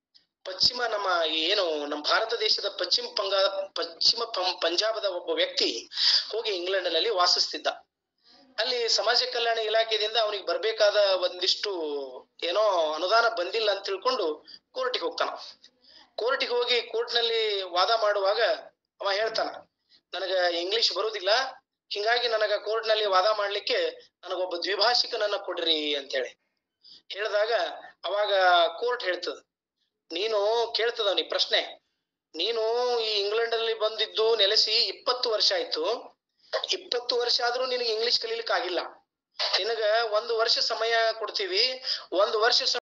ಪಶ್ಚಿಮ ನಮ್ಮ ಏನು ನಮ್ಮ ಭಾರತ ದೇಶದ ಪಶ್ಚಿಮ ಪಂಗ ಪಶ್ಚಿಮ ಪಂ- ಪಂಜಾಬದ ಒಬ್ಬ ವ್ಯಕ್ತಿ ಹೋಗಿ ಇಂಗ್ಲೆಂಡ್ನಲ್ಲಿ ವಾಸಿಸ್ತಿದ್ದ ಅಲ್ಲಿ ಸಮಾಜ ಕಲ್ಯಾಣ ಇಲಾಖೆಯಿಂದ ಅವನಿಗೆ ಬರ್ಬೇಕಾದ ಒಂದಿಷ್ಟು ಏನೋ ಅನುದಾನ ಬಂದಿಲ್ಲ ಅಂತ ತಿಳ್ಕೊಂಡು ಕೋರ್ಟಿಗೆ ಹೋಗ್ತಾನ ಕೋರ್ಟಿಗೆ ಹೋಗಿ ಕೋರ್ಟ್ನಲ್ಲಿ ವಾದ ಮಾಡುವಾಗ ಅವ ಹೇಳ್ತಾನ ನನಗ ಇಂಗ್ಲಿಷ್ ಬರುದಿಲ್ಲ ಹಿಂಗಾಗಿ ನನಗ ಕೋರ್ಟ್ನಲ್ಲಿ ವಾದ ಮಾಡ್ಲಿಕ್ಕೆ ನನಗೊಬ್ಬ ದ್ವಿಭಾಷಿಕನನ್ನ ಕೊಡ್ರಿ ಅಂತೇಳಿ ಹೇಳಿದಾಗ ಅವಾಗ ಕೋರ್ಟ್ ಹೇಳ್ತದ ನೀನು ಕೇಳ್ತದ ಅವನಿಗೆ ಪ್ರಶ್ನೆ ನೀನು ಈ ಇಂಗ್ಲೆಂಡ್ ಅಲ್ಲಿ ಬಂದಿದ್ದು ನೆಲೆಸಿ ಇಪ್ಪತ್ತು ವರ್ಷ ಆಯ್ತು ಇಪ್ಪತ್ತು ವರ್ಷ ಆದ್ರೂ ನಿನಗೆ ಇಂಗ್ಲಿಷ್ ಕಲೀಲಿಕ್ಕೆ ಆಗಿಲ್ಲ ನಿನಗ ಒಂದು ವರ್ಷ ಸಮಯ ಕೊಡ್ತೀವಿ ಒಂದು ವರ್ಷ